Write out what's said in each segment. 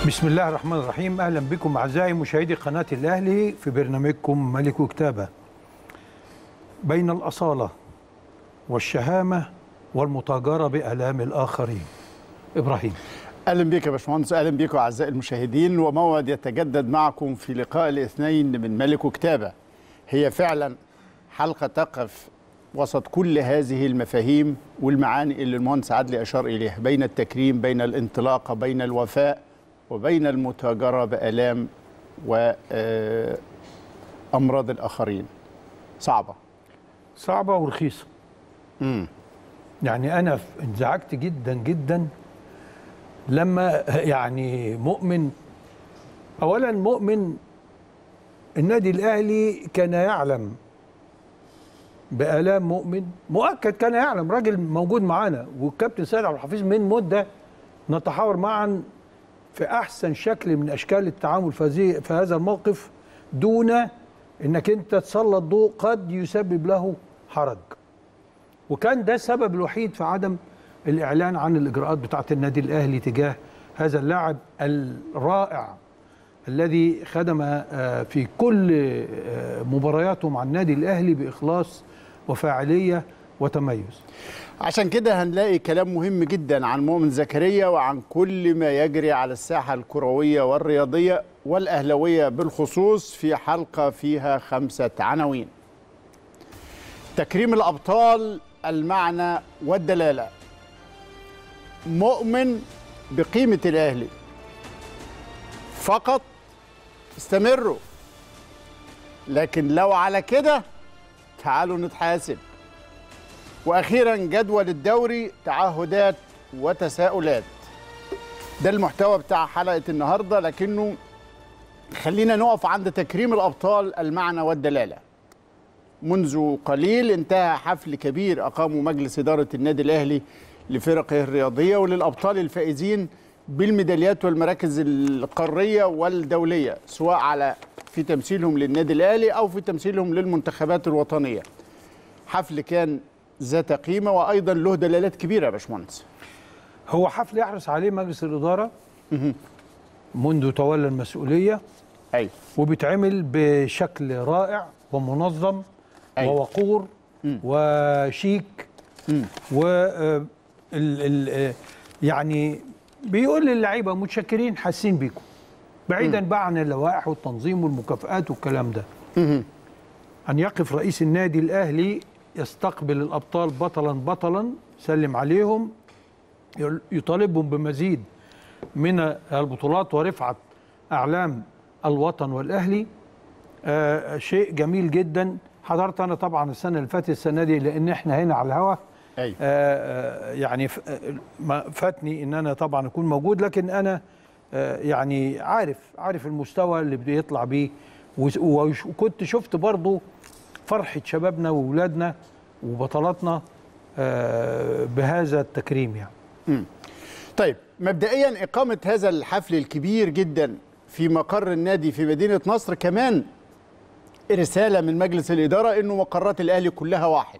بسم الله الرحمن الرحيم اهلا بكم اعزائي مشاهدي قناه الاهلي في برنامجكم ملك كتابه بين الاصاله والشهامه والمتاجره بالام الاخرين ابراهيم اهلا بك يا باشمهندس اهلا بكم اعزائي المشاهدين وموعد يتجدد معكم في لقاء الاثنين من ملك كتابه هي فعلا حلقه تقف وسط كل هذه المفاهيم والمعاني اللي المهندس عدلي اشار اليها بين التكريم بين الانطلاقه بين الوفاء وبين المتاجره بالام وامراض الاخرين صعبه صعبه ورخيصه امم يعني انا انزعجت جدا جدا لما يعني مؤمن اولا مؤمن النادي الاهلي كان يعلم بآلام مؤمن مؤكد كان يعلم راجل موجود معانا والكابتن سيد عبد الحفيظ من مده نتحاور معا في احسن شكل من اشكال التعامل في هذه في هذا الموقف دون انك انت تسلط ضوء قد يسبب له حرج وكان ده السبب الوحيد في عدم الاعلان عن الاجراءات بتاعه النادي الاهلي تجاه هذا اللاعب الرائع الذي خدم في كل مبارياته مع النادي الاهلي باخلاص وفاعليه وتميز عشان كده هنلاقي كلام مهم جدا عن مؤمن زكريا وعن كل ما يجري على الساحه الكرويه والرياضيه والاهلويه بالخصوص في حلقه فيها خمسه عناوين. تكريم الابطال المعنى والدلاله. مؤمن بقيمه الاهلي. فقط استمروا. لكن لو على كده تعالوا نتحاسب. واخيرا جدول الدوري تعهدات وتساؤلات ده المحتوى بتاع حلقه النهارده لكنه خلينا نقف عند تكريم الابطال المعنى والدلاله منذ قليل انتهى حفل كبير اقامه مجلس اداره النادي الاهلي لفرقه الرياضيه وللابطال الفائزين بالميداليات والمراكز القاريه والدوليه سواء على في تمثيلهم للنادي الاهلي او في تمثيلهم للمنتخبات الوطنيه حفل كان ذات قيمه وايضا له دلالات كبيره يا باشمهندس هو حفل يحرص عليه مجلس الاداره منذ تولى المسؤوليه ايوه وبيتعمل بشكل رائع ومنظم أيوة. ووقور وشيك و ال ال يعني بيقول للعيبه متشكرين حاسين بيكم بعيدا بقى عن اللوائح والتنظيم والمكافآت والكلام ده ان يقف رئيس النادي الاهلي يستقبل الابطال بطلا بطلا سلم عليهم يطالبهم بمزيد من البطولات ورفعه اعلام الوطن والاهلي آه شيء جميل جدا حضرت انا طبعا السنه اللي فاتت السنه دي لان احنا هنا على الهوا ايوه آه يعني ما فاتني ان انا طبعا اكون موجود لكن انا آه يعني عارف عارف المستوى اللي بيطلع بيه وكنت شفت برضو فرحه شبابنا واولادنا وبطلاتنا بهذا التكريم يعني مم. طيب مبدئيا إقامة هذا الحفل الكبير جدا في مقر النادي في مدينة نصر كمان رسالة من مجلس الإدارة أنه مقرات الأهلي كلها واحد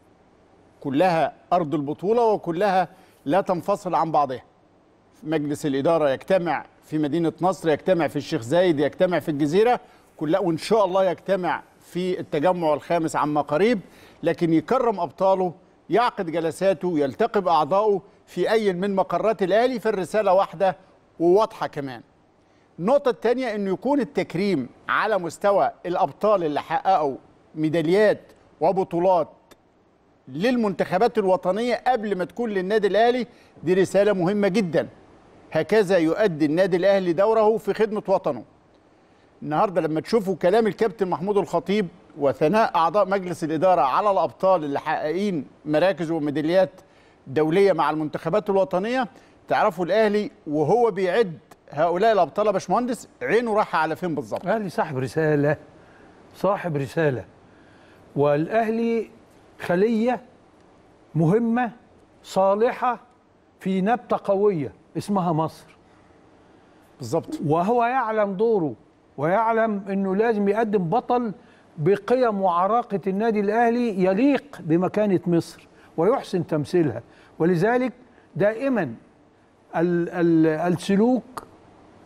كلها أرض البطولة وكلها لا تنفصل عن بعضها مجلس الإدارة يجتمع في مدينة نصر يجتمع في الشيخ زايد يجتمع في الجزيرة كلها وإن شاء الله يجتمع في التجمع الخامس عما قريب لكن يكرم أبطاله يعقد جلساته يلتقي بأعضائه في أي من مقرات الأهلي فالرسالة واحدة وواضحة كمان النقطة الثانية أنه يكون التكريم على مستوى الأبطال اللي حققوا ميداليات وبطولات للمنتخبات الوطنية قبل ما تكون للنادي الأهلي دي رسالة مهمة جدا هكذا يؤدي النادي الأهلي دوره في خدمة وطنه النهارده لما تشوفوا كلام الكابتن محمود الخطيب وثناء اعضاء مجلس الاداره على الابطال اللي حققين مراكز وميداليات دوليه مع المنتخبات الوطنيه تعرفوا الاهلي وهو بيعد هؤلاء الابطال يا باشمهندس عينه رايحه على فين بالظبط الاهلي صاحب رساله صاحب رساله والاهلي خليه مهمه صالحه في نبته قويه اسمها مصر بالظبط وهو يعلم دوره ويعلم انه لازم يقدم بطل بقيم وعراقه النادي الاهلي يليق بمكانه مصر ويحسن تمثيلها ولذلك دائما ال ال السلوك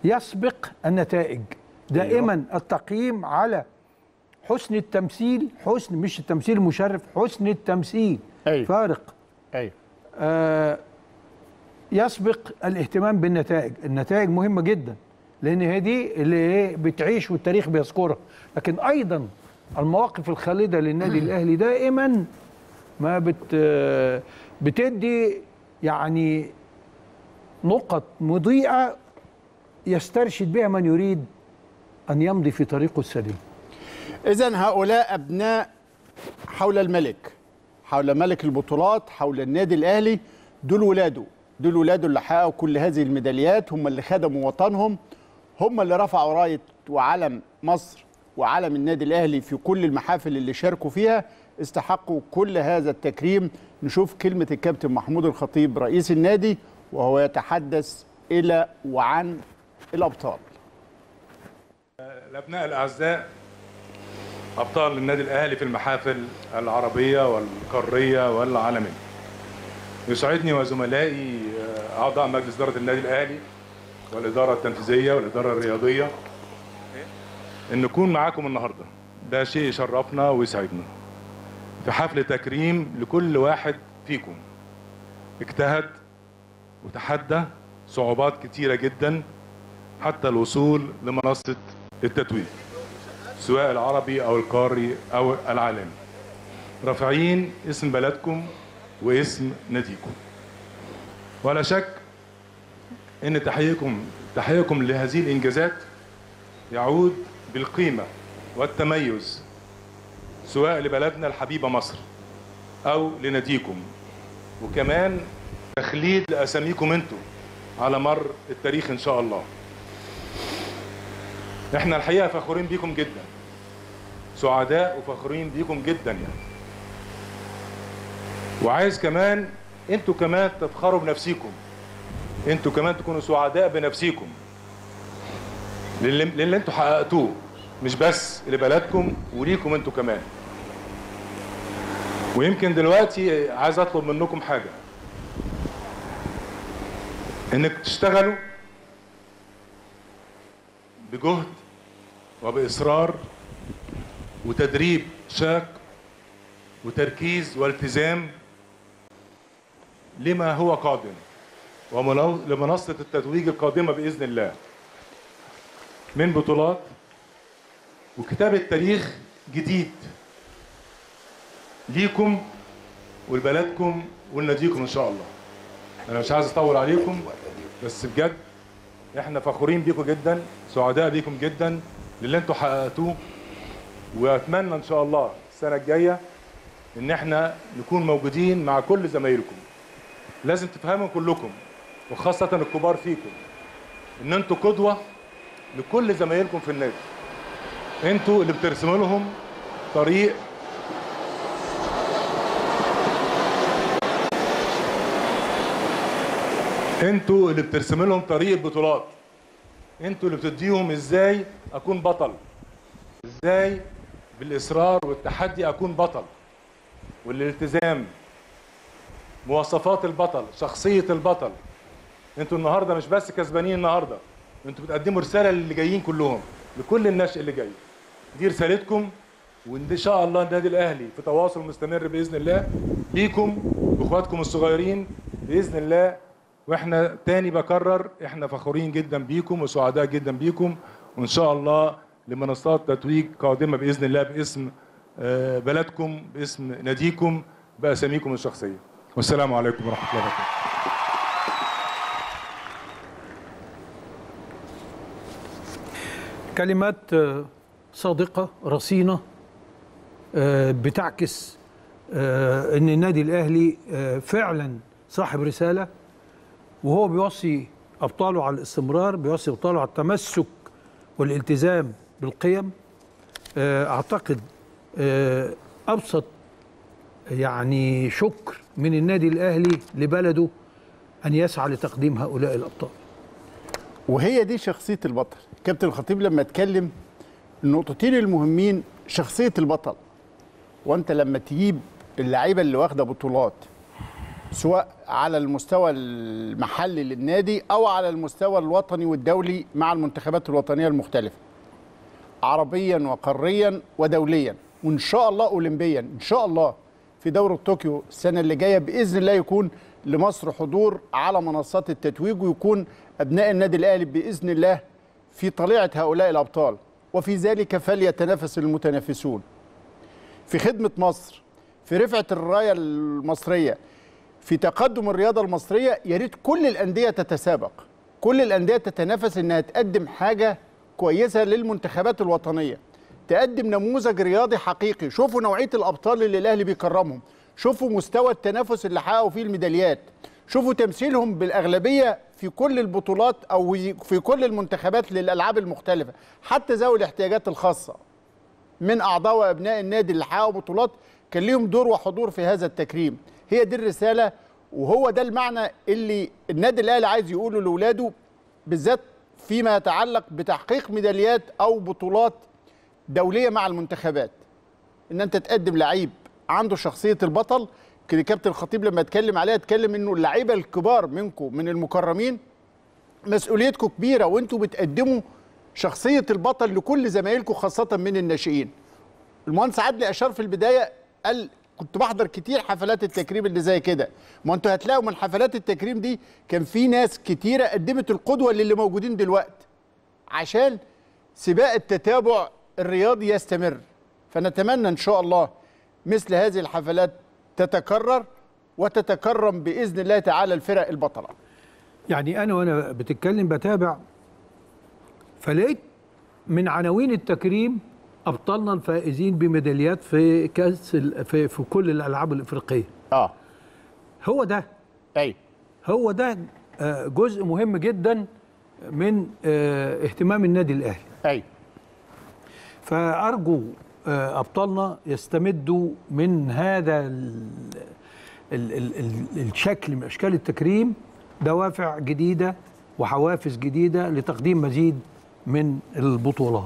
يسبق النتائج دائما التقييم على حسن التمثيل حسن مش التمثيل المشرف حسن التمثيل أيوة. فارق ايوه آه يسبق الاهتمام بالنتائج النتائج مهمة جدا لأن هي دي اللي إيه بتعيش والتاريخ بيذكرها لكن أيضا المواقف الخالدة للنادي الأهلي دائما ما بت آه، بتدي يعني نقط مضيئة يسترشد بها من يريد أن يمضي في طريقه السليم اذا هؤلاء ابناء حول الملك حول ملك البطولات حول النادي الاهلي دول ولاده دول ولاده اللي حققوا كل هذه الميداليات هم اللي خدموا وطنهم هم اللي رفعوا رايه وعلم مصر وعلم النادي الاهلي في كل المحافل اللي شاركوا فيها استحقوا كل هذا التكريم نشوف كلمه الكابتن محمود الخطيب رئيس النادي وهو يتحدث الى وعن الابطال الأبناء الأعزاء أبطال النادي الأهلي في المحافل العربية والقارية والعالمية يسعدني وزملائي آه، أعضاء مجلس إدارة النادي الأهلي والإدارة التنفيذية والإدارة الرياضية إن نكون معاكم النهاردة ده شيء يشرفنا ويسعدنا في حفل تكريم لكل واحد فيكم اجتهد وتحدى صعوبات كتيرة جدا حتى الوصول لمنصة التتويج سواء العربي أو القاري أو العالمي رافعين اسم بلدكم واسم ناديكم ولا شك ان تحقيقكم تحقيقكم لهذه الانجازات يعود بالقيمه والتميز سواء لبلدنا الحبيبه مصر او لناديكم وكمان تخليد لاساميكم انتم على مر التاريخ ان شاء الله احنا الحقيقه فخورين بيكم جدا سعداء وفخورين بيكم جدا يعني وعايز كمان انتوا كمان تفخروا بنفسيكم انتوا كمان تكونوا سعداء بنفسيكم للي, للي انتوا حققتوه مش بس لبلدكم وليكم انتوا كمان ويمكن دلوقتي عايز اطلب منكم حاجه انك تشتغلوا بجهد وباصرار وتدريب شاق وتركيز والتزام لما هو قادم ولمنصة التتويج القادمة بإذن الله من بطولات وكتابة تاريخ جديد ليكم ولبلدكم ولناديكم إن شاء الله أنا مش عايز أطول عليكم بس بجد إحنا فخورين بيكم جدا سعداء بيكم جدا للي أنتوا حققتوه وأتمنى إن شاء الله السنة الجاية إن إحنا نكون موجودين مع كل زمايلكم لازم تفهموا كلكم وخاصة الكبار فيكم ان انتوا قدوة لكل زمايلكم في النادي انتوا اللي بترسموا لهم طريق انتوا اللي بترسموا لهم طريق البطولات انتوا اللي بتديهم ازاي اكون بطل ازاي بالاصرار والتحدي اكون بطل والالتزام مواصفات البطل شخصية البطل انتوا النهاردة مش بس كسبانين النهاردة انتوا بتقدموا رسالة للي جايين كلهم لكل النشء اللي جاي دي رسالتكم وان شاء الله النادي الاهلي في تواصل مستمر باذن الله بيكم واخواتكم الصغيرين باذن الله واحنا تاني بكرر احنا فخورين جدا بيكم وسعداء جدا بيكم وان شاء الله لمنصات تتويج قادمه باذن الله باسم آه، بلدكم باسم ناديكم باساميكم الشخصيه والسلام عليكم ورحمه الله وبركاته كلمات آه، صادقة رصينة آه، بتعكس آه، ان النادي الاهلي آه، فعلا صاحب رسالة وهو بيوصي ابطاله على الاستمرار بيوصي ابطاله على التمسك والالتزام بالقيم آه، اعتقد آه، ابسط يعني شكر من النادي الاهلي لبلده ان يسعى لتقديم هؤلاء الابطال وهي دي شخصية البطل كابتن الخطيب لما اتكلم النقطتين المهمين شخصية البطل وانت لما تجيب اللعيبة اللي واخدة بطولات سواء على المستوى المحلي للنادي او على المستوى الوطني والدولي مع المنتخبات الوطنيه المختلفه عربيا وقاريا ودوليا وان شاء الله اولمبيا ان شاء الله في دوره طوكيو السنه اللي جايه باذن الله يكون لمصر حضور على منصات التتويج ويكون ابناء النادي الاهلي باذن الله في طليعه هؤلاء الابطال وفي ذلك فليتنافس المتنافسون في خدمه مصر في رفعه الرايه المصريه في تقدم الرياضه المصريه يا ريت كل الانديه تتسابق كل الانديه تتنافس انها تقدم حاجه كويسه للمنتخبات الوطنيه تقدم نموذج رياضي حقيقي شوفوا نوعيه الابطال اللي الاهلي بيكرمهم شوفوا مستوى التنافس اللي حققوا فيه الميداليات شوفوا تمثيلهم بالاغلبيه في كل البطولات او في كل المنتخبات للالعاب المختلفه حتى ذوي الاحتياجات الخاصه من اعضاء وابناء النادي اللي حققوا بطولات كان ليهم دور وحضور في هذا التكريم هي دي الرساله وهو ده المعنى اللي النادي الاهلي عايز يقوله لاولاده بالذات فيما يتعلق بتحقيق ميداليات او بطولات دوليه مع المنتخبات ان انت تقدم لعيب عنده شخصيه البطل كده كابتن الخطيب لما اتكلم عليها اتكلم انه اللعيبه الكبار منكم من المكرمين مسؤوليتكم كبيره وانتوا بتقدموا شخصيه البطل لكل زمايلكم خاصه من الناشئين المهندس عدلي اشار في البدايه قال كنت بحضر كتير حفلات التكريم اللي زي كده ما انتوا هتلاقوا من حفلات التكريم دي كان في ناس كتيره قدمت القدوه للي موجودين دلوقتي عشان سباق التتابع الرياضي يستمر فنتمنى ان شاء الله مثل هذه الحفلات تتكرر وتتكرم باذن الله تعالى الفرق البطله يعني انا وانا بتتكلم بتابع فلقيت من عناوين التكريم ابطالنا الفائزين بميداليات في كاس ال- في, في كل الالعاب الافريقيه اه هو ده اي هو ده آه، جزء مهم جدا من آه، اهتمام النادي الاهلي اي فارجو آه، ابطالنا يستمدوا من هذا ال ال ال ال الشكل من اشكال التكريم دوافع جديده وحوافز جديده لتقديم مزيد من البطولات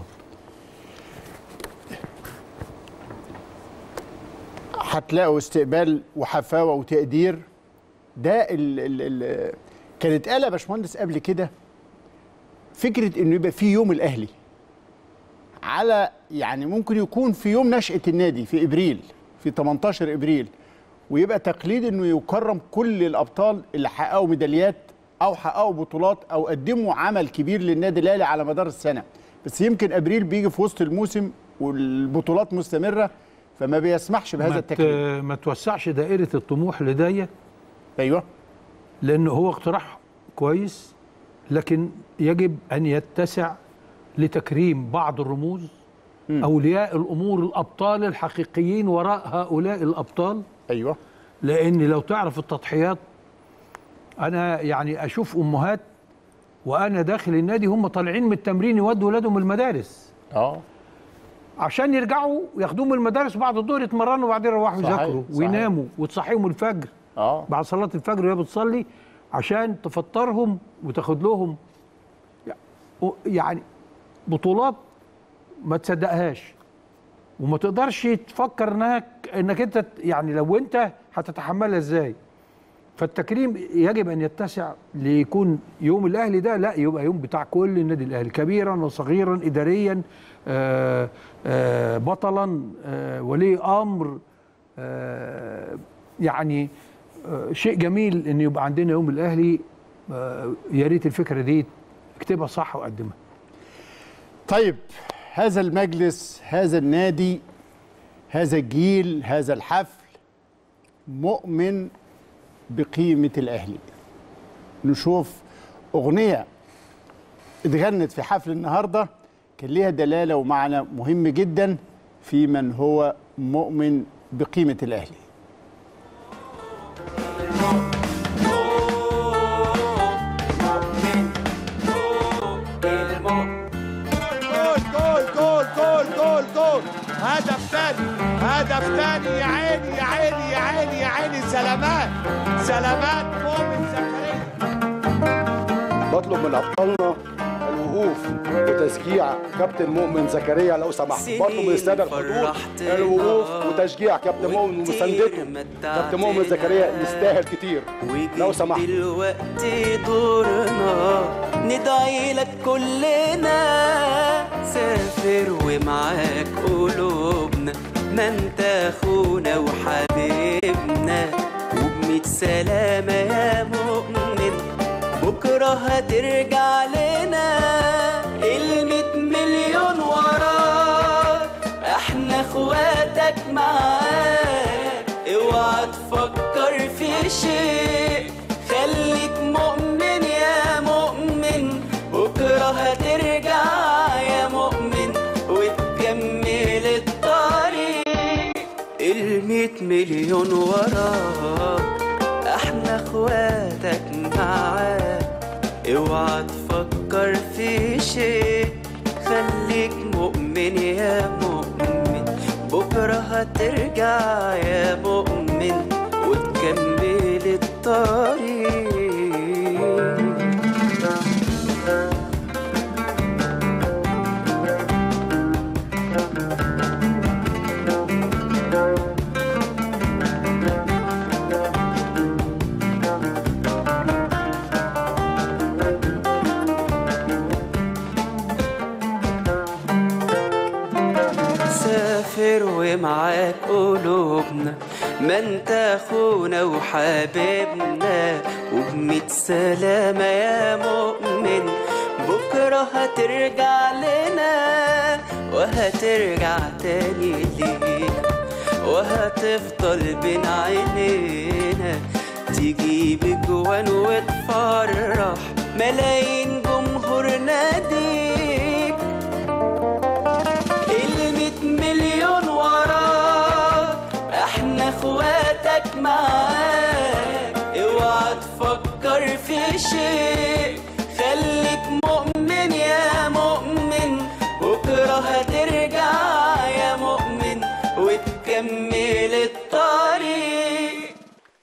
هتلاقوا استقبال وحفاوه وتقدير ده ال ال ال كانت قال يا باشمهندس قبل كده فكره انه يبقى في يوم الاهلي على يعني ممكن يكون في يوم نشأة النادي في ابريل في 18 ابريل ويبقى تقليد انه يكرم كل الابطال اللي حققوا ميداليات او حققوا بطولات او قدموا عمل كبير للنادي الاهلي على مدار السنه بس يمكن ابريل بيجي في وسط الموسم والبطولات مستمره فما بيسمحش بهذا ما, التكريم ت- ما توسعش دائره الطموح لدي ايوه لانه هو اقتراح كويس لكن يجب ان يتسع لتكريم بعض الرموز اولياء الامور الابطال الحقيقيين وراء هؤلاء الابطال ايوه لان لو تعرف التضحيات انا يعني اشوف امهات وانا داخل النادي هم طالعين من التمرين يودوا ولادهم المدارس اه عشان يرجعوا ياخدوهم من المدارس بعد الظهر يتمرنوا وبعدين يروحوا صحيح، يذاكروا صحيح. ويناموا وتصحيهم الفجر اه بعد صلاة الفجر وهي بتصلي عشان تفطرهم وتاخد لهم يعني بطولات ما تصدقهاش وما تقدرش تفكر انك انك انت ت- يعني لو انت هتتحملها ازاي فالتكريم يجب ان يتسع ليكون يوم الاهلي ده لا يبقى يوم بتاع كل النادي الاهلي كبيرا وصغيرا اداريا آآ آآ بطلا آآ ولي امر آآ يعني آه، شيء جميل ان يبقى عندنا يوم الاهلي آه، يا ريت الفكره دي اكتبها صح وقدمها طيب هذا المجلس هذا النادي هذا الجيل هذا الحفل مؤمن بقيمة الأهلي نشوف أغنية اتغنت في حفل النهاردة كان ليها دلالة ومعنى مهم جدا في من هو مؤمن بقيمة الأهلي جول جول جول جول جول جول هدف تاني هدف تاني يا عيني يا عيني يا عيني يا عيني سلامات سلامات مؤمن زكريا بطلب من ابطالنا الوجود الوقوف وتشجيع كابتن مؤمن زكريا لو سمحت برضه من الساده الحضور الوقوف وتشجيع كابتن مؤمن ومساندته كابتن مؤمن زكريا يستاهل كتير لو سمحت دلوقتي دورنا ندعي لك كلنا سافر ومعاك قلوبنا ما انت اخونا وحبيبنا وبميت سلامة يا مؤمن بكرة هترجع لنا الميت مليون وراك احنا اخواتك معاك اوعى تفكر في شيء خليك مؤمن يا مؤمن بكرة هترجع يا مؤمن وتكمل الطريق الميت مليون وراك احنا اخواتك معاك اوعى تفكر في شيء خليك مؤمن يا مؤمن بكرة هترجع يا مؤمن وتكمل الطريق سافر ومعاك قلوبنا ما انت اخونا وحبيبنا وبميت سلامة يا مؤمن بكرة هترجع لنا وهترجع تاني لينا وهتفضل بين عينينا تجيب جوان وتفرح ملايين جمهور ناديك الميت مليون وراك احنا اخواتك معاك اوعى تفكر في شيء خليك مؤمن يا مؤمن بكرة هترجع يا مؤمن وتكمل الطريق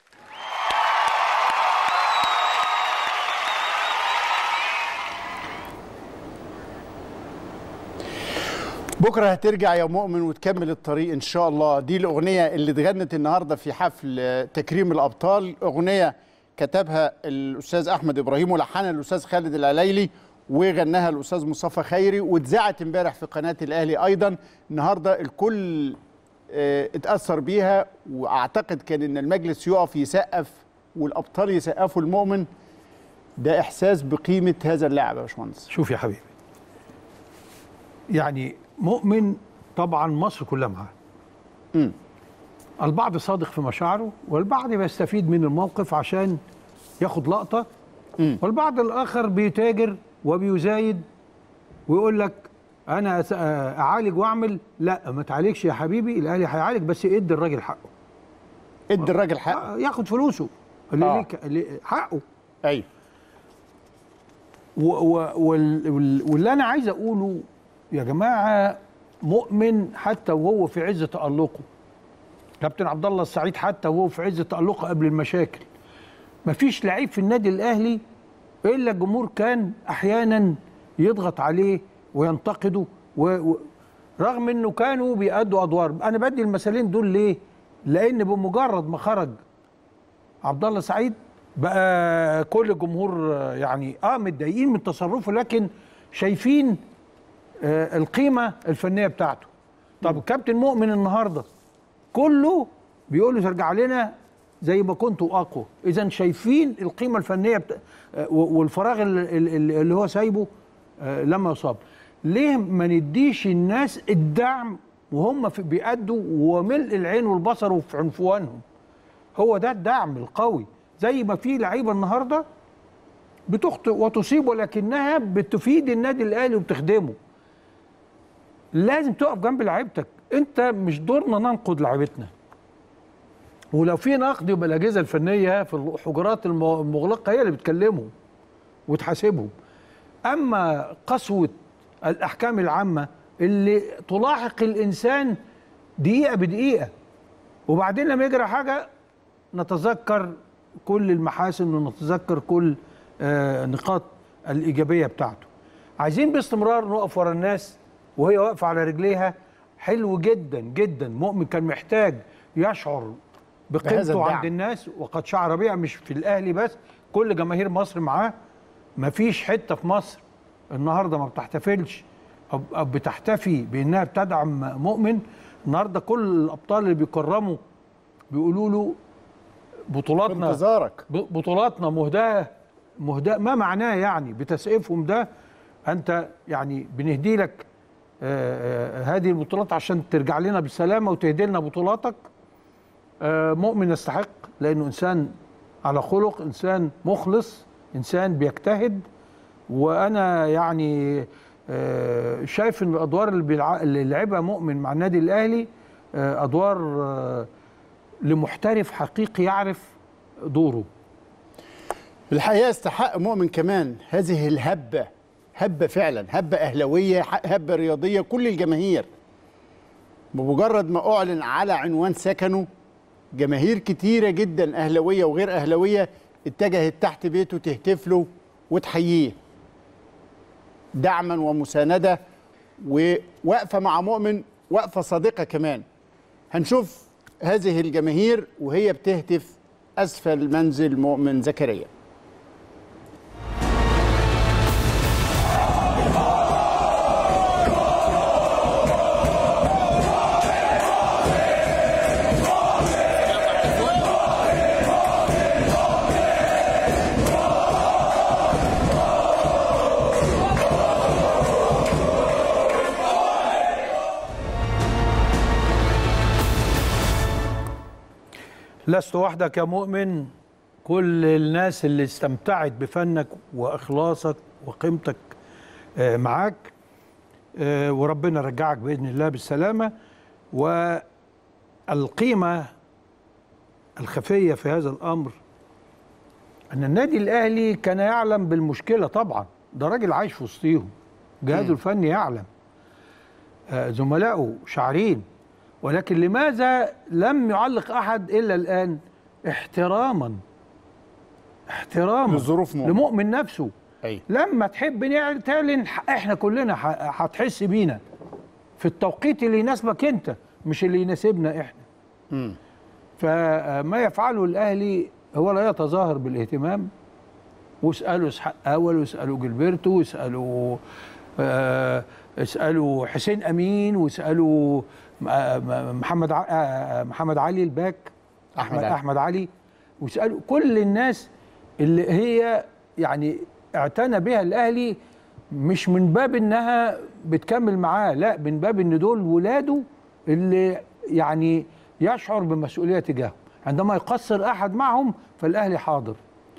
بكره هترجع يا مؤمن وتكمل الطريق ان شاء الله دي الاغنيه اللي اتغنت النهارده في حفل آه، تكريم الابطال اغنيه كتبها الاستاذ احمد ابراهيم ولحنها الاستاذ خالد العليلي وغناها الاستاذ مصطفى خيري واتذاعت امبارح في قناه الاهلي ايضا النهارده الكل آه، اتاثر بيها واعتقد كان ان المجلس يقف يسقف والابطال يسقفوا المؤمن ده احساس بقيمه هذا اللاعب يا باشمهندس شوف يا حبيبي يعني مؤمن طبعا مصر كلها معاه مم. البعض صادق في مشاعره والبعض بيستفيد من الموقف عشان ياخد لقطة مم. والبعض الآخر بيتاجر وبيزايد ويقول لك أنا أس- أعالج وأعمل لا ما تعالجش يا حبيبي الأهلي هيعالج بس ادي الراجل حقه ادي الراجل حق آه، ياخد فلوسه اللي آه. ليك اللي حقه ايوه و و وال وال واللي انا عايز اقوله يا جماعه مؤمن حتى وهو في عز تالقه كابتن عبد الله السعيد حتى وهو في عز تالقه قبل المشاكل مفيش لعيب في النادي الاهلي الا الجمهور كان احيانا يضغط عليه وينتقده و... و... رغم انه كانوا بيأدوا ادوار انا بدي المثالين دول ليه لان بمجرد ما خرج عبد الله سعيد بقى كل الجمهور آه، يعني اه متضايقين من تصرفه لكن شايفين آه القيمه الفنيه بتاعته طب كابتن مؤمن النهارده كله بيقول له ترجع لنا زي ما كنتوا اقوى اذا شايفين القيمه الفنيه بتا... آه، و- والفراغ اللي, اللي اللي هو سايبه آه، لما يصاب ليه ما نديش الناس الدعم وهم في بيأدوا وملء العين والبصر وفي عنفوانهم هو ده الدعم القوي زي ما في لعيبه النهارده بتخطئ وتصيب ولكنها بتفيد النادي الاهلي وبتخدمه لازم تقف جنب لعيبتك انت مش دورنا ننقد لعيبتنا ولو في نقد يبقى الاجهزه الفنيه في الحجرات الم- المغلقه هي اللي بتكلمهم وتحاسبهم اما قسوه الاحكام العامه اللي تلاحق الانسان دقيقه بدقيقه وبعدين لما يجرى حاجه نتذكر كل المحاسن ونتذكر كل آه، نقاط الايجابيه بتاعته عايزين باستمرار نقف ورا الناس وهي واقفه على رجليها حلو جدا جدا مؤمن كان محتاج يشعر بهذا بقيمته الدعم. عند الناس وقد شعر بها مش في الاهلي بس كل جماهير مصر معاه مفيش حته في مصر النهارده ما بتحتفلش او أو بتحتفي بانها بتدعم مؤمن النهارده كل الابطال اللي بيكرموا بيقولوا له في بطولاتنا انتظارك ب- بطولاتنا مهداه مهداه ما معناه يعني بتسقيفهم ده انت يعني بنهدي لك آه، آه، هذه البطولات عشان ترجع لنا بالسلامه وتهدي لنا بطولاتك آه، مؤمن يستحق لانه انسان على خلق انسان مخلص انسان بيجتهد وانا يعني آه، شايف ان الادوار اللي, بيلع... اللي لعبها مؤمن مع النادي الاهلي آه، ادوار آه، لمحترف حقيقي يعرف دوره الحقيقه استحق مؤمن كمان هذه الهبه هبه فعلا هبه اهلاويه ح- هبه رياضيه كل الجماهير بمجرد ما اعلن على عنوان سكنه جماهير كتيره جدا اهلاويه وغير اهلاويه اتجهت تحت بيته تهتف له وتحييه دعما ومسانده ووقفه مع مؤمن وقفه صادقه كمان هنشوف هذه الجماهير وهي بتهتف اسفل منزل مؤمن زكريا لست وحدك يا مؤمن كل الناس اللي استمتعت بفنك واخلاصك وقيمتك آه، معاك آه، وربنا يرجعك باذن الله بالسلامه والقيمه الخفيه في هذا الامر ان النادي الاهلي كان يعلم بالمشكله طبعا ده راجل عايش في وسطيهم جهازه الفني يعلم آه، زملائه شاعرين ولكن لماذا لم يعلق احد الا الان احتراما احتراما لظروف مؤمن. لمؤمن نفسه أي. لما تحب نع- تعلن ح- احنا كلنا ح- هتحس بينا في التوقيت اللي يناسبك انت مش اللي يناسبنا احنا فما يفعله الاهلي هو لا يتظاهر بالاهتمام واسالوا اسحاق اول واسالوا جilberto واسالوا آه، اسالوا حسين امين واسالوا آه، م- محمد ع- آه، محمد علي الباك أحمد احمد علي. احمد علي واسالوا كل الناس اللي هي يعني اعتنى بها الاهلي مش من باب انها بتكمل معاه لا من باب ان دول ولاده اللي يعني يشعر بمسؤوليه تجاههم عندما يقصر احد معهم فالاهلي حاضر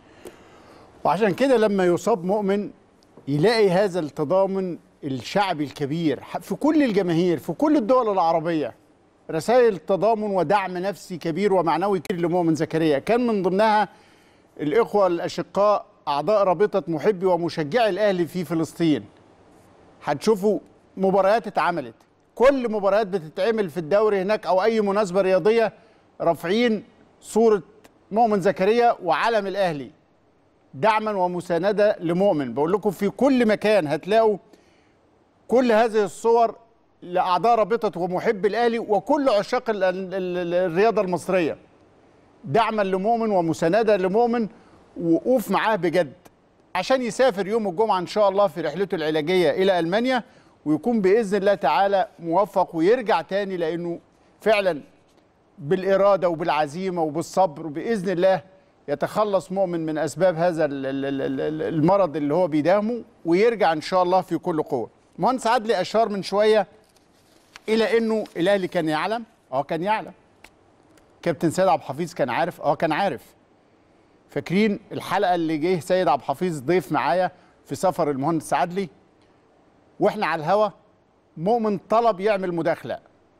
وعشان كده لما يصاب مؤمن يلاقي هذا التضامن الشعبي الكبير ح- في كل الجماهير في كل الدول العربية رسائل تضامن ودعم نفسي كبير ومعنوي كبير لمؤمن زكريا كان من ضمنها الإخوة الأشقاء أعضاء رابطة محبي ومشجعي الأهلي في فلسطين هتشوفوا مباريات اتعملت كل مباريات بتتعمل في الدوري هناك أو أي مناسبة رياضية رافعين صورة مؤمن زكريا وعلم الأهلي دعما ومساندة لمؤمن بقول لكم في كل مكان هتلاقوا كل هذه الصور لأعضاء رابطة ومحب الأهلي وكل عشاق ال- ال- ال- الرياضة المصرية دعما لمؤمن ومساندة لمؤمن ووقوف معاه بجد عشان يسافر يوم الجمعة إن شاء الله في رحلته العلاجية إلى ألمانيا ويكون بإذن الله تعالى موفق ويرجع تاني لأنه فعلا بالإرادة وبالعزيمة وبالصبر وبإذن الله يتخلص مؤمن من أسباب هذا ال- ال- ال- ال- المرض اللي هو بيداهمه ويرجع إن شاء الله في كل قوة مهندس عدلي أشار من شوية إلى أنه الأهلي كان يعلم أه كان يعلم كابتن سيد عبد الحفيظ كان عارف أه كان عارف فاكرين الحلقة اللي جه سيد عبد الحفيظ ضيف معايا في سفر المهندس عدلي واحنا على الهوا مؤمن طلب يعمل مداخله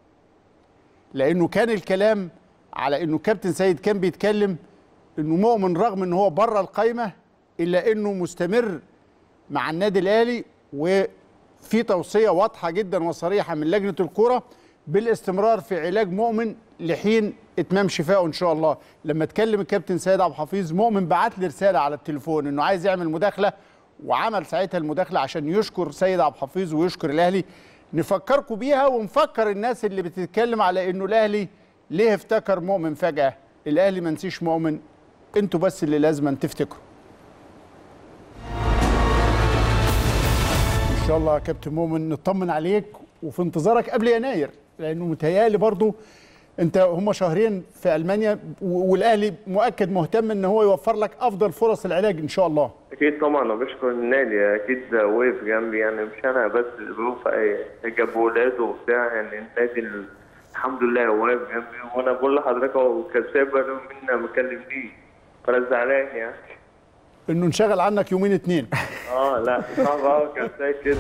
لانه كان الكلام على انه كابتن سيد كان بيتكلم انه مؤمن رغم ان هو بره القايمه الا انه مستمر مع النادي الاهلي وفي توصيه واضحه جدا وصريحه من لجنه الكوره بالاستمرار في علاج مؤمن لحين اتمام شفائه ان شاء الله لما اتكلم الكابتن سيد عبد الحفيظ مؤمن بعت لي رساله على التليفون انه عايز يعمل مداخله وعمل ساعتها المداخله عشان يشكر سيد عبد الحفيظ ويشكر الاهلي نفكركم بيها ونفكر الناس اللي بتتكلم على انه الاهلي ليه افتكر مؤمن فجاه الاهلي ما نسيش مؤمن انتوا بس اللي لازم تفتكروا ان شاء الله يا كابتن مؤمن نطمن عليك وفي انتظارك قبل يناير لانه متهيألي برضو انت هم شهرين في المانيا و- والاهلي مؤكد مهتم ان هو يوفر لك افضل فرص العلاج ان شاء الله اكيد طبعا انا بشكر النادي اكيد وقف جنبي يعني مش انا بس اللي بشوف جاب ولاده وبتاع يعني النادي ال- الحمد لله واقف جنبي وانا بقول لحضرتك هو كساب بقاله منا ما كلمنيش فانا زعلان يعني انه انشغل عنك يومين اتنين اه لا صعب قوي كساب كده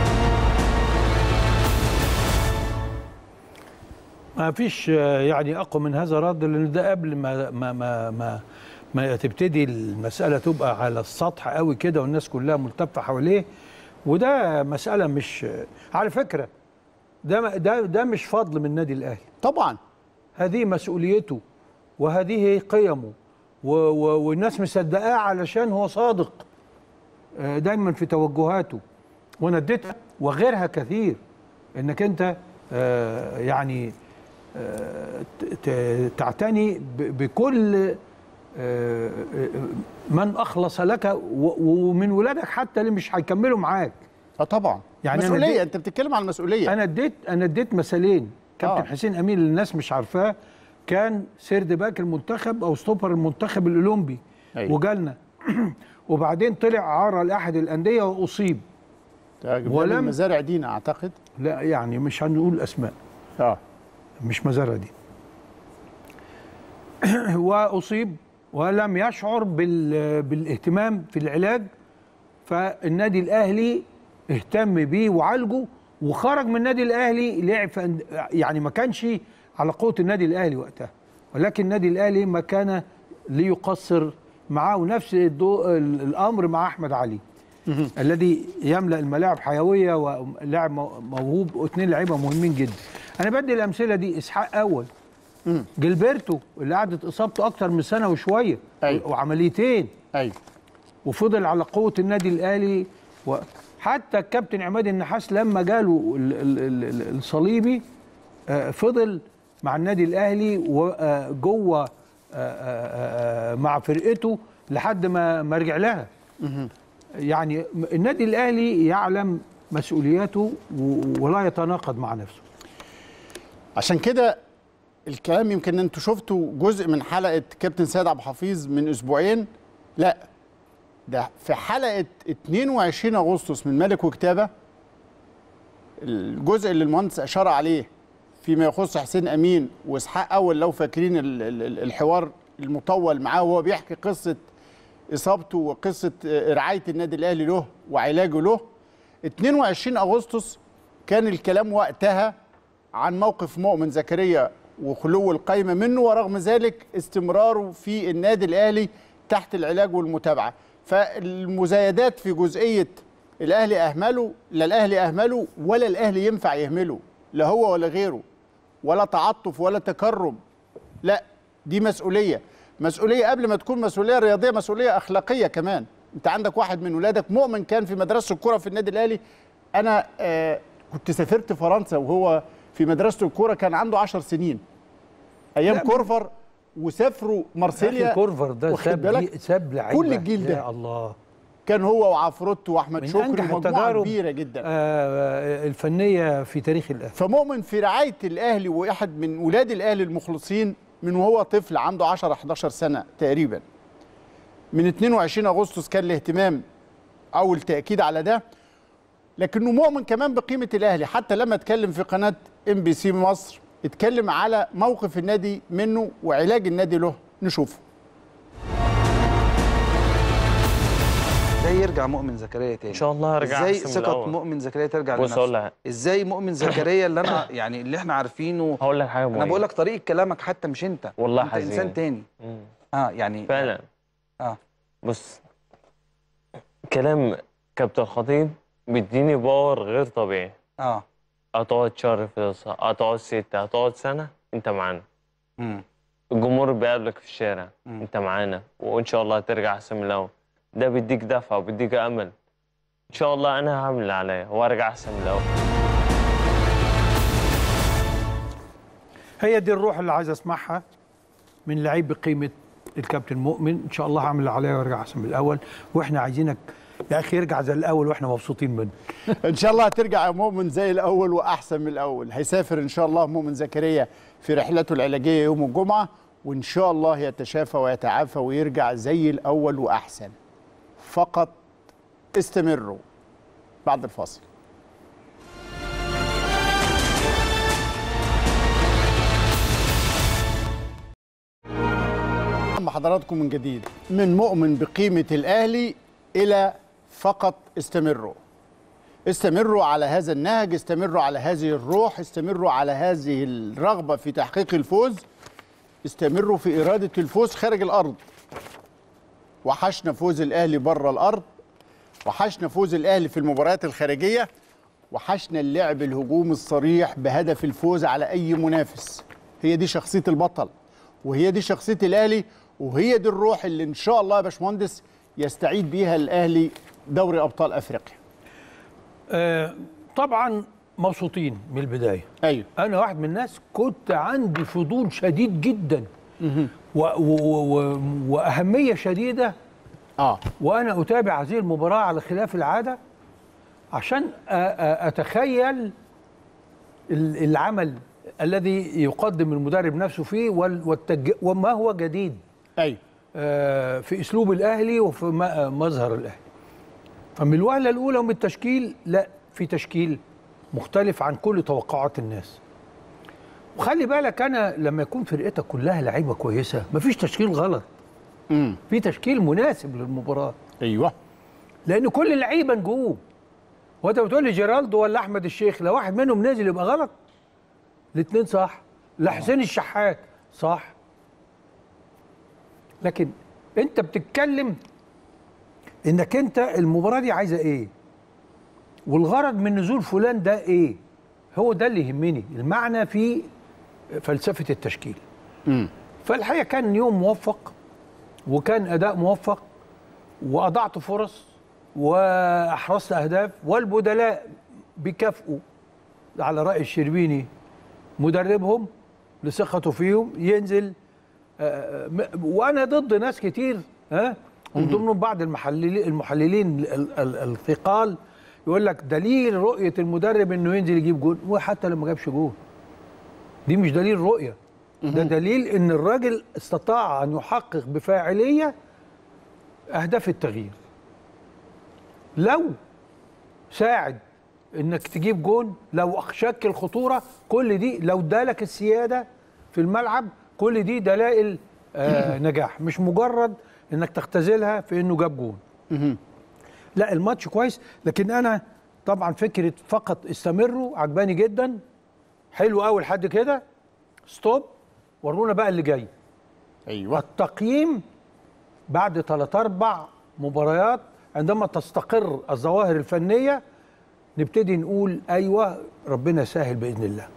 ما فيش آه، يعني اقوى من هذا رد لان ده قبل ما ما ما ما, ما تبتدي المساله تبقى على السطح قوي كده والناس كلها ملتفه حواليه وده مساله مش على فكره ده ده ده مش فضل من النادي الاهلي طبعا هذه مسؤوليته وهذه قيمه و و والناس مصدقاه علشان هو صادق آه، دايما في توجهاته وانا اديتها وغيرها كثير انك انت آه، يعني آه، ت- ت- تعتني ب- بكل آه، آه، من اخلص لك و- ومن ولادك حتى اللي مش هيكملوا معاك اه طبعا يعني يعني أنا مسؤوليه دي- انت بتتكلم عن المسؤوليه انا اديت انا اديت مثالين كابتن آه. حسين امين اللي الناس مش عارفاه كان سيرد باك المنتخب او ستوبر المنتخب الاولمبي أيوة. وجالنا وبعدين طلع عاره لاحد الانديه واصيب ولم ولم- المزارع دينا اعتقد لا يعني مش هنقول اسماء اه مش مزارع دي واصيب ولم يشعر بال... بالاهتمام في العلاج فالنادي الاهلي اهتم بيه وعالجه وخرج من النادي الاهلي لعب في أند- يعني ما كانش على قوه النادي الاهلي وقتها ولكن النادي الاهلي ما كان ليقصر معاه ونفس الضوء ال- الامر مع احمد علي الذي يملا الملاعب حيويه ولاعب مو- موهوب واثنين لعيبه مهمين جدا انا بدي الامثله دي اسحاق اول جilberto اللي قعدت اصابته اكتر من سنه وشويه أيوة. وعمليتين ايوه وفضل على قوه النادي الاهلي وحتى الكابتن عماد النحاس لما جاله ال- ال- ال- ال- الصليبي آه، فضل مع النادي الاهلي وجوه مع فرقته لحد ما ما رجع لها يعني النادي الاهلي يعلم مسؤولياته و- ولا يتناقض مع نفسه عشان كده الكلام يمكن انتوا شفتوا جزء من حلقه كابتن سيد عبد الحفيظ من اسبوعين لا ده في حلقه 22 اغسطس من ملك وكتابه الجزء اللي المهندس اشار عليه فيما يخص حسين امين واسحاق اول لو فاكرين ال- ال- ال- الحوار المطول معاه وهو بيحكي قصه اصابته وقصه آه، رعايه النادي الاهلي له وعلاجه له 22 اغسطس كان الكلام وقتها عن موقف مؤمن زكريا وخلو القايمه منه ورغم ذلك استمراره في النادي الاهلي تحت العلاج والمتابعه فالمزايدات في جزئيه الاهلي اهمله لا الاهلي اهمله ولا الاهلي ينفع يهمله لا هو ولا غيره ولا تعاطف ولا تكرم لا دي مسؤوليه مسؤوليه قبل ما تكون مسؤوليه رياضيه مسؤوليه اخلاقيه كمان انت عندك واحد من ولادك مؤمن كان في مدرسه الكوره في النادي الاهلي انا آه كنت سافرت فرنسا وهو في مدرسه الكوره كان عنده 10 سنين ايام لا، كورفر وسافروا مارسيليا أخي كورفر ده واخد ساب بالك؟ جي- ساب لعيبه كل الجيل ده. يا الله كان هو وعفروتو واحمد من شكري انجح مجموعه التجارب كبيره جدا آه، الفنيه في تاريخ الاهلي فمؤمن في رعايه الاهلي واحد من ولاد الاهلي المخلصين من وهو طفل عنده 10 11 سنه تقريبا من 22 اغسطس كان الاهتمام او التاكيد على ده لكنه مؤمن كمان بقيمه الاهلي حتى لما اتكلم في قناه ام بي سي مصر اتكلم على موقف النادي منه وعلاج النادي له نشوفه ازاي يرجع مؤمن زكريا تاني ان شاء الله هرجع ازاي أحسن من ثقه الأول. مؤمن زكريا ترجع بص أقول لنفسه لك ازاي مؤمن زكريا اللي انا يعني اللي احنا عارفينه هقول لك حاجه انا مهمه بقول لك طريقه كلامك حتى مش انت والله انت حزين. انسان تاني مم. اه يعني فعلا اه بص كلام كابتن خطيب بيديني باور غير طبيعي اه هتقعد شهر في الص- هتقعد ستة هتقعد سنة انت معانا امم الجمهور بيقابلك في الشارع مم. انت معانا وان شاء الله هترجع احسن من الاول ده بيديك دفعة وبيديك امل ان شاء الله انا هعمل اللي عليا وارجع احسن من الاول هي دي الروح اللي عايز اسمعها من لعيب بقيمه الكابتن مؤمن ان شاء الله هعمل اللي عليا وارجع احسن من الاول واحنا عايزينك يا اخي ارجع زي الاول واحنا مبسوطين منه ان شاء الله هترجع يا مؤمن زي الاول واحسن من الاول هيسافر ان شاء الله مؤمن زكريا في رحلته العلاجيه يوم الجمعه وان شاء الله يتشافى ويتعافى ويرجع زي الاول واحسن فقط استمروا بعد الفاصل مع حضراتكم من جديد من مؤمن بقيمة الأهلي إلى فقط استمروا استمروا على هذا النهج استمروا على هذه الروح استمروا على هذه الرغبة في تحقيق الفوز استمروا في إرادة الفوز خارج الأرض وحشنا فوز الأهلي بره الأرض وحشنا فوز الأهلي في المباريات الخارجية وحشنا اللعب الهجوم الصريح بهدف الفوز على أي منافس هي دي شخصية البطل وهي دي شخصية الأهلي وهي دي الروح اللي إن شاء الله يا باشمهندس يستعيد بيها الأهلي دوري أبطال أفريقيا آه طبعا مبسوطين من البدايه أيوه انا واحد من الناس كنت عندي فضول شديد جدا و و و واهميه شديده اه وانا اتابع هذه المباراه على خلاف العاده عشان أ- أ- اتخيل ال- العمل الذي يقدم المدرب نفسه فيه وال- والتج... وما هو جديد أيوه آه، في اسلوب الاهلي وفي م- آه، مظهر الاهلي فمن الوهله الاولى ومن التشكيل لا في تشكيل مختلف عن كل توقعات الناس وخلي بالك انا لما يكون فرقتك كلها لعيبه كويسه مفيش تشكيل غلط امم في تشكيل مناسب للمباراه أيوه لان كل اللعيبه نجوم وانت بتقول لي جيرالدو ولا احمد الشيخ لو واحد منهم نازل يبقى غلط الاثنين صح لا حسين الشحات صح لكن انت بتتكلم انك انت المباراه دي عايزه ايه والغرض من نزول فلان ده ايه هو ده اللي يهمني المعنى في فلسفه التشكيل امم فالحقيقه كان يوم موفق وكان اداء موفق واضعت فرص واحرزت اهداف والبدلاء بيكافئوا على راي الشربيني مدربهم لثقته فيهم ينزل آه، م- وانا ضد ناس كتير ها ومن ضمنهم بعض المحللين المحللين ال- ال- الثقال يقول لك دليل رؤيه المدرب انه ينزل يجيب جول وحتى لما جابش جول دي مش دليل رؤيه ده دليل ان الراجل استطاع ان يحقق بفاعليه اهداف التغيير لو ساعد انك تجيب جون لو شكل خطوره كل دي لو ادالك السياده في الملعب كل دي دلائل آه نجاح مش مجرد انك تختزلها في انه جاب جون لا الماتش كويس لكن انا طبعا فكره فقط استمروا عجباني جدا حلو قوي لحد كده ستوب ورونا بقى اللي جاي أيوه التقييم بعد ثلاث اربع مباريات عندما تستقر الظواهر الفنيه نبتدي نقول ايوه ربنا يسهل باذن الله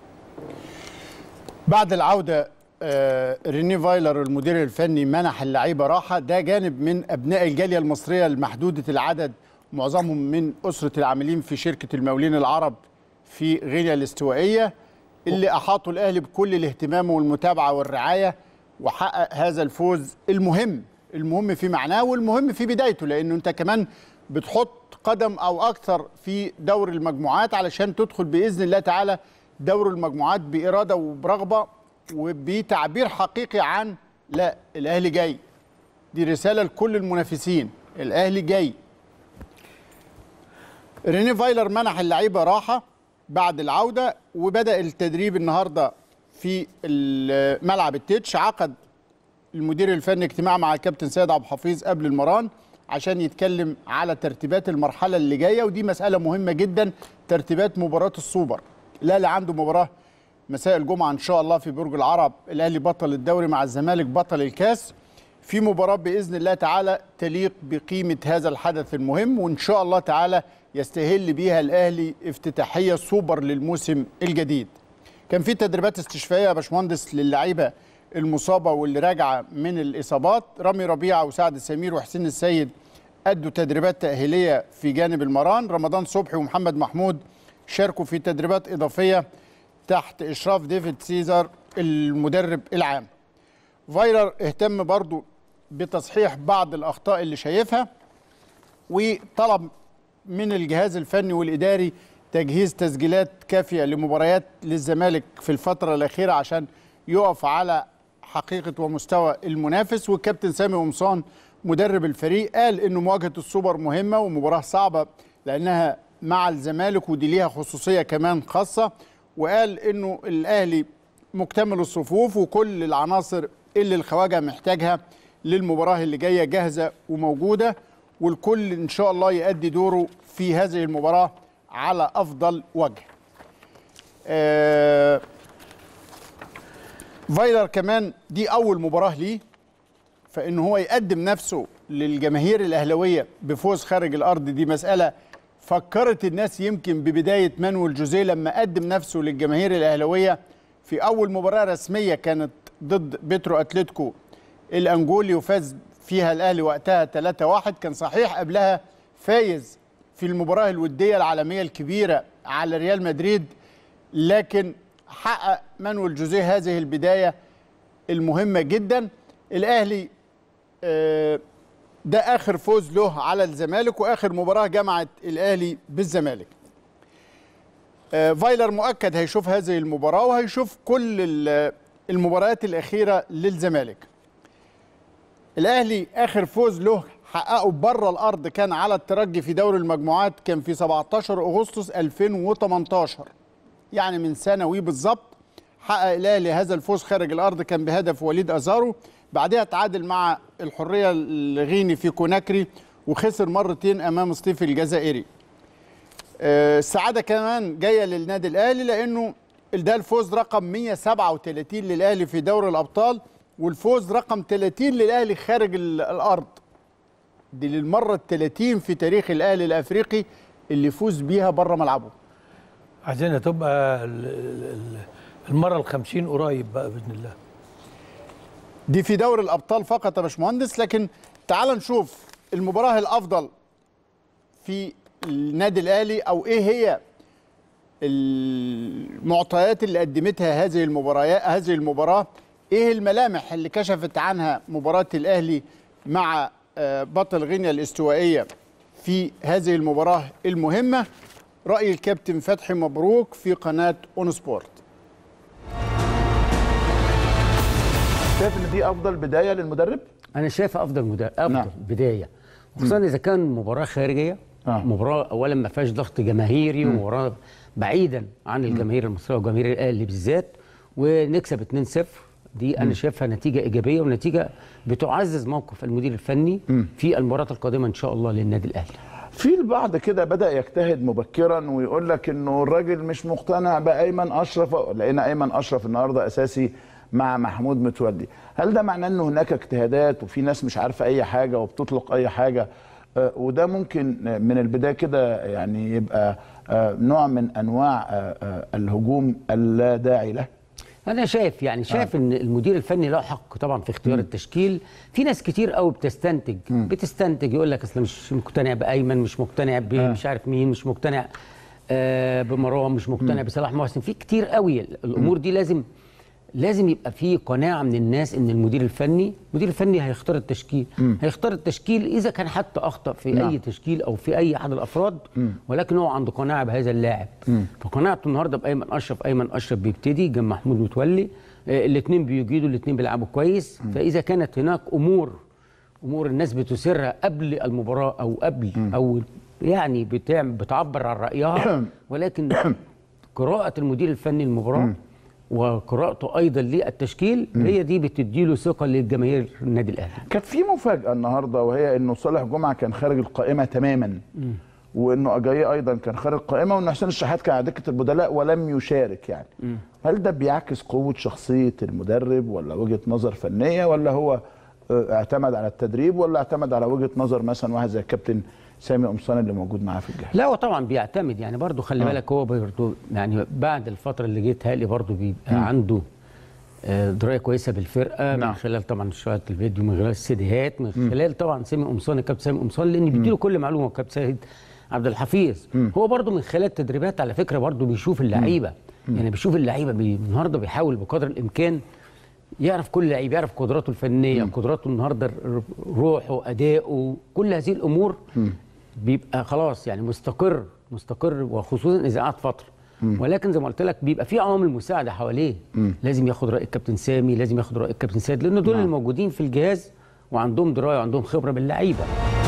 بعد العودة آه، ريني فايلر المدير الفني منح اللعيبة راحة ده جانب من أبناء الجالية المصرية المحدودة العدد معظمهم من أسرة العاملين في شركة المقاولين العرب في غينيا الاستوائية اللي أحاطوا الأهلي بكل الاهتمام والمتابعة والرعاية وحقق هذا الفوز المهم المهم في معناه والمهم في بدايته لأنه أنت كمان بتحط قدم أو أكثر في دور المجموعات علشان تدخل بإذن الله تعالى دور المجموعات بإرادة وبرغبة وبتعبير حقيقي عن لا الأهلي جاي دي رسالة لكل المنافسين الأهلي جاي ريني فايلر منح اللعيبة راحة بعد العودة وبدأ التدريب النهاردة في ال- ملعب التتش عقد المدير الفني اجتماع مع الكابتن سيد عبد الحفيظ قبل المران عشان يتكلم على ترتيبات المرحلة اللي جاية ودي مسألة مهمة جدا ترتيبات مباراة السوبر الأهلي عنده مباراة مساء الجمعة إن شاء الله في برج العرب الأهلي بطل الدوري مع الزمالك بطل الكاس في مباراة بإذن الله تعالى تليق بقيمة هذا الحدث المهم وإن شاء الله تعالى يستهل بيها الأهلي افتتاحية سوبر للموسم الجديد كان في تدريبات استشفائيه يا باشمهندس للعيبه المصابه واللي راجعه من الاصابات رامي ربيعه وسعد سمير وحسين السيد ادوا تدريبات تاهيليه في جانب المران رمضان صبحي ومحمد محمود شاركوا في تدريبات اضافيه تحت اشراف ديفيد سيزر المدرب العام فايلر اهتم برضو بتصحيح بعض الاخطاء اللي شايفها وطلب من الجهاز الفني والاداري تجهيز تسجيلات كافيه لمباريات للزمالك في الفتره الاخيره عشان يقف على حقيقه ومستوى المنافس والكابتن سامي قمصان مدرب الفريق قال انه مواجهه السوبر مهمه ومباراه صعبه لانها مع الزمالك ودي ليها خصوصيه كمان خاصه وقال انه الاهلي مكتمل الصفوف وكل العناصر اللي الخواجه محتاجها للمباراه اللي جايه جاهزه وموجوده والكل ان شاء الله يؤدي دوره في هذه المباراه على افضل وجه. آه فايلر كمان دي اول مباراه ليه فان هو يقدم نفسه للجماهير الاهلاويه بفوز خارج الارض دي مساله فكرت الناس يمكن ببدايه مانويل جوزيه لما قدم نفسه للجماهير الاهلاويه في اول مباراه رسميه كانت ضد بيترو اتلتيكو الانجولي وفاز فيها الاهلي وقتها 3-1 كان صحيح قبلها فايز في المباراه الوديه العالميه الكبيره على ريال مدريد لكن حقق مانويل جوزيه هذه البدايه المهمه جدا الاهلي آه، ده اخر فوز له على الزمالك واخر مباراه جمعت الاهلي بالزمالك آه، فايلر مؤكد هيشوف هذه المباراه وهيشوف كل ال- المباريات الاخيره للزمالك الاهلي اخر فوز له حققه بره الارض كان على الترجي في دوري المجموعات كان في 17 اغسطس 2018 يعني من سنوي بالظبط حقق الاهلي هذا الفوز خارج الارض كان بهدف وليد ازارو بعدها تعادل مع الحريه الغيني في كوناكري وخسر مرتين امام سطيف الجزائري آه، السعاده كمان جايه للنادي الاهلي لانه ده الفوز رقم 137 للاهلي في دوري الابطال والفوز رقم 30 للاهلي خارج ال- الارض دي للمره ال 30 في تاريخ الاهلي الافريقي اللي يفوز بيها بره ملعبه عايزينها تبقى ال- ال- ال- المره الخمسين قريب بقى باذن الله دي في دوري الابطال فقط يا باشمهندس لكن تعال نشوف المباراه الافضل في النادي الاهلي او ايه هي المعطيات اللي قدمتها هذه المباريات هذه المباراه ايه الملامح اللي كشفت عنها مباراه الاهلي مع آه، بطل غينيا الاستوائيه في هذه المباراه المهمه راي الكابتن فتحي مبروك في قناه اون سبورت شايف ان دي افضل بدايه للمدرب انا شايف افضل مدا... افضل نعم. نعم. بدايه خصوصا اذا كان مباراه خارجيه آه. مباراه اولا ما فيهاش ضغط جماهيري ومباراه بعيدا عن الجماهير المصريه وجماهير الاهلي بالذات ونكسب 2-0 دي انا شايفها نتيجه ايجابيه ونتيجه بتعزز موقف المدير الفني في المباراه القادمه ان شاء الله للنادي الاهلي في البعض كده بدا يجتهد مبكرا ويقول لك انه الراجل مش مقتنع بايمن اشرف لقينا ايمن اشرف النهارده اساسي مع محمود متولي هل ده معناه انه هناك اجتهادات وفي ناس مش عارفه اي حاجه وبتطلق اي حاجه آه، وده ممكن آه، من البدايه كده يعني يبقى آه، نوع من انواع آه، آه، الهجوم اللا داعي له انا شايف يعني شايف ان المدير الفني له حق طبعا في اختيار التشكيل في ناس كتير قوي بتستنتج بتستنتج يقول لك اصل مش مقتنع بايمن مش مقتنع بمش عارف مين مش مقتنع آه بمروان مش مقتنع بصلاح محسن في كتير قوي الامور دي لازم لازم يبقى في قناعه من الناس ان المدير الفني المدير الفني هيختار التشكيل هيختار التشكيل اذا كان حتى اخطا في نعم. اي تشكيل او في اي احد الافراد ولكن هو عنده قناعه بهذا اللاعب فقناعته النهارده بايمن اشرف ايمن اشرف بيبتدي جنب محمود متولي الاثنين بيجيدوا الاثنين بيلعبوا كويس فاذا كانت هناك امور امور الناس بتثيرها قبل المباراه او قبل او يعني بتعمل بتعبر عن رايها ولكن قراءه المدير الفني للمباراه وقراءته ايضا للتشكيل هي دي بتديله ثقه للجماهير النادي الاهلي كانت في مفاجاه النهارده وهي انه صالح جمعه كان خارج القائمه تماما وانه اجاي ايضا كان خارج القائمه وان حسين الشحات كان على دكه البدلاء ولم يشارك يعني هل ده بيعكس قوه شخصيه المدرب ولا وجهه نظر فنيه ولا هو آه، اعتمد على التدريب ولا اعتمد على وجهه نظر مثلا واحد زي الكابتن سامي قمصان اللي موجود معاه في الجهاز لا هو طبعا بيعتمد يعني برضه خلي بالك هو برضه يعني بعد الفتره اللي جيت هالي برضه بيبقى عنده آه، درايه كويسه بالفرقه نعم. من خلال طبعا شويه الفيديو من خلال السيديهات من خلال طبعا سامي قمصان الكابتن سامي قمصان لان بيديله كل معلومه كابتن سيد عبد الحفيظ هو برضو من خلال التدريبات على فكره برضو بيشوف اللعيبه يعني بيشوف اللعيبه بي النهارده بيحاول بقدر الامكان يعرف كل لعيب يعرف قدراته الفنيه قدراته النهارده ر- روحه اداؤه كل هذه الامور بيبقى خلاص يعني مستقر مستقر وخصوصا اذا قعد فتره ولكن زي ما قلت لك بيبقى في عوامل مساعده حواليه لازم ياخد راي الكابتن سامي لازم ياخد راي الكابتن سيد لان دول نعم. الموجودين في الجهاز وعندهم درايه وعندهم خبره باللعيبه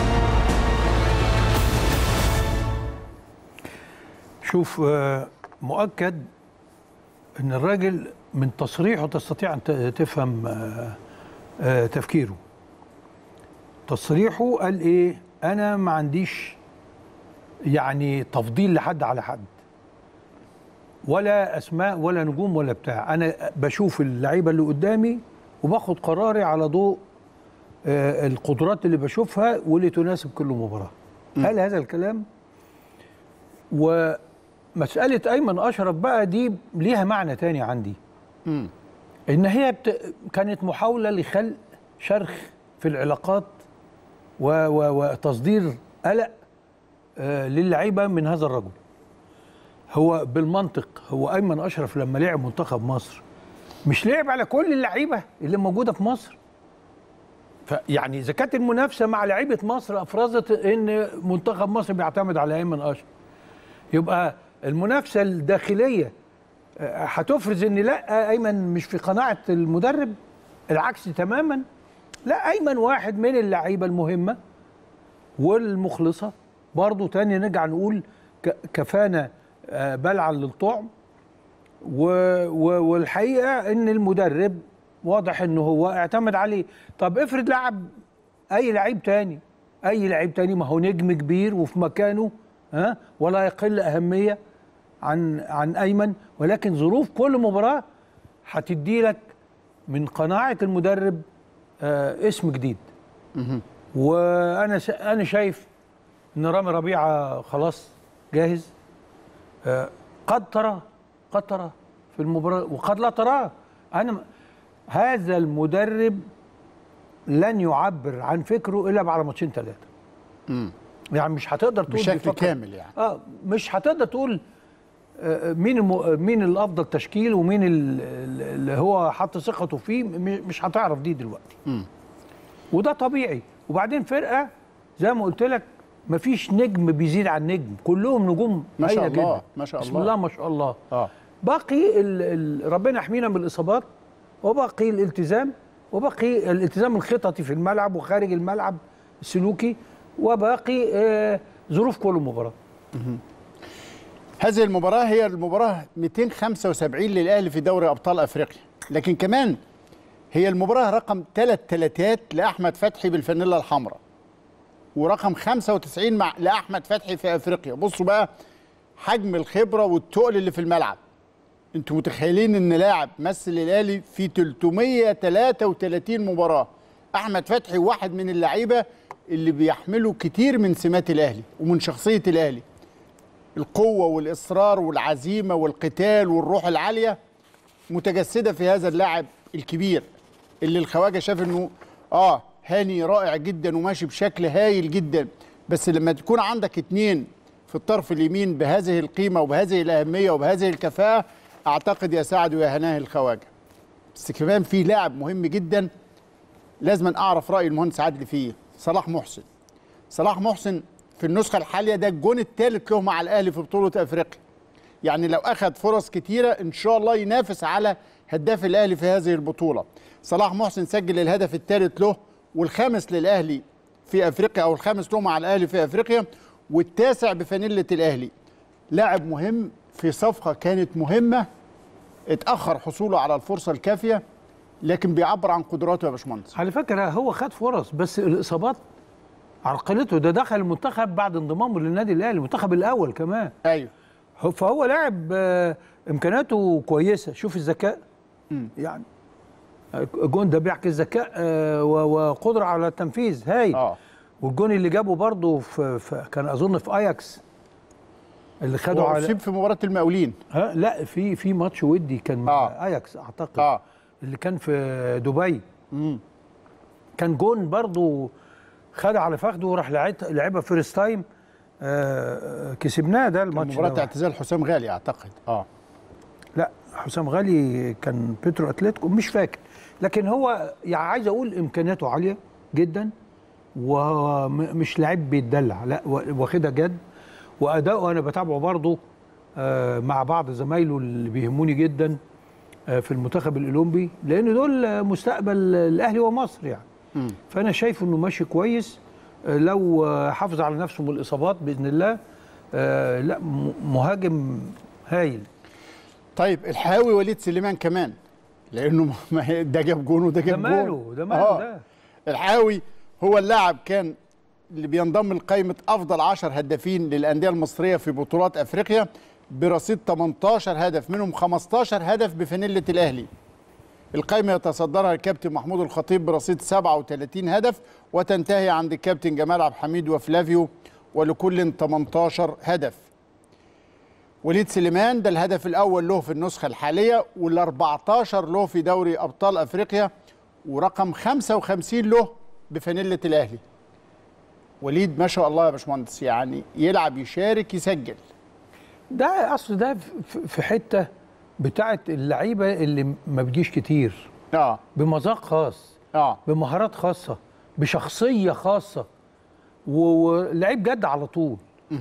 شوف آه، مؤكد ان الراجل من تصريحه تستطيع ان ت- تفهم آه، آه، تفكيره تصريحه قال ايه انا ما عنديش يعني تفضيل لحد على حد ولا اسماء ولا نجوم ولا بتاع انا بشوف اللعيبه اللي قدامي وباخد قراري على ضوء آه، القدرات اللي بشوفها واللي تناسب كل مباراه قال هذا الكلام ومساله ايمن اشرف بقى دي ليها معنى تاني عندي ان هي بت... كانت محاوله لخلق شرخ في العلاقات و... و... وتصدير قلق آه للعيبه من هذا الرجل هو بالمنطق هو ايمن اشرف لما لعب منتخب مصر مش لعب على كل اللعيبه اللي موجوده في مصر فيعني اذا كانت المنافسه مع لعيبه مصر افرزت ان منتخب مصر بيعتمد على ايمن اشرف يبقى المنافسه الداخليه آه، هتفرز ان لا ايمن مش في قناعه المدرب العكس تماما لا ايمن واحد من اللعيبه المهمه والمخلصه برضه تاني نرجع نقول ك- كفانا آه، بلعا للطعم و و والحقيقه ان المدرب واضح ان هو اعتمد عليه طب افرض لعب اي لعيب تاني اي لعيب تاني ما هو نجم كبير وفي مكانه ها ولا يقل اهميه عن عن ايمن ولكن ظروف كل مباراه هتدي لك من قناعه المدرب آه اسم جديد وانا س- انا شايف ان رامي ربيعه خلاص جاهز آه قد ترى قد ترى في المباراه وقد لا تراه انا م- هذا المدرب لن يعبر عن فكره الا بعد ماتشين ثلاثه يعني مش هتقدر تقول بشكل بيفكر- كامل يعني اه مش هتقدر تقول آه، مين الم... مين الافضل تشكيل ومين ال- ال- اللي هو حط ثقته فيه م- مش هتعرف دي دلوقتي وده طبيعي وبعدين فرقه زي ما قلت لك مفيش نجم بيزيد عن نجم كلهم نجوم ما شاء هايلة الله، جداً. ما شاء بسم الله. الله ما شاء الله اه باقي ال... ال... ربنا يحمينا من الاصابات وباقي الالتزام وباقي الالتزام الخططي في الملعب وخارج الملعب السلوكي وباقي آه ظروف كل مباراه هذه المباراة هي المباراة 275 للأهلي في دوري أبطال أفريقيا لكن كمان هي المباراة رقم ثلاث تلاتات لأحمد فتحي بالفانيلا الحمراء ورقم 95 مع لأحمد فتحي في أفريقيا بصوا بقى حجم الخبرة والتقل اللي في الملعب انتوا متخيلين ان لاعب مثل الاهلي في 333 مباراة احمد فتحي واحد من اللعيبة اللي بيحملوا كتير من سمات الاهلي ومن شخصية الاهلي القوة والإصرار والعزيمة والقتال والروح العالية متجسدة في هذا اللاعب الكبير اللي الخواجة شاف انه اه هاني رائع جدا وماشي بشكل هايل جدا بس لما تكون عندك اتنين في الطرف اليمين بهذه القيمة وبهذه الأهمية وبهذه الكفاءة أعتقد يا سعد ويا هناه الخواجة بس كمان في لاعب مهم جدا لازم أعرف رأي المهندس عادل فيه صلاح محسن صلاح محسن في النسخة الحالية ده الجون الثالث له مع الأهلي في بطولة أفريقيا يعني لو أخذ فرص كتيرة إن شاء الله ينافس على هداف الأهلي في هذه البطولة صلاح محسن سجل الهدف الثالث له والخامس للأهلي في أفريقيا أو الخامس له مع الأهلي في أفريقيا والتاسع بفانيلة الأهلي لاعب مهم في صفقة كانت مهمة اتأخر حصوله على الفرصة الكافية لكن بيعبر عن قدراته يا باشمهندس على فكره هو خد فرص بس الاصابات عرقلته ده دخل المنتخب بعد انضمامه للنادي الاهلي المنتخب الاول كمان ايوه فهو لاعب آه، امكانياته كويسه شوف الذكاء يعني الجون ده بيحكي ذكاء آه، و- وقدره على التنفيذ هاي اه والجون اللي جابه برضه في, في كان اظن في اياكس اللي خده هو على أصيب في مباراة المقاولين ها لا في في ماتش ودي كان مع آه. اياكس اعتقد اه اللي كان في دبي كان جون برضو خد على فخده وراح لعب- لعبها فيرست تايم آه، كسبناه ده الماتش مباراه ده. اعتزال حسام غالي اعتقد اه لا حسام غالي كان بيترو اتلتيكو مش فاكر لكن هو يعني عايز اقول امكانياته عاليه جدا ومش لعيب بيتدلع لا واخدها جد واداؤه انا بتابعه برضه آه، مع بعض زمايله اللي بيهموني جدا آه، في المنتخب الاولمبي لان دول آه، مستقبل الاهلي ومصر يعني فانا شايف انه ماشي كويس آه، لو آه، حافظ على نفسه من الاصابات باذن الله آه، لا م- مهاجم هايل طيب الحاوي وليد سليمان كمان لانه ما هي- ده جاب جون وده جاب جون ماله؟ ده ماله ده؟ الحاوي هو اللاعب كان اللي بينضم لقائمه افضل 10 هدافين للانديه المصريه في بطولات افريقيا برصيد 18 هدف منهم 15 هدف بفانيله الاهلي القائمة يتصدرها الكابتن محمود الخطيب برصيد 37 هدف وتنتهي عند الكابتن جمال عبد الحميد وفلافيو ولكل 18 هدف وليد سليمان ده الهدف الأول له في النسخة الحالية وال 14 له في دوري أبطال أفريقيا ورقم 55 له بفانيلة الأهلي وليد ما شاء الله يا باشمهندس يعني يلعب يشارك يسجل ده اصل ده في- في حته بتاعت اللعيبه اللي ما بتجيش كتير اه بمذاق خاص اه بمهارات خاصه بشخصيه خاصه و- ولعيب جد على طول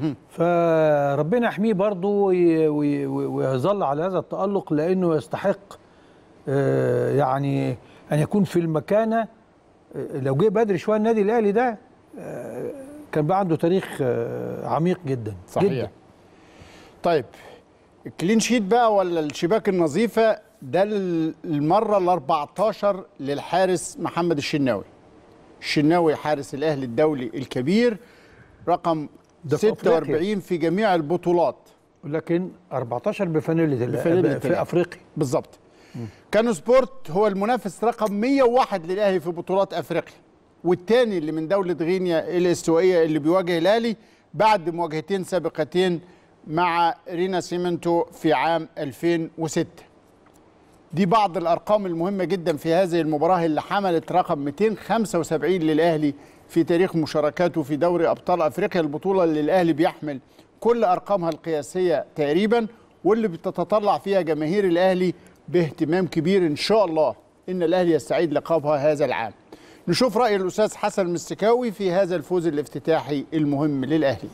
فربنا يحميه برضه وي- وي- وي- ويظل على هذا التألق لأنه يستحق آه، يعني أن يكون في المكانة آه، لو جه بدري شوية النادي الأهلي ده آه، كان بقى عنده تاريخ آه، عميق جدا صحيح جدا. طيب الكلين شيت بقى ولا الشباك النظيفه ده ال- المره ال 14 للحارس محمد الشناوي الشناوي حارس الاهلي الدولي الكبير رقم ده في 46 في جميع البطولات لكن 14 بفانيلة ال- بفانيلة في الأهلي. افريقيا بالظبط كانو سبورت هو المنافس رقم 101 للاهلي في بطولات افريقيا والثاني اللي من دوله غينيا الاستوائيه اللي بيواجه الاهلي بعد مواجهتين سابقتين مع رينا سيمنتو في عام 2006 دي بعض الارقام المهمه جدا في هذه المباراه اللي حملت رقم 275 للاهلي في تاريخ مشاركاته في دوري ابطال افريقيا البطوله اللي الاهلي بيحمل كل ارقامها القياسيه تقريبا واللي بتتطلع فيها جماهير الاهلي باهتمام كبير ان شاء الله ان الاهلي يستعيد لقبها هذا العام. نشوف راي الاستاذ حسن المستكاوي في هذا الفوز الافتتاحي المهم للاهلي.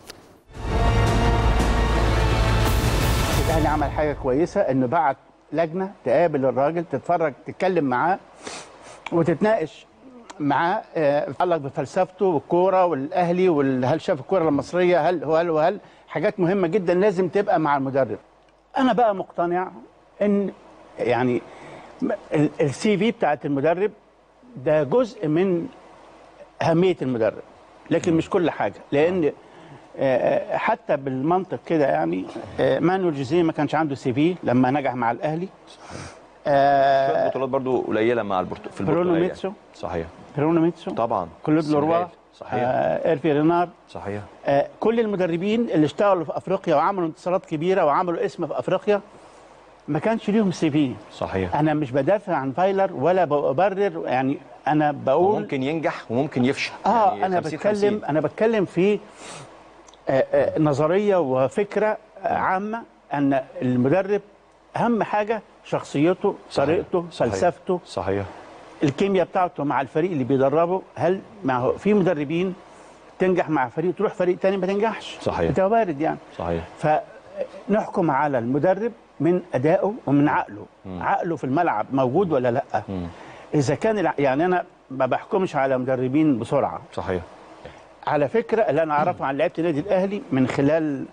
الاهلي عمل حاجه كويسه انه بعت لجنه تقابل الراجل تتفرج تتكلم معاه وتتناقش معاه آه، يتعلق بفلسفته والكوره والاهلي وهل شاف الكوره المصريه هل وهل وهل حاجات مهمه جدا لازم تبقى مع المدرب. انا بقى مقتنع ان يعني السي في بتاعت المدرب ده جزء من اهميه المدرب لكن مش كل حاجه لان آه، حتى بالمنطق كده يعني آه، مانويل جوزيه ما كانش عنده سي في لما نجح مع الاهلي آه، بطولات برضو قليله مع البرتو... في برونو البرتغال ميتسو. صحيح برونو ميتسو طبعا كلود السنغال. لوروا صحيح آه، ايرفي رينار صحيح آه، كل المدربين اللي اشتغلوا في افريقيا وعملوا انتصارات كبيره وعملوا اسم في افريقيا ما كانش ليهم سي في صحيح انا مش بدافع عن فايلر ولا ببرر يعني انا بقول ممكن ينجح وممكن يفشل اه يعني انا 50 بتكلم 50. انا بتكلم في آه، آه، نظريه وفكره آه، عامه ان المدرب اهم حاجه شخصيته طريقته صحيح. فلسفته صحيح الكيمياء بتاعته مع الفريق اللي بيدربه هل ما هو في مدربين تنجح مع فريق تروح فريق تاني ما تنجحش صحيح. ده وارد يعني صحيح فنحكم على المدرب من ادائه ومن عقله مم. عقله في الملعب موجود ولا لا مم. اذا كان الع- يعني انا ما بحكمش على مدربين بسرعه صحيح على فكره اللي انا اعرفه عن لعيبه النادي الاهلي من خلال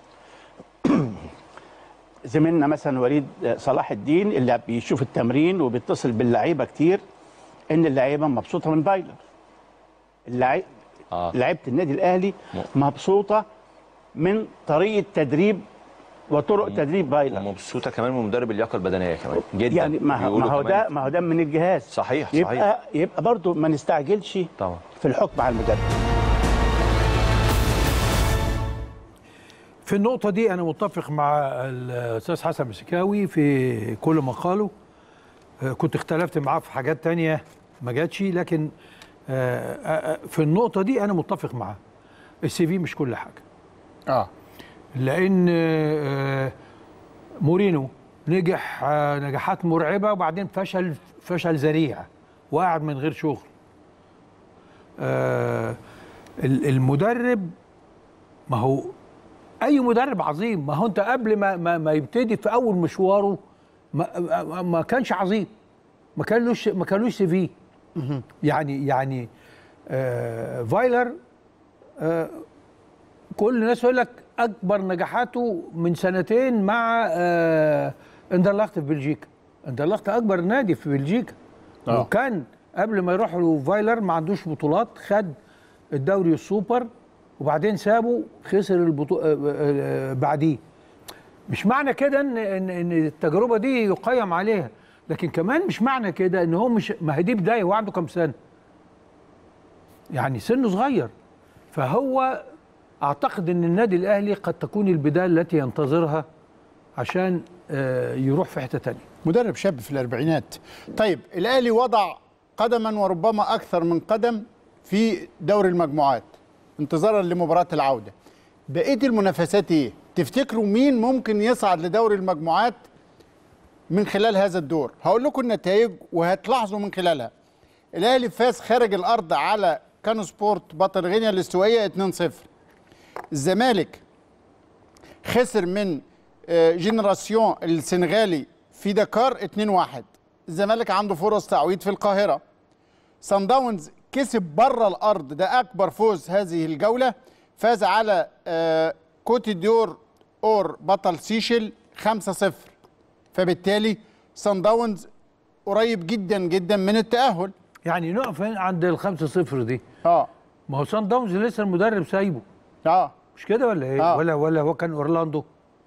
زميلنا مثلا وليد صلاح الدين اللي بيشوف التمرين وبيتصل باللعيبه كتير ان اللعيبه مبسوطه من بايلر اللعيب آه. لعيبه النادي الاهلي مبسوطه من طريقه تدريب وطرق تدريب بايلر مبسوطه كمان من مدرب اللياقه البدنيه كمان جدا يعني ما هو- بيقولوا ما هو كمان. ده ما هو ده من الجهاز صحيح يبقى صحيح يبقى برضه ما نستعجلش طبعا في الحكم على المدرب في النقطة دي أنا متفق مع الأستاذ حسن مسكاوي في كل ما قاله آه، كنت اختلفت معاه في حاجات تانية ما جاتش لكن آه، آه، آه، في النقطة دي أنا متفق معاه السي في مش كل حاجة اه لأن آه، مورينو نجح آه، نجاحات مرعبة وبعدين فشل فشل ذريع وقعد من غير شغل آه، ال- المدرب ما هو اي مدرب عظيم ما هو انت قبل ما ما, ما يبتدي في اول مشواره ما, ما- ما كانش عظيم ما كانلوش ما كانلوش سي في يعني يعني آه فايلر آه كل الناس يقول لك اكبر نجاحاته من سنتين مع آه اندرلخت في بلجيكا اندرلخت اكبر نادي في بلجيكا آه. وكان قبل ما يروح له فايلر ما عندوش بطولات خد الدوري السوبر وبعدين سابه خسر البطوله بعديه مش معنى كده ان ان ان التجربه دي يقيم عليها لكن كمان مش معنى كده ان هو مش ما هي دي بدايه هو عنده كام سنه يعني سنه صغير فهو اعتقد ان النادي الاهلي قد تكون البدايه التي ينتظرها عشان آه، يروح في حته تانية مدرب شاب في الاربعينات طيب الاهلي وضع قدما وربما اكثر من قدم في دوري المجموعات انتظارا لمباراه العوده بقيه المنافسات ايه تفتكروا مين ممكن يصعد لدوري المجموعات من خلال هذا الدور هقول لكم النتائج وهتلاحظوا من خلالها الاهلي فاز خارج الارض على كانو سبورت بطل غينيا الاستوائيه 2-0 الزمالك خسر من آه، جينيراسيون السنغالي في دكار 2-1 الزمالك عنده فرص تعويض في القاهره سان داونز كسب بره الارض ده اكبر فوز هذه الجوله فاز على آه، كوتي ديور اور بطل سيشل 5-0 فبالتالي سان داونز قريب جدا جدا من التاهل يعني نقف هنا عند الخمسة صفر دي اه ما هو سان داونز لسه المدرب سايبه اه مش كده ولا ايه آه. ولا ولا هو كان اورلاندو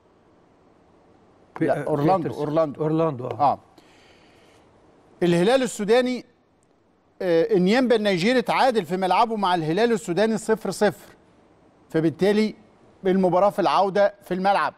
في- لا آه، اورلاندو في- اورلاندو اورلاندو اه, اه الهلال السوداني آه، انيمبا النيجيري تعادل في ملعبه مع الهلال السوداني 0 0 فبالتالي المباراه في العوده في الملعب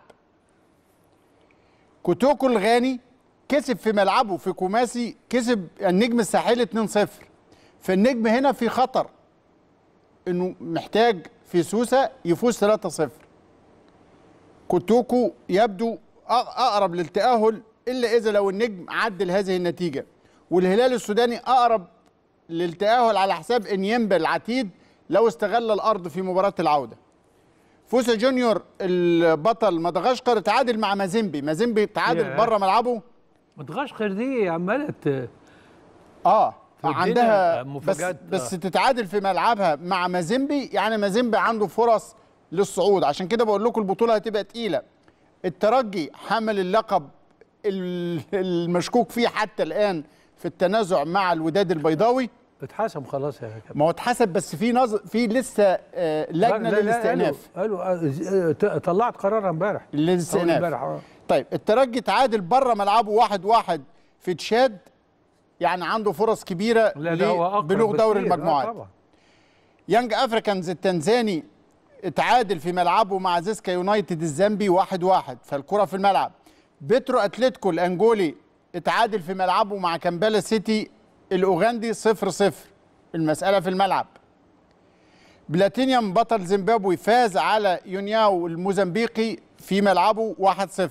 كوتوكو الغاني كسب في ملعبه في كوماسي كسب النجم الساحلي 2 0 فالنجم هنا في خطر انه محتاج في سوسه يفوز 3 0 كوتوكو يبدو أق- اقرب للتاهل الا اذا لو النجم عدل هذه النتيجه والهلال السوداني اقرب للتاهل على حساب انيمبا العتيد لو استغل الارض في مباراه العوده فوسا جونيور البطل مدغشقر تعادل مع مازيمبي مازيمبي تعادل ياه. بره ملعبه مدغشقر دي عماله ت- اه تودينا عندها بس مفاجآت، بس آه. تتعادل في ملعبها مع مازيمبي يعني مازيمبي عنده فرص للصعود عشان كده بقول لكم البطوله هتبقى تقيله الترجي حمل اللقب ال- المشكوك فيه حتى الان في التنازع مع الوداد البيضاوي اتحسم خلاص يا كابتن ما هو اتحسب بس في نظر في لسه آه، لجنه لا- لا- للاستئناف قالوا قالوا آه، ت- طلعت قرار امبارح أول للاستئناف امبارح آه. طيب الترجي تعادل بره ملعبه واحد واحد في تشاد يعني عنده فرص كبيره لا ده هو أقرب لبلوغ دوري بكتير. آه، المجموعات طبعا يانج افريكانز التنزاني اتعادل في ملعبه مع زيسكا يونايتد الزامبي واحد واحد فالكرة في الملعب بيترو اتلتيكو الانجولي اتعادل في ملعبه مع كامبالا سيتي الاوغندي صفر صفر المسألة في الملعب بلاتينيوم بطل زيمبابوي فاز على يونياو الموزمبيقي في ملعبه 1-0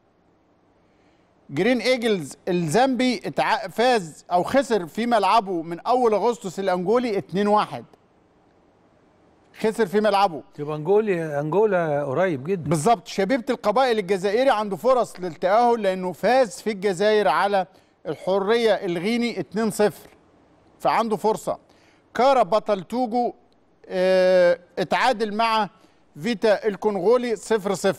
جرين ايجلز الزامبي اتع- فاز او خسر في ملعبه من اول اغسطس الانجولي 2-1 خسر في ملعبه يبقى انجولي انجولا قريب جدا بالظبط شبيبه القبائل الجزائري عنده فرص للتاهل لانه فاز في الجزائر على الحريه الغيني 2-0 فعنده فرصه كارا بطل توجو اه اتعادل مع فيتا الكونغولي 0-0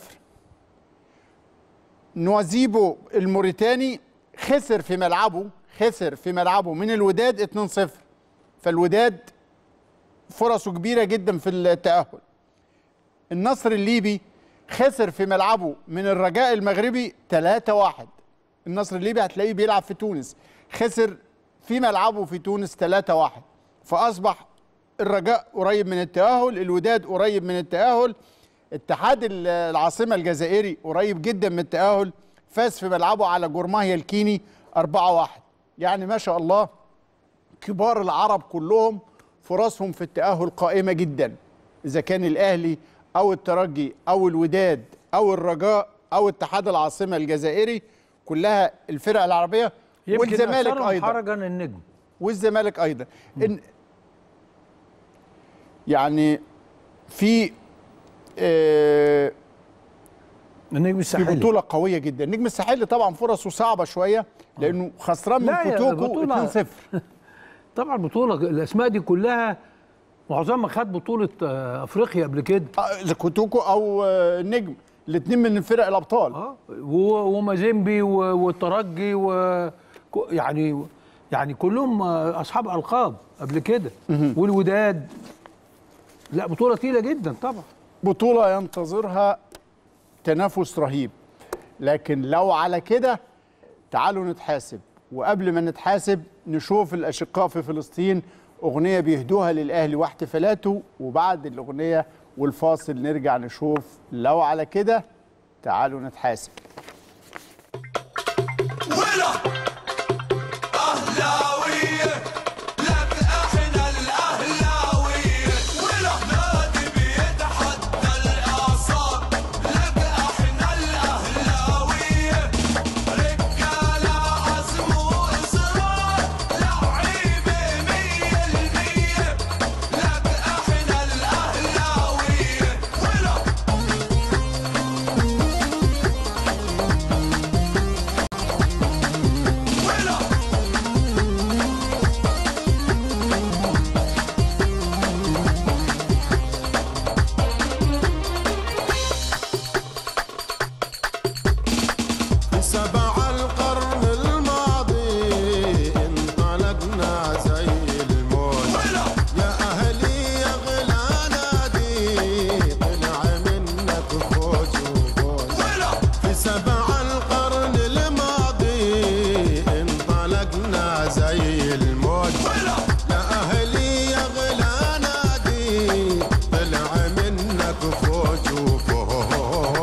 نوازيبو الموريتاني خسر في ملعبه خسر في ملعبه من الوداد 2-0 فالوداد فرصه كبيره جدا في التاهل النصر الليبي خسر في ملعبه من الرجاء المغربي 3-1 النصر الليبي هتلاقيه بيلعب في تونس خسر في ملعبه في تونس 3-1 فاصبح الرجاء قريب من التاهل الوداد قريب من التاهل اتحاد ال- العاصمه الجزائري قريب جدا من التاهل فاز في ملعبه على جورماهيا الكيني 4-1 يعني ما شاء الله كبار العرب كلهم فرصهم في التأهل قائمة جدا إذا كان الأهلي أو الترجي أو الوداد أو الرجاء أو اتحاد العاصمة الجزائري كلها الفرق العربية يمكن والزمالك أكثرهم أيضا حرجا النجم والزمالك ايضا إن يعني في آه النجم في الساحلي بطوله قويه جدا النجم الساحلي طبعا فرصه صعبه شويه لانه خسران من لا يا كوتوكو بطولة- 2-0 طبعا بطولة الأسماء دي كلها معظمها خد بطولة آه، أفريقيا قبل كده آه، كوتوكو او آه، النجم الاثنين من فرق الابطال اه و- ومازيمبي و- والترجي و كو- يعني يعني كلهم آه، أصحاب ألقاب قبل كده والوداد لا بطولة تقيلة جدا طبعا بطوله ينتظرها تنافس رهيب لكن لو على كده تعالوا نتحاسب وقبل ما نتحاسب نشوف الاشقاء في فلسطين اغنيه بيهدوها للاهلي واحتفالاته وبعد الاغنيه والفاصل نرجع نشوف لو على كده تعالوا نتحاسب أهلاوية لك احنا الأهلاوية ولا نادي بيتحدى الأعصاب لك احنا الأهلاوية رجالة عزم وإصرار لعيبة مية المية لك احنا الأهلاوية ولا في سبع القرن الماضي انطلقنا زي الموت يا أهلي يا غلا نادي طلع منك فوج وفوج في سبع القرن الماضي انطلقنا زي الموت يا أهلي يا غلا نادي طلع منك فوج وفوج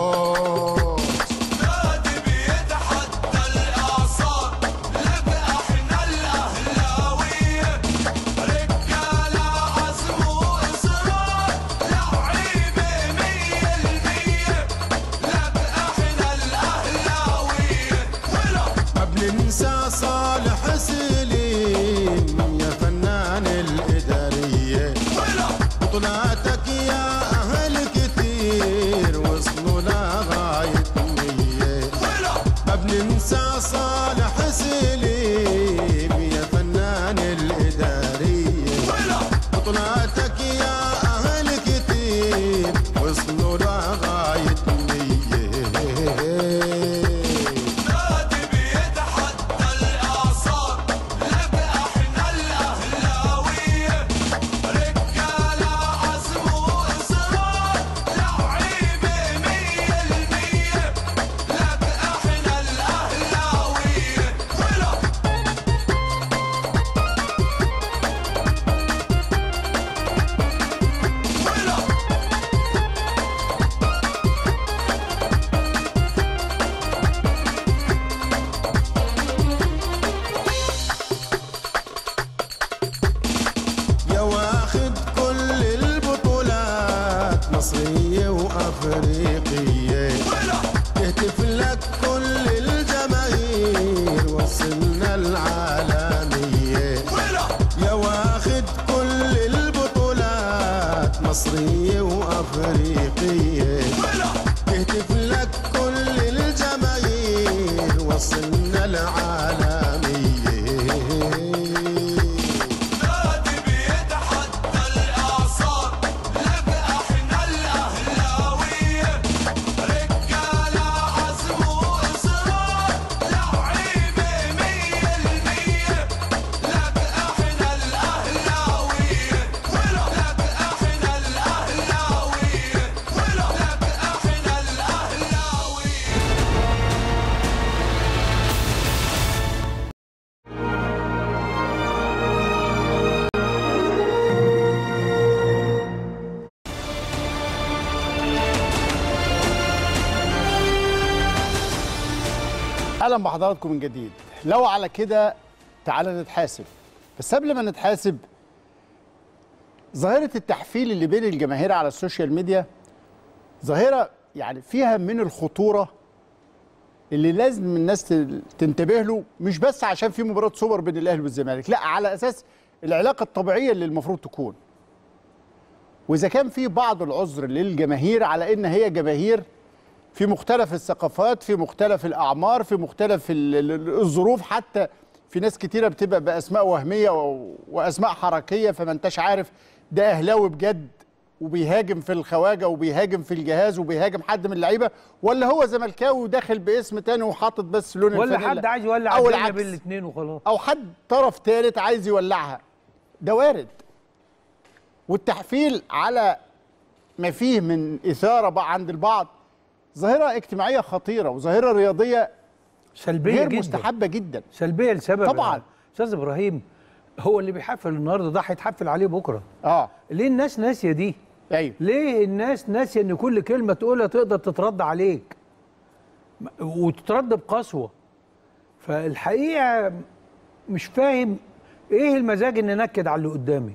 نادي بيتحدى الأعصاب لك احنا الأهلاوية رجالة عزم وإصرار لعيبة مية المية لك احنا الأهلاوية ما بننسى صالح سليم يا فنان الإدارية بطولاتك يا أهل كتير وصلوا لغاية مية ما بننسى صالح سليم يا فنان الإدارية بطولاتك يا أهل كتير وصلوا لغاية مية نادي بيتحدى الأعصاب لك احنا الأهلاوية رجالة عزم وإصرار لعيبة مية المية لك احنا الأهلاوية ولا يا واخد كل البطولات مصرية وأفريقية تهتف لك كل الجماهير وصلنا العالمية يا واخد كل البطولات مصرية وأفريقية تهتف لك كل الجماهير وصلنا العالمية نادي بيتحدى الأعصاب لك احنا الأهلاوية رجالة عزم وإصرار لعيبة مية المية لك احنا الأهلاوية ولا لك احنا الأهلاوية ولا لك احنا الأهلاوية اهلا بحضراتكم من جديد لو على كده تعالى نتحاسب بس قبل ما نتحاسب ظاهرة التحفيل اللي بين الجماهير على السوشيال ميديا ظاهرة يعني فيها من الخطورة اللي لازم الناس ت- تنتبه له مش بس عشان في مباراة سوبر بين الأهلي والزمالك لا على أساس العلاقة الطبيعية اللي المفروض تكون وإذا كان في بعض العذر للجماهير على إن هي جماهير في مختلف الثقافات في مختلف الأعمار في مختلف ال- ال- الظروف حتى في ناس كتيرة بتبقى بأسماء وهمية و- وأسماء حركية فما انتش عارف ده أهلاوي بجد وبيهاجم في الخواجة وبيهاجم في الجهاز وبيهاجم حد من اللعيبة ولا هو زملكاوي وداخل باسم تاني وحاطط بس لون ولا الفانيلا حد عايز يولع أو الدنيا العكس بين الاثنين وخلاص او حد طرف ثالث عايز يولعها ده وارد والتحفيل على ما فيه من اثاره بقى عند البعض ظاهره اجتماعيه خطيره وظاهره رياضيه سلبيه غير جدا مستحبه جدا سلبيه لسبب طبعا استاذ ابراهيم هو اللي بيحفل النهارده ده هيتحفل عليه بكره اه ليه الناس ناسيه دي ايوه ليه الناس ناسيه ان كل كلمه تقولها تقدر تترد عليك م- وتترد بقسوه فالحقيقه مش فاهم ايه المزاج ان انكد على اللي قدامي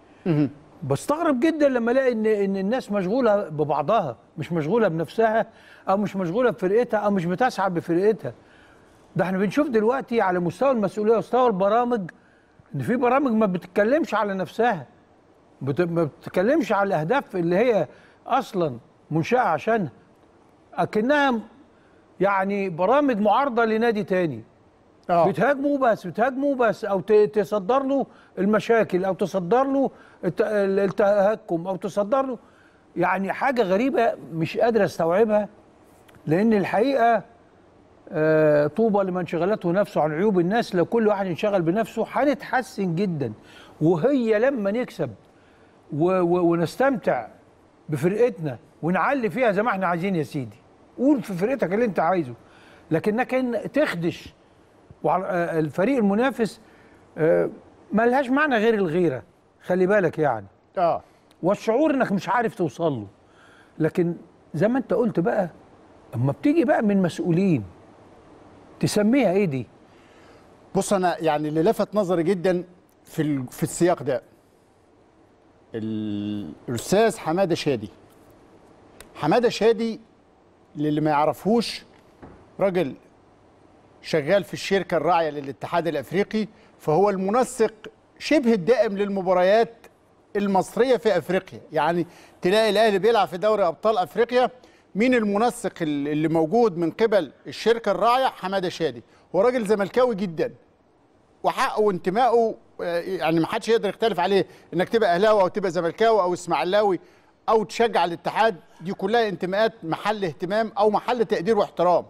بستغرب جدا لما الاقي ان ان الناس مشغوله ببعضها مش مشغوله بنفسها او مش مشغوله بفرقتها او مش بتسعى بفرقتها ده احنا بنشوف دلوقتي على مستوى المسؤوليه ومستوى البرامج ان في برامج ما بتتكلمش على نفسها بت- ما بتتكلمش على الاهداف اللي هي اصلا منشاه عشانها اكنها يعني برامج معارضه لنادي تاني آه. بتهاجمه بس بتهاجمه بس او ت- تصدر له المشاكل او تصدر له الت- ال- التهكم او تصدر له يعني حاجه غريبه مش قادر استوعبها لان الحقيقه آه، طوبى لمن شغلته نفسه عن عيوب الناس لو كل واحد انشغل بنفسه هنتحسن جدا وهي لما نكسب و و ونستمتع بفرقتنا ونعلي فيها زي ما احنا عايزين يا سيدي قول في فرقتك اللي انت عايزه لكنك إن تخدش وعلى آه، الفريق المنافس آه، ما لهاش معنى غير الغيره خلي بالك يعني اه والشعور انك مش عارف توصل له لكن زي ما انت قلت بقى اما بتيجي بقى من مسؤولين تسميها ايه دي بص انا يعني اللي لفت نظري جدا في ال- في السياق ده ال- الاستاذ حماده شادي حماده شادي للي ما يعرفوش راجل شغال في الشركه الراعيه للاتحاد الافريقي فهو المنسق شبه الدائم للمباريات المصريه في افريقيا يعني تلاقي الاهلي بيلعب في دوري ابطال افريقيا مين المنسق ال- اللي موجود من قبل الشركه الراعيه حماده شادي هو راجل زملكاوي جدا وحقه وانتمائه آه، يعني ما حدش يقدر يختلف عليه انك تبقى اهلاوي او تبقى زملكاوي او اسماعيلاوي او تشجع الاتحاد دي كلها انتماءات محل اهتمام او محل تقدير واحترام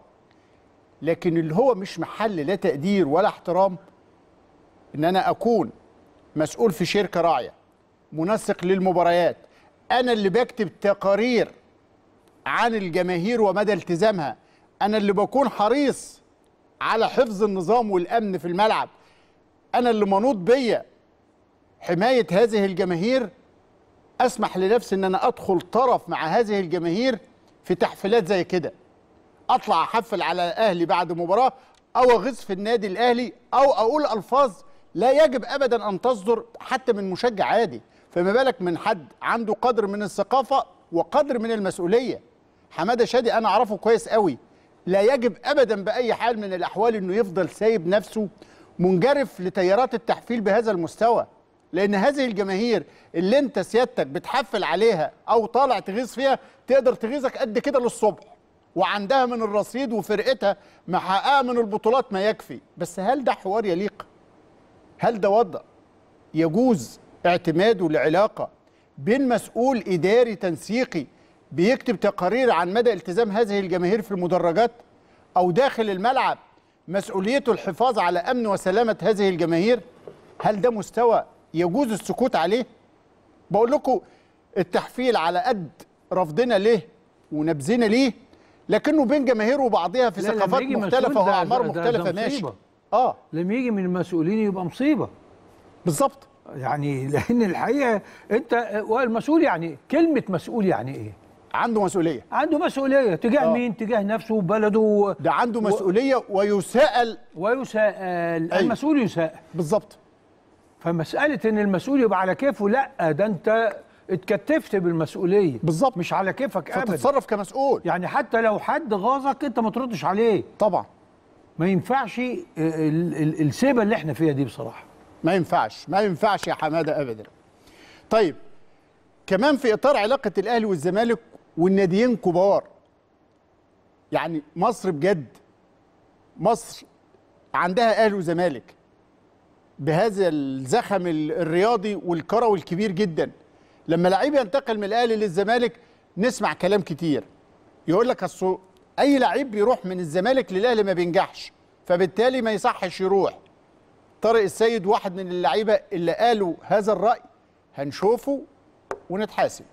لكن اللي هو مش محل لا تقدير ولا احترام ان انا اكون مسؤول في شركه راعيه منسق للمباريات انا اللي بكتب تقارير عن الجماهير ومدى التزامها انا اللي بكون حريص على حفظ النظام والامن في الملعب انا اللي منوط بيا حمايه هذه الجماهير اسمح لنفسي ان انا ادخل طرف مع هذه الجماهير في تحفيلات زي كده اطلع احفل على اهلي بعد مباراه او اغيظ في النادي الاهلي او اقول الفاظ لا يجب ابدا ان تصدر حتى من مشجع عادي فما بالك من حد عنده قدر من الثقافه وقدر من المسؤوليه حماده شادي انا اعرفه كويس قوي لا يجب ابدا باي حال من الاحوال انه يفضل سايب نفسه منجرف لتيارات التحفيل بهذا المستوى لان هذه الجماهير اللي انت سيادتك بتحفل عليها او طالع تغيظ فيها تقدر تغيظك قد كده للصبح وعندها من الرصيد وفرقتها محققه من البطولات ما يكفي بس هل ده حوار يليق هل ده وضع يجوز اعتماده لعلاقه بين مسؤول اداري تنسيقي بيكتب تقارير عن مدى التزام هذه الجماهير في المدرجات او داخل الملعب مسؤوليته الحفاظ على امن وسلامه هذه الجماهير هل ده مستوى يجوز السكوت عليه بقول لكم التحفيل على قد رفضنا ليه ونبذنا ليه لكنه بين جماهير وبعضها في لا، لما ثقافات يجي مسؤول مختلفه ده- واعمار ده- ده- مختلفه ده ماشي مصيبة. اه لما يجي من المسؤولين يبقى مصيبه بالظبط يعني لان الحقيقه انت والمسؤول يعني إيه؟ كلمه مسؤول يعني ايه عنده مسؤوليه عنده مسؤوليه تجاه آه. مين تجاه نفسه وبلده ده عنده مسؤوليه ويساءل ويساءل أيوة. المسؤول يساءل بالظبط فمساله ان المسؤول يبقى على كيفه لا ده انت اتكتفت بالمسؤوليه بالظبط مش على كيفك ابدا فتتصرف كمسؤول يعني حتى لو حد غاظك انت ما تردش عليه طبعا ما ينفعش ال- ال- السيبه اللي احنا فيها دي بصراحه ما ينفعش ما ينفعش يا حماده ابدا طيب كمان في اطار علاقه الاهلي والزمالك والناديين كبار يعني مصر بجد مصر عندها اهلي وزمالك بهذا الزخم ال- الرياضي والكروي الكبير جدا لما لعيب ينتقل من الاهلي للزمالك نسمع كلام كتير يقول لك اصل اي لعيب بيروح من الزمالك للاهلي ما بينجحش فبالتالي ما يصحش يروح طارق السيد واحد من اللعيبه اللي قالوا هذا الراي هنشوفه ونتحاسب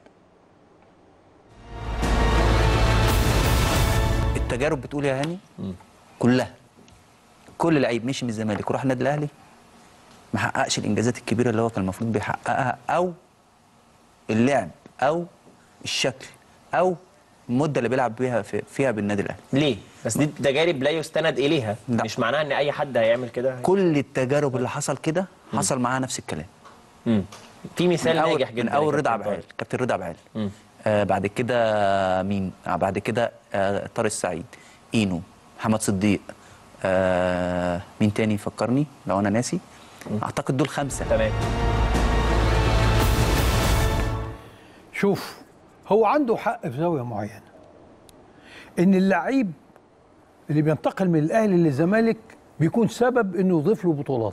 التجارب بتقول يا هاني كلها كل لعيب مشي من الزمالك وراح النادي الاهلي ما حققش الانجازات الكبيره اللي هو كان المفروض بيحققها او اللعب او الشكل او المده اللي بيلعب بيها في فيها بالنادي الاهلي ليه؟ بس دي تجارب لا يستند اليها لا. مش معناها ان اي حد هيعمل كده كل التجارب اللي حصل كده حصل معاها نفس الكلام مم. في مثال من أول ناجح جدا من اول يا رضا كابتن عبعال كابتن رضا عبعال مم. آه بعد كده مين آه بعد كده آه طارق السعيد اينو محمد صديق آه مين تاني فكرني لو انا ناسي اعتقد دول خمسه تمام شوف هو عنده حق في زاويه معينه ان اللعيب اللي بينتقل من الاهلي للزمالك بيكون سبب انه يضيف له بطولات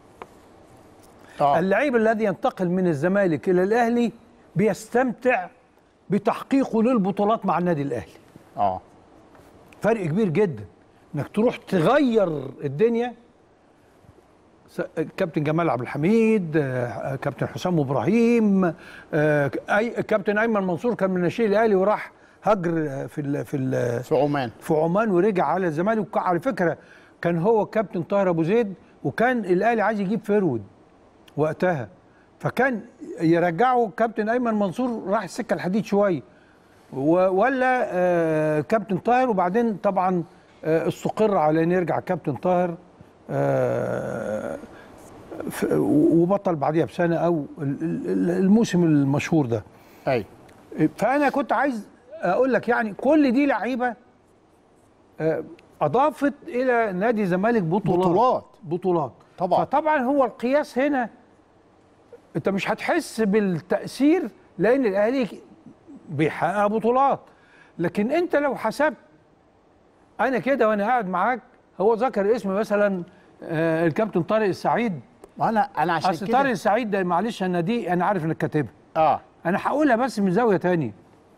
آه. اللعيب الذي ينتقل من الزمالك الى الاهلي بيستمتع بتحقيقه للبطولات مع النادي الاهلي اه فرق كبير جدا انك تروح تغير الدنيا س- كابتن جمال عبد الحميد آه، كابتن حسام ابراهيم آه، اي كابتن ايمن منصور كان من ناشئين الاهلي وراح هجر آه، في ال في ال في عمان في عمان ورجع على الزمالك وكان- على فكره كان هو كابتن طاهر ابو زيد وكان الاهلي عايز يجيب فرود وقتها فكان يرجعه كابتن ايمن منصور راح السكه الحديد شويه و- ولا آه، كابتن طاهر وبعدين طبعا آه، استقر على ان يرجع كابتن طاهر آه، ف- وبطل بعديها بسنه او ال- ال- الموسم المشهور ده ايوه فانا كنت عايز اقول لك يعني كل دي لعيبه آه، اضافت الى نادي الزمالك بطولات بطولات. بطولات طبعا. فطبعا هو القياس هنا انت مش هتحس بالتاثير لان الاهلي بيحقق بطولات لكن انت لو حسبت انا كده وانا قاعد معاك هو ذكر اسم مثلا آه، الكابتن طارق السعيد وانا انا عشان اصل كده طارق السعيد ده معلش انا دي انا عارف انك كاتبها اه انا هقولها بس من زاويه تانية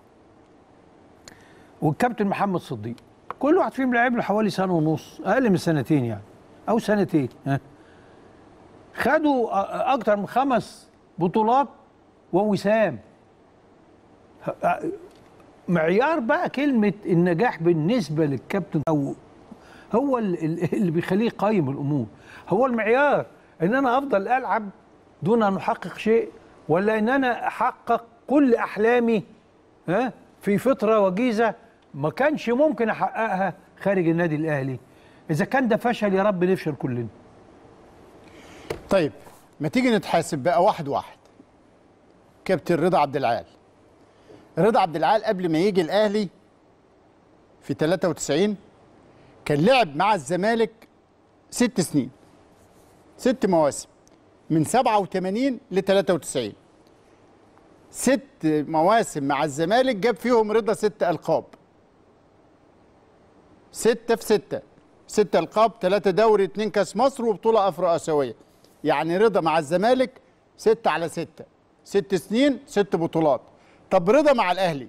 والكابتن محمد صديق كل واحد فيهم لعب له حوالي سنه ونص اقل من سنتين يعني او سنتين ها خدوا أ- اكتر من خمس بطولات ووسام ه- أ- معيار بقى كلمه النجاح بالنسبه للكابتن او هو ال- ال- اللي بيخليه يقيم الامور هو المعيار ان انا افضل العب دون ان احقق شيء ولا ان انا احقق كل احلامي ها في فتره وجيزه ما كانش ممكن احققها خارج النادي الاهلي اذا كان ده فشل يا رب نفشل كلنا طيب ما تيجي نتحاسب بقى واحد واحد كابتن رضا عبد العال رضا عبد العال قبل ما يجي الاهلي في 93 كان لعب مع الزمالك ست سنين ست مواسم من 87 ل 93 ست مواسم مع الزمالك جاب فيهم رضا ست القاب ستة في ستة ستة القاب ثلاثة دوري اتنين كاس مصر وبطولة افرو اسيوية يعني رضا مع الزمالك ستة على ستة ست سنين ست بطولات طب رضا مع الاهلي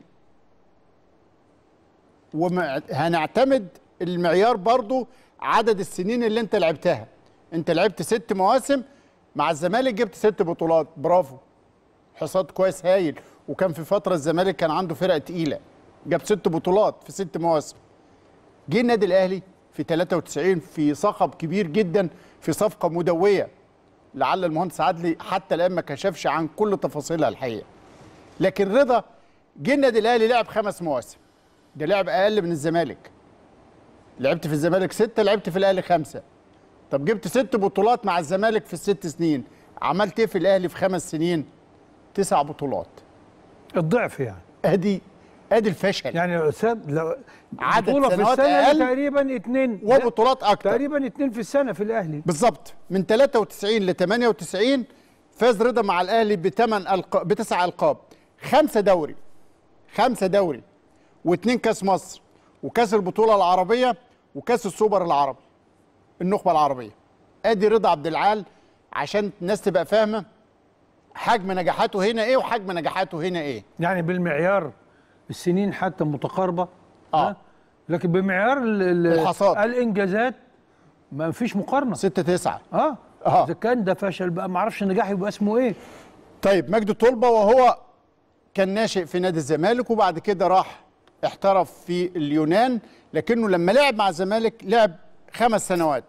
وهنعتمد المعيار برضو عدد السنين اللي انت لعبتها انت لعبت ست مواسم مع الزمالك جبت ست بطولات برافو حصاد كويس هايل وكان في فتره الزمالك كان عنده فرق تقيله جاب ست بطولات في ست مواسم جه النادي الاهلي في 93 في صخب كبير جدا في صفقه مدويه لعل المهندس عدلي حتى الان ما كشفش عن كل تفاصيلها الحقيقه لكن رضا جه النادي الاهلي لعب خمس مواسم ده لعب اقل من الزمالك لعبت في الزمالك ستة لعبت في الاهلي خمسة طب جبت ست بطولات مع الزمالك في الست سنين عملت ايه في الاهلي في خمس سنين تسع بطولات الضعف يعني ادي ادي الفشل يعني يا استاذ لو عدد بطولة في سنوات السنة أقل تقريبا اثنين وبطولات اكتر تقريبا اثنين في السنة في الاهلي بالظبط من 93 ل 98 فاز رضا مع الاهلي بثمان القاب بتسع القاب خمسه دوري خمسه دوري واثنين كاس مصر وكاس البطوله العربيه وكاس السوبر العربي النخبه العربيه ادي رضا عبد العال عشان الناس تبقى فاهمه حجم نجاحاته هنا ايه وحجم نجاحاته هنا ايه يعني بالمعيار السنين حتى متقاربة اه لكن بمعيار ال- ال- الحصاد. الانجازات ما فيش مقارنة 6 9 اه اه اذا كان ده فشل بقى ما اعرفش نجاح يبقى اسمه ايه طيب مجدي طلبه وهو كان ناشئ في نادي الزمالك وبعد كده راح احترف في اليونان لكنه لما لعب مع الزمالك لعب خمس سنوات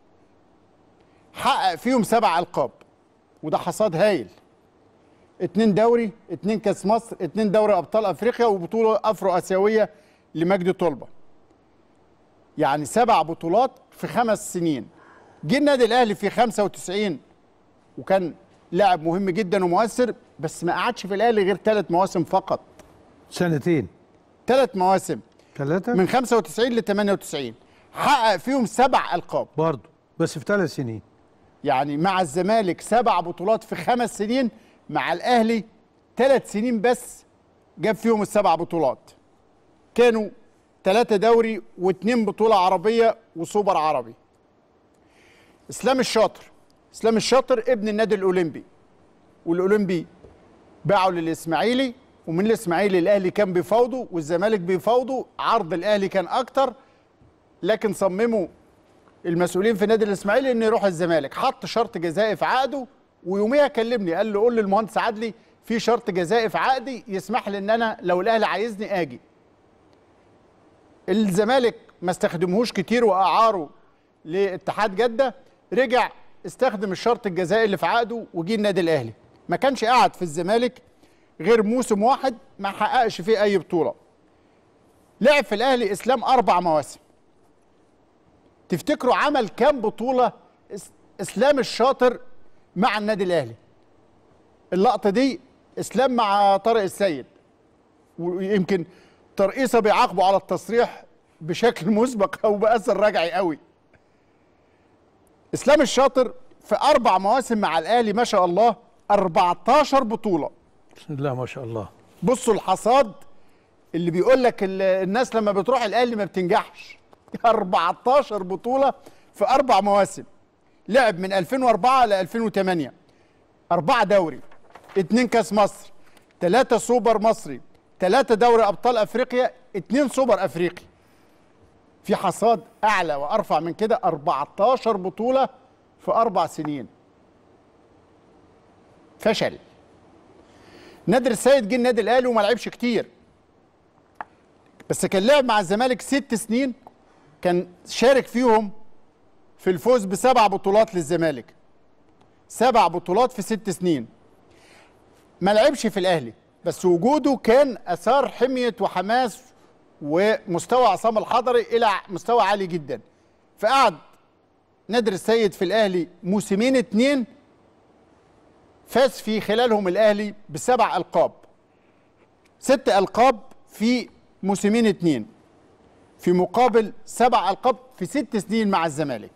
حقق فيهم سبع القاب وده حصاد هايل اتنين دوري اتنين كاس مصر اتنين دوري ابطال افريقيا وبطوله افرو اسيويه لمجدي طلبه يعني سبع بطولات في خمس سنين جه النادي الاهلي في 95 وكان لاعب مهم جدا ومؤثر بس ما قعدش في الاهلي غير ثلاث مواسم فقط سنتين ثلاث مواسم ثلاثة من 95 ل 98 حقق فيهم سبع القاب برضه بس في ثلاث سنين يعني مع الزمالك سبع بطولات في خمس سنين مع الاهلي ثلاث سنين بس جاب فيهم السبع بطولات كانوا ثلاثة دوري واثنين بطولة عربية وسوبر عربي اسلام الشاطر اسلام الشاطر ابن النادي الاولمبي والاولمبي باعوا للاسماعيلي ومن الاسماعيلي الاهلي كان بيفاوضه والزمالك بيفاوضه عرض الاهلي كان اكتر لكن صمموا المسؤولين في النادي الاسماعيلي انه يروح الزمالك حط شرط جزائي في عقده ويوميها كلمني قال له قول للمهندس عدلي في شرط جزائي في عقدي يسمح لي ان انا لو الاهلي عايزني اجي الزمالك ما استخدمهوش كتير واعاره لاتحاد جده رجع استخدم الشرط الجزائي اللي في عقده وجي النادي الاهلي ما كانش قاعد في الزمالك غير موسم واحد ما حققش فيه اي بطوله لعب في الاهلي اسلام اربع مواسم تفتكروا عمل كام بطوله إس- اسلام الشاطر مع النادي الاهلي اللقطه دي اسلام مع طارق السيد ويمكن ترقيصه بيعاقبوا على التصريح بشكل مسبق او باثر رجعي قوي اسلام الشاطر في اربع مواسم مع الاهلي ما شاء الله 14 بطوله بسم الله ما شاء الله بصوا الحصاد اللي بيقول لك ال- الناس لما بتروح الاهلي ما بتنجحش 14 بطوله في اربع مواسم لعب من 2004 ل 2008 أربعة دوري اتنين كاس مصر ثلاثة سوبر مصري ثلاثة دوري أبطال أفريقيا اتنين سوبر أفريقي في حصاد أعلى وأرفع من كده 14 بطولة في أربع سنين فشل نادر السيد جه النادي الأهلي وما لعبش كتير بس كان لعب مع الزمالك ست سنين كان شارك فيهم في الفوز بسبع بطولات للزمالك سبع بطولات في ست سنين ما لعبش في الاهلي بس وجوده كان اثار حميه وحماس ومستوى عصام الحضري الى مستوى عالي جدا فقعد نادر السيد في الاهلي موسمين اتنين فاز في خلالهم الاهلي بسبع القاب ست القاب في موسمين اتنين في مقابل سبع القاب في ست سنين مع الزمالك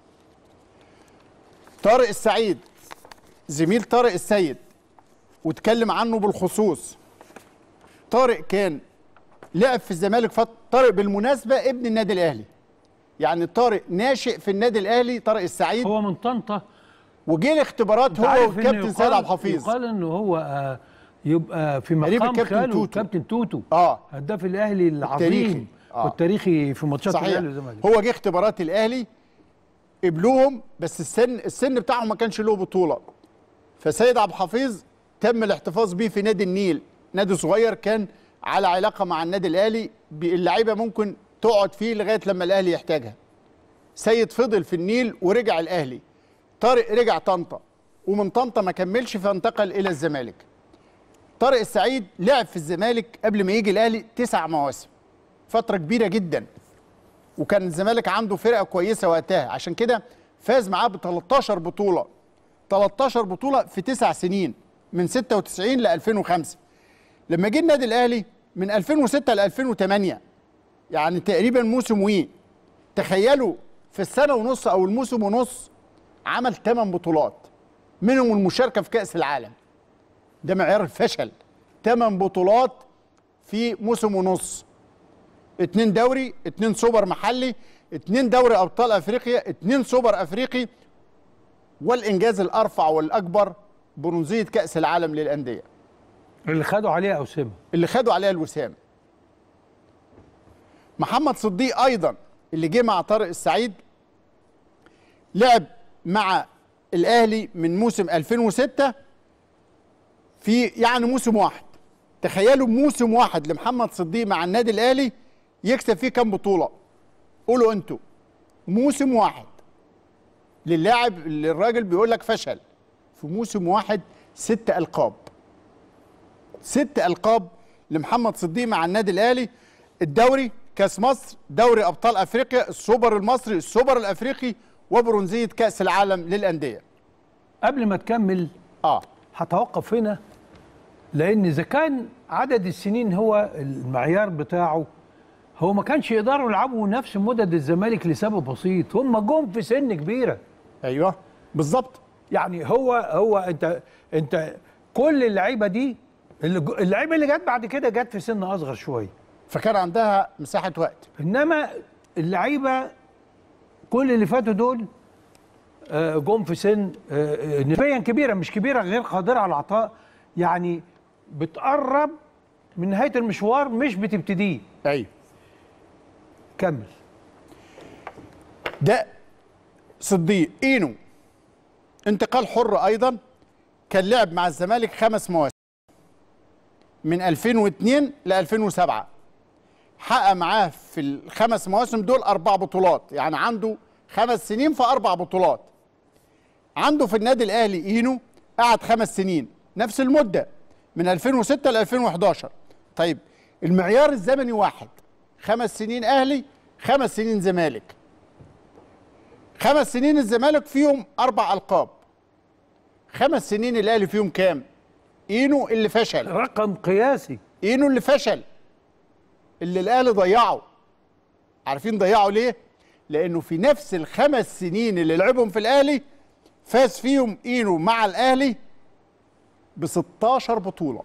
طارق السعيد زميل طارق السيد واتكلم عنه بالخصوص طارق كان لعب في الزمالك فت... طارق بالمناسبه ابن النادي الاهلي يعني طارق ناشئ في النادي الاهلي طارق السعيد هو من طنطا وجه الاختبارات أنت هو عارف إن والكابتن سيد يقال- عبد الحفيظ يقال انه هو آه، يبقى في قريب مقام الكابتن خاله توتو. كابتن توتو اه هداف الاهلي العظيم التاريخي. آه. والتاريخي في ماتشات صحيح الاهلي والزمالك هو جه اختبارات الاهلي قبلوهم بس السن السن بتاعهم ما كانش له بطوله فسيد عبد الحفيظ تم الاحتفاظ بيه في نادي النيل نادي صغير كان على علاقه مع النادي الاهلي ب- اللعيبه ممكن تقعد فيه لغايه لما الاهلي يحتاجها سيد فضل في النيل ورجع الاهلي طارق رجع طنطا ومن طنطا ما كملش فانتقل الى الزمالك طارق السعيد لعب في الزمالك قبل ما يجي الاهلي تسع مواسم فتره كبيره جدا وكان الزمالك عنده فرقه كويسه وقتها عشان كده فاز معاه ب 13 بطوله 13 بطوله في تسع سنين من 96 ل 2005 لما جه النادي الاهلي من 2006 ل 2008 يعني تقريبا موسم وي تخيلوا في السنه ونص او الموسم ونص عمل 8 بطولات منهم المشاركه في كاس العالم ده معيار الفشل 8 بطولات في موسم ونص اتنين دوري اتنين سوبر محلي اتنين دوري ابطال افريقيا اتنين سوبر افريقي والانجاز الارفع والاكبر برونزيه كاس العالم للانديه اللي خدوا عليها اوسمه اللي خدوا عليها الوسام محمد صديق ايضا اللي جه مع طارق السعيد لعب مع الاهلي من موسم 2006 في يعني موسم واحد تخيلوا موسم واحد لمحمد صديق مع النادي الاهلي يكسب فيه كام بطوله قولوا انتوا موسم واحد للاعب اللي الراجل بيقول لك فشل في موسم واحد ست القاب ست القاب لمحمد صديق مع النادي الاهلي الدوري كاس مصر دوري ابطال افريقيا السوبر المصري السوبر الافريقي وبرونزيه كاس العالم للانديه قبل ما تكمل اه هتوقف هنا لان اذا كان عدد السنين هو المعيار بتاعه هو ما كانش يقدروا يلعبوا نفس مدد الزمالك لسبب بسيط هم جم في سن كبيره ايوه بالظبط يعني هو هو انت انت كل اللعيبه دي اللي جو- اللعيبه اللي جت بعد كده جت في سن اصغر شويه فكان عندها مساحه وقت انما اللعيبه كل اللي فاتوا دول آه، جم في سن آه، آه، نسبيا كبيره مش كبيره غير قادره على العطاء يعني بتقرب من نهايه المشوار مش بتبتديه ايوه كمل ده صديق اينو انتقال حر ايضا كان لعب مع الزمالك خمس مواسم من 2002 ل 2007 حقق معاه في الخمس مواسم دول اربع بطولات يعني عنده خمس سنين في اربع بطولات عنده في النادي الاهلي اينو قعد خمس سنين نفس المده من 2006 ل 2011 طيب المعيار الزمني واحد خمس سنين اهلي خمس سنين زمالك خمس سنين الزمالك فيهم اربع القاب خمس سنين الاهلي فيهم كام اينو اللي فشل رقم قياسي اينو اللي فشل اللي الاهلي ضيعه عارفين ضيعه ليه لانه في نفس الخمس سنين اللي لعبهم في الاهلي فاز فيهم اينو مع الاهلي ب 16 بطوله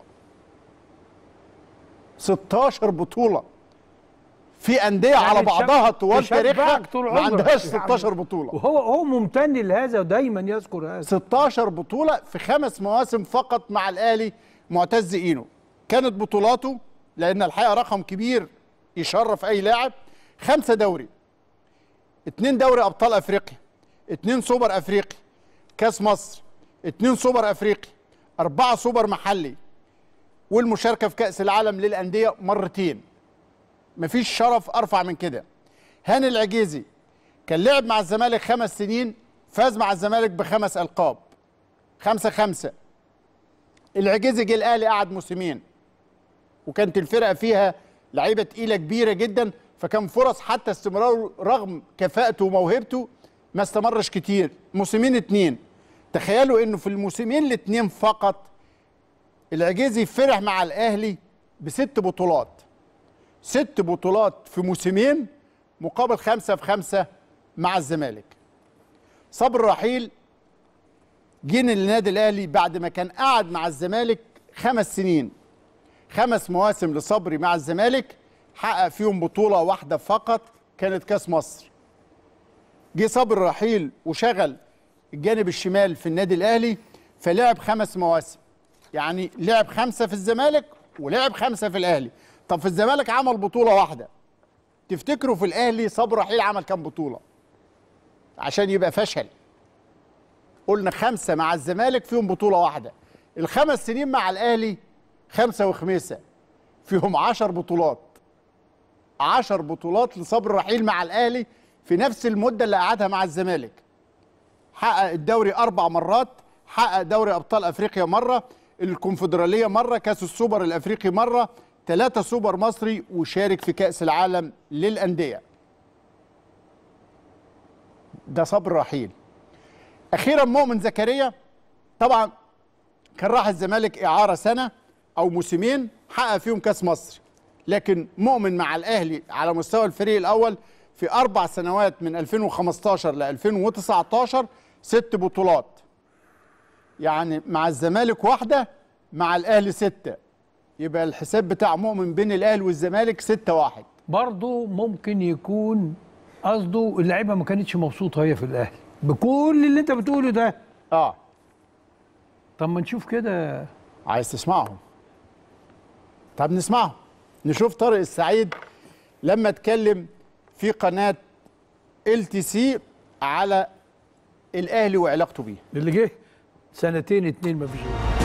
16 بطوله في انديه يعني على بعضها تشب- طوال تشبعك تاريخها طول ما عمرك. عندهاش يعني 16 بطوله وهو هو ممتن لهذا ودايما يذكر هذا 16 بطولة في خمس مواسم فقط مع الأهلي معتز إينو كانت بطولاته لأن الحقيقة رقم كبير يشرف أي لاعب خمسة دوري اتنين دوري أبطال أفريقيا اتنين سوبر أفريقي كاس مصر اتنين سوبر أفريقي أربعة سوبر محلي والمشاركة في كأس العالم للأندية مرتين مفيش شرف أرفع من كده هاني العجيزي كان لعب مع الزمالك خمس سنين فاز مع الزمالك بخمس ألقاب خمسة خمسة العجيزي جه الأهلي قعد موسمين وكانت الفرقة فيها لعيبة تقيلة كبيرة جدا فكان فرص حتى استمراره رغم كفاءته وموهبته ما استمرش كتير موسمين اتنين تخيلوا انه في الموسمين الاتنين فقط العجيزي فرح مع الاهلي بست بطولات ست بطولات في موسمين مقابل خمسة في خمسة مع الزمالك صبر رحيل جه النادي الاهلي بعد ما كان قاعد مع الزمالك خمس سنين خمس مواسم لصبري مع الزمالك حقق فيهم بطولة واحدة فقط كانت كاس مصر جه صبري رحيل وشغل الجانب الشمال في النادي الاهلي فلعب خمس مواسم يعني لعب خمسة في الزمالك ولعب خمسة في الاهلي طب في الزمالك عمل بطولة واحدة تفتكروا في الاهلي صبري رحيل عمل كام بطولة عشان يبقى فشل قلنا خمسة مع الزمالك فيهم بطولة واحدة الخمس سنين مع الأهلي خمسة وخميسة فيهم عشر بطولات عشر بطولات لصبر رحيل مع الأهلي في نفس المدة اللي قعدها مع الزمالك حقق الدوري أربع مرات حقق دوري أبطال أفريقيا مرة الكونفدراليه مره كاس السوبر الافريقي مره ثلاثه سوبر مصري وشارك في كاس العالم للانديه ده صبر رحيل اخيرا مؤمن زكريا طبعا كان راح الزمالك اعاره سنه او موسمين حقق فيهم كاس مصر لكن مؤمن مع الاهلي على مستوى الفريق الاول في اربع سنوات من 2015 ل 2019 ست بطولات يعني مع الزمالك واحده مع الاهلي سته يبقى الحساب بتاع مؤمن بين الاهلي والزمالك ستة واحد برضه ممكن يكون قصده اللعيبه ما كانتش مبسوطه هي في الاهلي بكل اللي انت بتقوله ده اه طب ما نشوف كده عايز تسمعهم طب نسمعهم نشوف طارق السعيد لما اتكلم في قناه ال تي سي على الاهلي وعلاقته بيه اللي جه سنتين اتنين ما فيش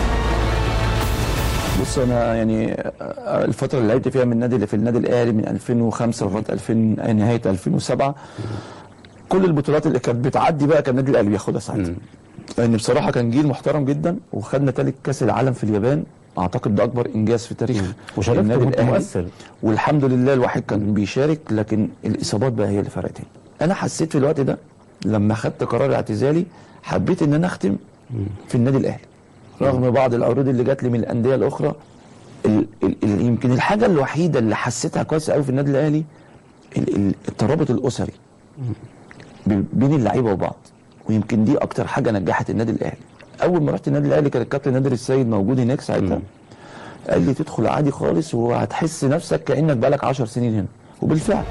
بص انا يعني الفتره اللي لعبت فيها من النادي اللي في النادي الاهلي من 2005 لغايه 2000 نهايه 2007 كل البطولات اللي كانت بتعدي بقى كان النادي الاهلي بياخدها ساعتها لان بصراحه كان جيل محترم جدا وخدنا ثالث كاس العالم في اليابان اعتقد ده اكبر انجاز في تاريخ وشاركت النادي وكنت الاهلي مؤثر. والحمد لله الواحد كان بيشارك لكن الاصابات بقى هي اللي فرقت هنا. انا حسيت في الوقت ده لما خدت قرار اعتزالي حبيت ان انا اختم في النادي الاهلي رغم بعض العروض اللي جات لي من الانديه الاخرى ال ال ال يمكن الحاجه الوحيده اللي حسيتها كويس قوي في النادي الاهلي ال ال الترابط الاسري ب- بين اللعيبه وبعض ويمكن دي اكتر حاجه نجحت النادي الاهلي اول ما رحت النادي الاهلي كان الكابتن نادر السيد موجود هناك ساعتها قال لي تدخل عادي خالص وهتحس نفسك كانك بقالك 10 سنين هنا وبالفعل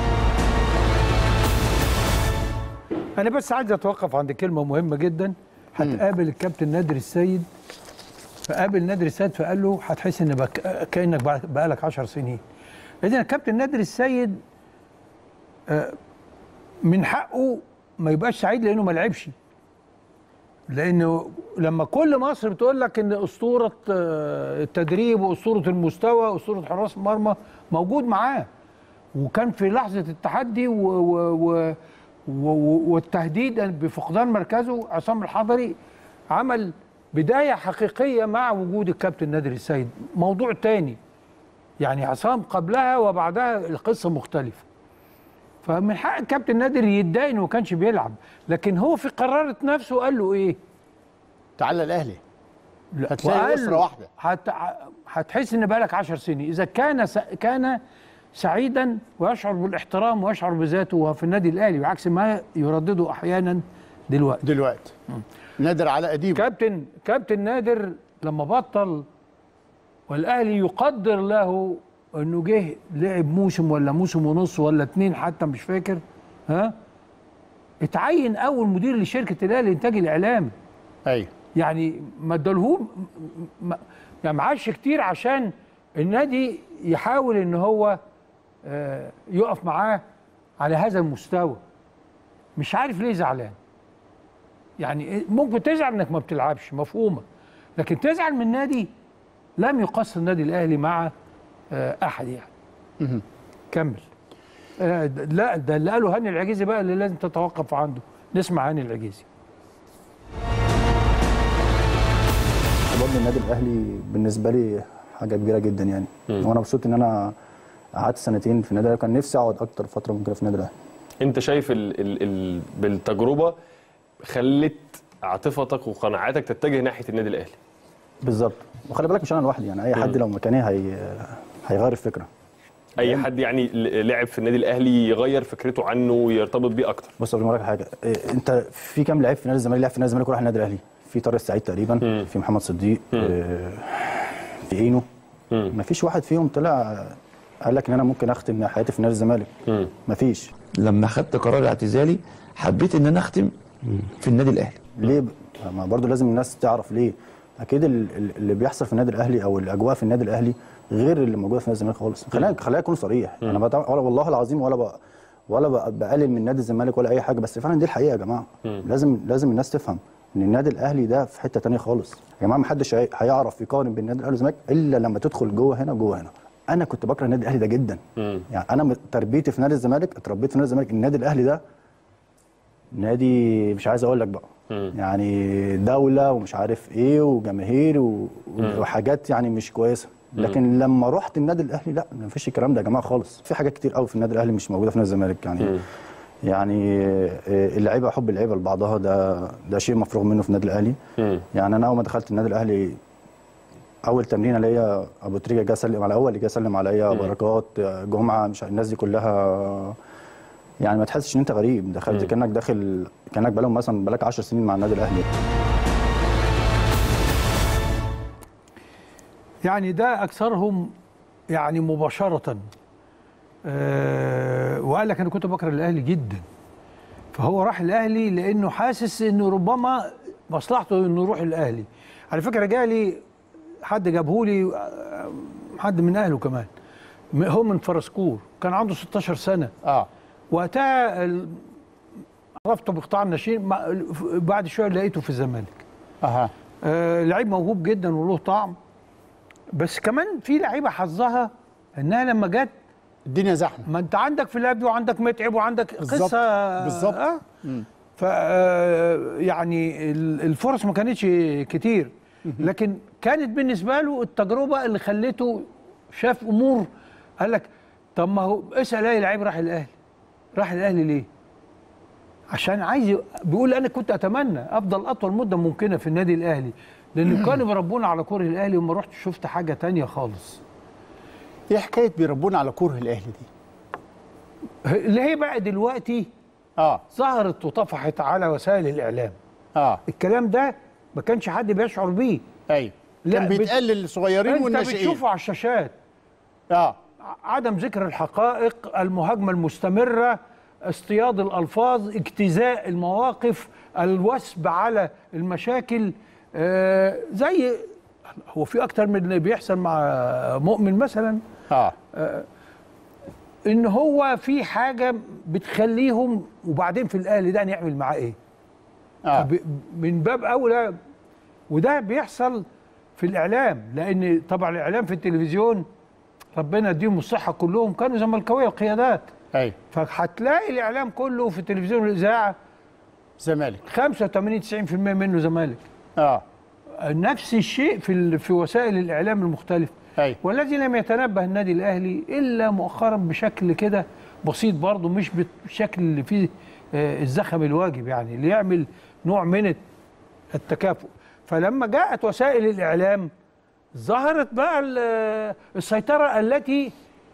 انا بس عايز اتوقف عند كلمه مهمه جدا هتقابل الكابتن نادر السيد فقابل نادر السيد فقال له هتحس ان بك كانك بق- بقالك 10 سنين اذا الكابتن نادر السيد آه، من حقه ما يبقاش سعيد لانه ما لعبش لانه لما كل مصر بتقول لك ان اسطوره آه، التدريب واسطوره المستوى واسطوره حراس المرمى موجود معاه وكان في لحظه التحدي و و و و والتهديد بفقدان مركزه عصام الحضري عمل بدايه حقيقيه مع وجود الكابتن نادر السيد موضوع تاني يعني عصام قبلها وبعدها القصه مختلفه فمن حق الكابتن نادر يتضايق انه ما كانش بيلعب لكن هو في قرارة نفسه قال له ايه تعالى الاهلي لا هتلاقي وقال أسرة له واحدة. هت... هتحس ان بقالك 10 سنين اذا كان س... كان سعيدا ويشعر بالاحترام ويشعر بذاته وهو في النادي الاهلي بعكس ما يردده احيانا دلوقتي دلوقتي نادر على قديم كابتن كابتن نادر لما بطل والاهلي يقدر له انه جه لعب موسم ولا موسم ونص ولا اتنين حتى مش فاكر ها اتعين اول مدير لشركه الاهلي الانتاج الاعلامي ايوه يعني ما ادالهوش ما- يعني معاش كتير عشان النادي يحاول ان هو آه، يقف معاه على هذا المستوى مش عارف ليه زعلان يعني ممكن تزعل انك ما بتلعبش مفهومه لكن تزعل من نادي لم يقصر النادي الاهلي مع آه، احد يعني كمل آه، د- لا ده اللي قاله هاني العجيزي بقى اللي لازم تتوقف عنده نسمع هاني العجيزي برضه النادي الاهلي بالنسبه لي حاجه كبيره جدا يعني وانا مبسوط ان انا قعدت سنتين في النادي الاهلي كان نفسي اقعد اكتر فتره ممكن في النادي الاهلي انت شايف ال ال ال بالتجربه خلت عاطفتك وقناعاتك تتجه ناحيه النادي الاهلي بالظبط وخلي بالك مش انا لوحدي يعني اي حد مم. لو مكاني هي هيغير الفكره اي حد يعني ل- لعب في النادي الاهلي يغير فكرته عنه ويرتبط بيه اكتر بص اقول لك حاجه إيه، انت في كام لعيب في نادي الزمالك لعب في نادي الزمالك وراح النادي الاهلي في طارق السعيد تقريبا في محمد صديق آه، في اينو ما فيش واحد فيهم طلع قال لك ان انا ممكن اختم حياتي في نادي الزمالك ما فيش لما خدت قرار اعتزالي حبيت ان انا اختم في النادي الاهلي ليه ب... ما برضه لازم الناس تعرف ليه اكيد ال- ال- اللي بيحصل في النادي الاهلي او الاجواء في النادي الاهلي غير اللي موجوده في نادي الزمالك خالص خلينا خلينا اكون صريح انا بتع... ولا والله العظيم ولا ب... ولا ب- بقلل من نادي الزمالك ولا اي حاجه بس فعلا دي الحقيقه يا جماعه لازم لازم الناس تفهم ان النادي الاهلي ده في حته تانية خالص يا جماعه ما حدش هي- هيعرف يقارن بين النادي الاهلي والزمالك الا لما تدخل جوه هنا وجوه هنا انا كنت بكره النادي الاهلي ده جدا يعني انا م- تربيتي في نادي الزمالك اتربيت في نادي الزمالك النادي الاهلي ده نادي مش عايز اقول لك بقى يعني دوله ومش عارف ايه وجماهير و... مم. وحاجات يعني مش كويسه مم. لكن لما رحت النادي الاهلي لا ما فيش الكلام ده يا جماعه خالص في حاجات كتير قوي في النادي الاهلي مش موجوده في نادي الزمالك يعني مم. يعني آه، اللعيبه حب اللعيبه لبعضها ده ده شيء مفروغ منه في النادي الاهلي مم. يعني انا اول ما دخلت النادي الاهلي اول تمرينه ليا ابو تريكه جه سلم على اول اللي جه سلم عليا بركات آه، جمعه مش الناس دي كلها يعني ما تحسش ان انت غريب دخلت مم. كانك داخل كانك بقالهم مثلا بقالك 10 سنين مع النادي الاهلي يعني ده اكثرهم يعني مباشره أه وقال لك انا كنت بكره الاهلي جدا فهو راح الاهلي لانه حاسس انه ربما مصلحته انه يروح الاهلي على فكره جالي حد جابه لي آه، حد من اهله كمان م- هو من فرسكور كان عنده 16 سنه اه وقتها ال- عرفته بقطاع الناشئين مع- بعد شويه لقيته في الزمالك اها آه لعيب موهوب جدا وله طعم بس كمان في لعيبه حظها انها لما جت الدنيا زحمه ما انت عندك في لابي وعندك متعب وعندك بالظبط، قصه بالظبط. آه مم. ف آه، يعني ال- الفرص ما كانتش كتير لكن كانت بالنسبه له التجربه اللي خلته شاف امور قال لك طب ما هو اسال اي لعيب راح الاهلي راح الاهلي ليه؟ عشان عايز ي- بيقول انا كنت اتمنى افضل اطول مده ممكنه في النادي الاهلي لان كانوا بيربونا على كره الاهلي وما رحت شفت حاجه تانية خالص ايه حكايه بيربونا على كره الاهلي دي اللي هي بقى دلوقتي اه ظهرت وطفحت على وسائل الاعلام اه الكلام ده ما كانش حد بيشعر بيه ايوه لا، كان بت- بيتقال للصغيرين انت والناشئين بتشوفه على الشاشات اه عدم ذكر الحقائق المهاجمه المستمره اصطياد الالفاظ اجتزاء المواقف الوثب على المشاكل آه زي هو في اكتر من اللي بيحصل مع مؤمن مثلا اه ان هو في حاجه بتخليهم وبعدين في الاهلي ده نعمل معاه ايه آه. فب- من باب اولى وده بيحصل في الاعلام لان طبعا الاعلام في التلفزيون ربنا يديهم الصحه كلهم كانوا زملكاويه القيادات ايوه فهتلاقي الاعلام كله في التلفزيون والاذاعه زمالك 85 90% منه زمالك اه نفس الشيء في ال- في وسائل الاعلام المختلفه أيوة. والذي لم يتنبه النادي الاهلي الا مؤخرا بشكل كده بسيط برضه مش بالشكل اللي فيه آه، الزخم الواجب يعني اللي يعمل نوع من التكافؤ فلما جاءت وسائل الاعلام ظهرت بقى ال- السيطره التي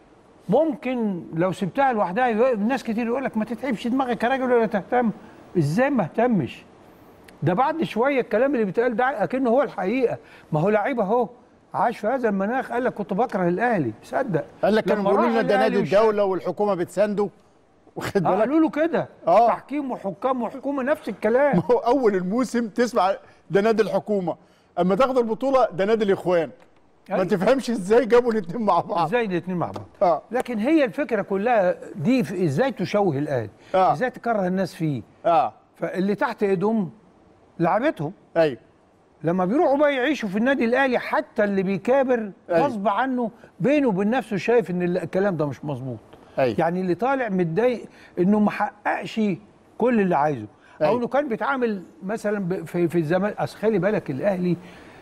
ممكن لو سبتها لوحدها يق- الناس كتير يقول لك ما تتعبش دماغك يا راجل ولا تهتم ازاي ما اهتمش ده بعد شويه الكلام اللي بيتقال ده اكنه هو الحقيقه ما هو لعيب اهو عاش في هذا المناخ قال لك كنت بكره الاهلي صدق قال لك كانوا لما بيقولوا راح لنا ده الأهلي نادي وش- الدوله والحكومه بتسانده واخد آه، بالك قالوا له كده آه. تحكيم وحكام وحكومه نفس الكلام ما هو اول الموسم تسمع ده نادي الحكومه اما تاخد البطوله ده نادي الاخوان ما أيوة. تفهمش ازاي جابوا الاثنين مع بعض ازاي الاثنين مع بعض اه لكن هي الفكره كلها دي في ازاي تشوه الاهلي آه. ازاي تكره الناس فيه اه فاللي تحت ايدهم لعبتهم ايوه لما بيروحوا بقى يعيشوا في النادي الاهلي حتى اللي بيكابر أيوة. غصب عنه بينه وبين نفسه شايف ان ال- الكلام ده مش مظبوط أيوة. يعني اللي طالع متضايق انه ما حققش كل اللي عايزه او أيوة. انه كان بيتعامل مثلا ب- في في الزمان اصل خلي بالك الاهلي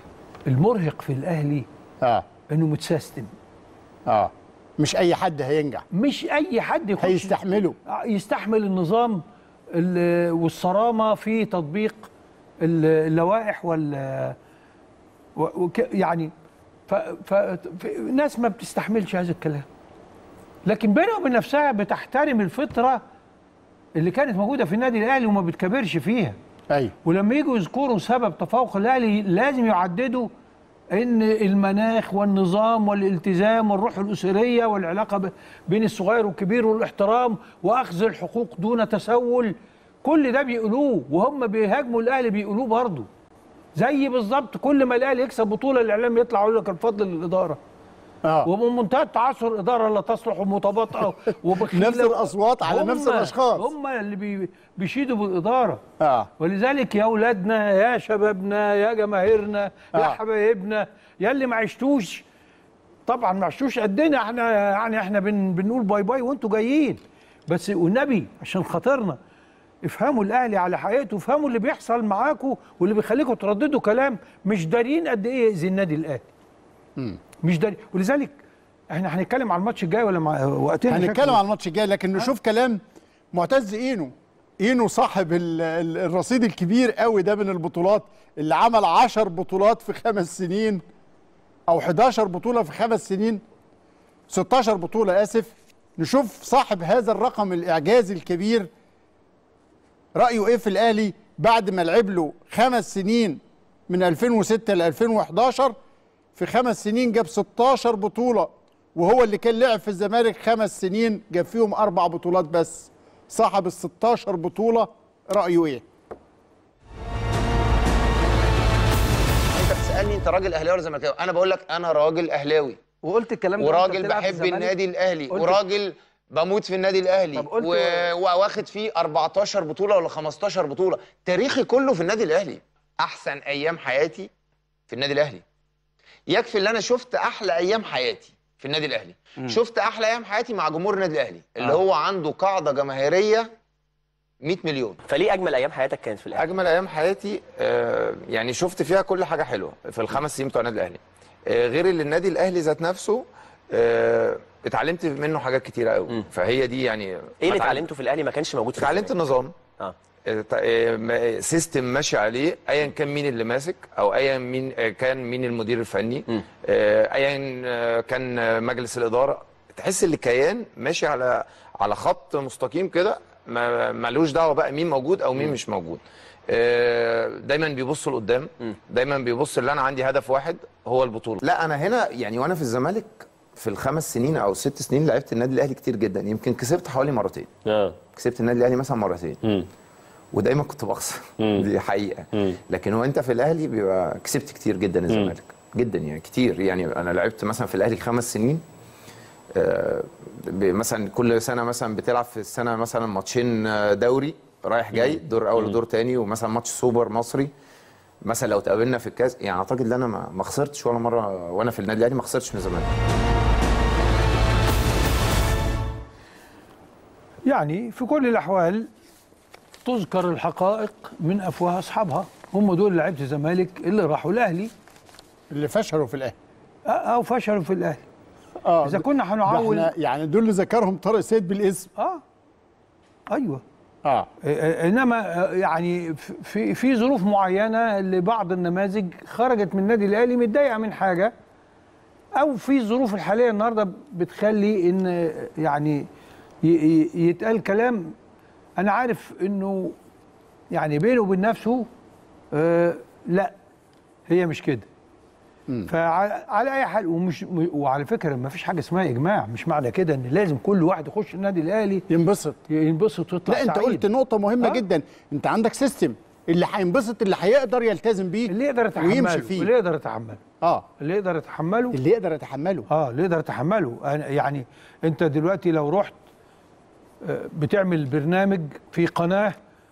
المرهق في الاهلي اه انه متسيستم اه مش اي حد هينجح مش اي حد يخش هيستحمله آه، يستحمل النظام ال- والصرامه في تطبيق ال- اللوائح وال و- وك- يعني ف ف ف- ناس ما بتستحملش هذا الكلام لكن بينها وبين نفسها بتحترم الفطره اللي كانت موجوده في النادي الاهلي وما بتكبرش فيها ايوه ولما يجوا يذكروا سبب تفوق الاهلي لازم يعددوا ان المناخ والنظام والالتزام والروح الاسريه والعلاقه ب- بين الصغير والكبير والاحترام واخذ الحقوق دون تسول كل ده بيقولوه وهم بيهاجموا الاهلي بيقولوه برضه زي بالظبط كل ما الاهلي يكسب بطوله الاعلام يطلع يقول لك الفضل للاداره اه وبمنتهى التعثر الاداره لا تصلح ومتباطئه وبخيله نفس الأصوات على هم- نفس الأشخاص. هم اللي بي بيشيدوا بالاداره اه ولذلك يا اولادنا يا شبابنا يا جماهيرنا يا آه. حبايبنا يا اللي ما عشتوش طبعا ما عشتوش قدنا احنا يعني احنا بن بنقول باي باي وانتوا جايين بس والنبي عشان خاطرنا افهموا الاهلي على حقيقته افهموا اللي بيحصل معاكم واللي بيخليكم ترددوا كلام مش دارين قد ايه يأذي النادي الاهلي مش داري ولذلك احنا هنتكلم على الماتش الجاي ولا مع وقتنا هنتكلم شكله- على الماتش الجاي لكن نشوف كلام معتز اينو اينو صاحب ال- ال- الرصيد الكبير قوي ده من البطولات اللي عمل 10 بطولات في خمس سنين او 11 بطوله في خمس سنين 16 بطوله اسف نشوف صاحب هذا الرقم الاعجازي الكبير رايه ايه في الاهلي بعد ما لعب له خمس سنين من 2006 ل 2011 في خمس سنين جاب 16 بطوله وهو اللي كان لعب في الزمالك خمس سنين جاب فيهم اربع بطولات بس صاحب ال 16 بطوله رايه ايه؟ انت بتسالني انت راجل اهلاوي ولا زملكاوي انا بقول لك انا راجل اهلاوي وقلت الكلام ده وانت وراجل بتلعب في بحب الزمالك؟ النادي الاهلي قلت- وراجل بموت في النادي الاهلي طب قلت- و... واخد فيه 14 بطوله ولا 15 بطوله تاريخي كله في النادي الاهلي احسن ايام حياتي في النادي الاهلي يكفي اللي انا شفت احلى ايام حياتي في النادي الاهلي مم. شفت احلى ايام حياتي مع جمهور النادي الاهلي اللي آه. هو عنده قاعده جماهيريه 100 مليون فليه اجمل ايام حياتك كانت في الاهلي اجمل ايام حياتي آه، يعني شفت فيها كل حاجه حلوه في الخمس سنين بتوع النادي الاهلي آه، غير اللي النادي الاهلي ذات نفسه آه، اتعلمت منه حاجات كتيره قوي فهي دي يعني ايه اللي اتعلمته في الاهلي ما كانش موجود في اتعلمت النظام اه آه، ت- آه، م- سيستم ماشي عليه ايا كان مين اللي ماسك او ايا مين آه، كان مين المدير الفني آه، ايا آه، كان آه، مجلس الاداره تحس ان الكيان ماشي على على خط مستقيم كده ما- ملوش دعوه بقى مين موجود او مين مش موجود آه، دايما بيبصوا لقدام دايما بيبص اللي انا عندي هدف واحد هو البطوله لا انا هنا يعني وانا في الزمالك في الخمس سنين او ست سنين لعبت النادي الاهلي كتير جدا يمكن كسبت حوالي مرتين كسبت النادي الاهلي مثلا مرتين ودايما كنت بخسر دي حقيقه لكن هو انت في الاهلي بيبقى كسبت كتير جدا الزمالك جدا يعني كتير يعني انا لعبت مثلا في الاهلي خمس سنين آه، ب- مثلا كل سنه مثلا بتلعب في السنه مثلا ماتشين آه، دوري رايح جاي دور اول ودور تاني ومثلا ماتش سوبر مصري مثلا لو تقابلنا في الكاس يعني اعتقد ان انا ما ما خسرتش ولا مره وانا في النادي الاهلي ما خسرتش من الزمالك يعني في كل الاحوال تذكر الحقائق من افواه اصحابها هم دول لعيبه الزمالك اللي راحوا الاهلي اللي فشلوا في الاهلي او فشلوا في الاهلي اه اذا ده- كنا ده هنعول احنا يعني دول اللي ذكرهم طارق سيد بالاسم اه ايوه اه انما آه، يعني في في ظروف معينه لبعض النماذج خرجت من النادي الاهلي متضايقه من حاجه او في الظروف الحاليه النهارده بتخلي ان آه، يعني ي- ي- يتقال كلام انا عارف انه يعني بينه وبين نفسه آه لا هي مش كده فعلى اي حال ومش م- وعلى فكره ما فيش حاجه اسمها اجماع مش معنى كده ان لازم كل واحد يخش النادي الاهلي ينبسط ينبسط ويطلع لا انت سعيد. قلت نقطه مهمه آه. جدا انت عندك سيستم اللي هينبسط اللي هيقدر يلتزم بيه اللي يقدر يتحمله ويمشي فيه اللي يقدر يتحمله اه اللي يقدر يتحمله اللي يقدر يتحمله اه اللي يقدر يتحمله أنا يعني انت دلوقتي لو رحت آه، بتعمل برنامج في قناه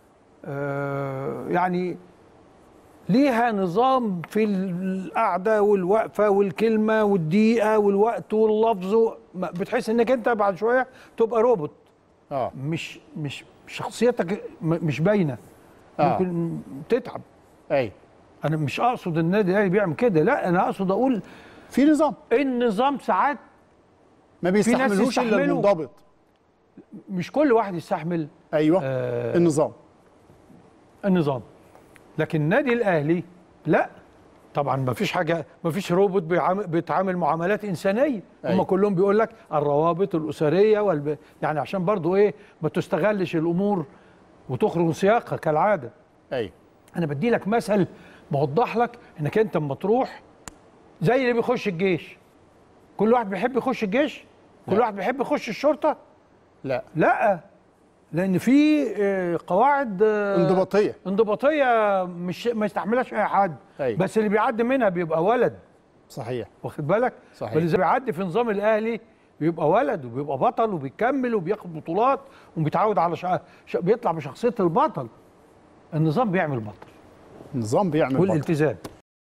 آه، يعني ليها نظام في القعده والوقفه والكلمه والدقيقه والوقت واللفظ و- ما- بتحس انك انت بعد شويه تبقى روبوت اه مش مش شخصيتك م- مش باينه آه. ممكن تتعب اي انا مش اقصد ان النادي الاهلي بيعمل كده لا انا اقصد اقول في نظام النظام ساعات ما في ناس بيستحملوش الا يستحملوا. المنضبط مش كل واحد يستحمل ايوه آه النظام النظام لكن النادي الاهلي لا طبعا ما فيش حاجه ما فيش روبوت بيعامل بيتعامل معاملات انسانيه هم أيوة. كلهم بيقول لك الروابط الاسريه والب... يعني عشان برضو ايه ما تستغلش الامور وتخرج من سياقها كالعاده ايوه انا بدي لك مثل موضح لك انك انت اما تروح زي اللي بيخش الجيش كل واحد بيحب يخش الجيش كل واحد بيحب يخش الشرطه لا لا لان في آه، قواعد آه، انضباطيه انضباطيه مش ما يستحملهاش اي حد أيوة. بس اللي بيعدي منها بيبقى ولد صحيح واخد بالك صحيح. واللي بيعدي في نظام الاهلي بيبقى ولد وبيبقى بطل وبيكمل وبياخد بطولات وبيتعود على شع... ش... بيطلع بشخصيه البطل النظام بيعمل بطل النظام بيعمل بطل. والالتزام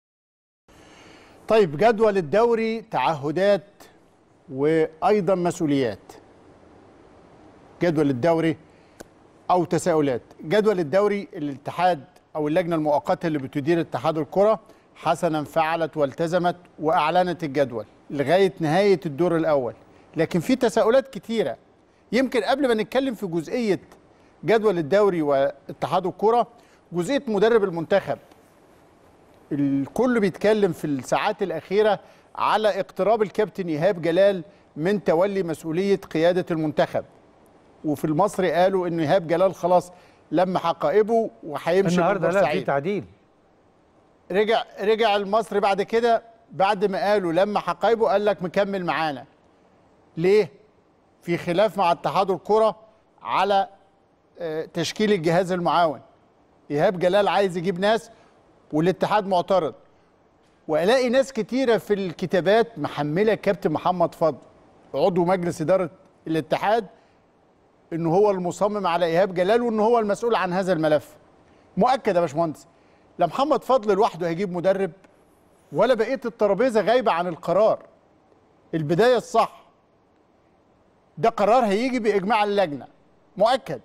طيب جدول الدوري تعهدات وايضا مسؤوليات جدول الدوري او تساؤلات جدول الدوري الاتحاد او اللجنه المؤقته اللي بتدير اتحاد الكره حسنا فعلت والتزمت واعلنت الجدول لغايه نهايه الدور الاول لكن في تساؤلات كتيره يمكن قبل ما نتكلم في جزئيه جدول الدوري واتحاد الكره جزئيه مدرب المنتخب الكل بيتكلم في الساعات الاخيره على اقتراب الكابتن ايهاب جلال من تولي مسؤوليه قياده المنتخب وفي المصري قالوا ان ايهاب جلال خلاص لم حقائبه وهيمشي النهارده لا في بورسعيد. تعديل رجع رجع المصري بعد كده بعد ما قالوا لما حقايبه قال لك مكمل معانا ليه في خلاف مع اتحاد الكره على آه، تشكيل الجهاز المعاون ايهاب جلال عايز يجيب ناس والاتحاد معترض والاقي ناس كتيره في الكتابات محمله كابتن محمد فضل عضو مجلس اداره الاتحاد ان هو المصمم على ايهاب جلال وان هو المسؤول عن هذا الملف مؤكد يا باشمهندس لا محمد فضل لوحده هيجيب مدرب ولا بقيه الترابيزه غايبه عن القرار البدايه الصح ده قرار هيجي باجماع اللجنه مؤكد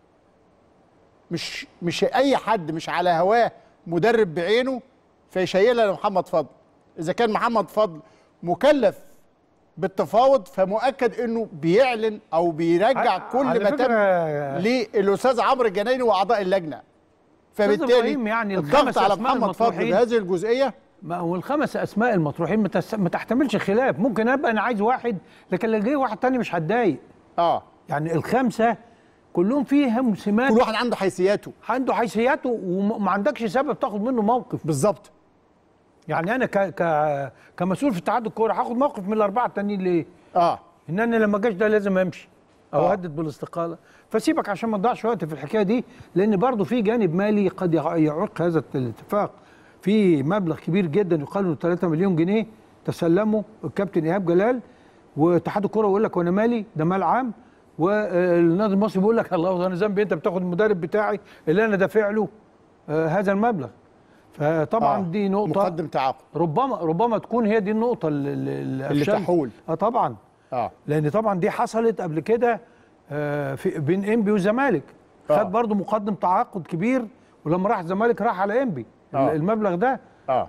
مش مش اي حد مش على هواه مدرب بعينه فيشيلها لمحمد فضل اذا كان محمد فضل مكلف بالتفاوض فمؤكد انه بيعلن او بيرجع على- كل على ما فكرة- تم للاستاذ عمرو الجنايني واعضاء اللجنه فبالتالي إبراهيم يعني الضغط الخمس على أسماء محمد فضل المطروحين- بهذه الجزئيه ما هو الخمس اسماء المطروحين ما تس- ما تحتملش خلاف ممكن ابقى انا عايز واحد لكن لو جه واحد تاني مش هتضايق اه يعني الخمسه كلهم فيهم سمات كل واحد عنده حيثياته عنده حيثياته وما عندكش سبب تاخد منه موقف بالظبط يعني انا ك ك كمسؤول في اتحاد الكوره هاخد موقف من الاربعه التانيين ليه؟ اه ان انا لما جاش ده لازم امشي او آه. هدد بالاستقاله فسيبك عشان ما تضيعش وقت في الحكايه دي لان برضه في جانب مالي قد يع- يعوق هذا الاتفاق في مبلغ كبير جدا يقال انه 3 مليون جنيه تسلمه الكابتن ايهاب جلال واتحاد الكوره يقول لك وانا مالي ده مال عام والنادي المصري بيقول لك الله انا ذنبي انت بتاخد المدرب بتاعي اللي انا دافع له آه، هذا المبلغ فطبعا آه، دي نقطه مقدم تعاقد ربما ربما تكون هي دي النقطه اللي, اللي, اللي أفشلت. تحول. اه طبعا اه لان طبعا دي حصلت قبل كده آه، في بين انبي والزمالك آه. خد برضه مقدم تعاقد كبير ولما راح الزمالك راح على انبي آه. المبلغ ده اه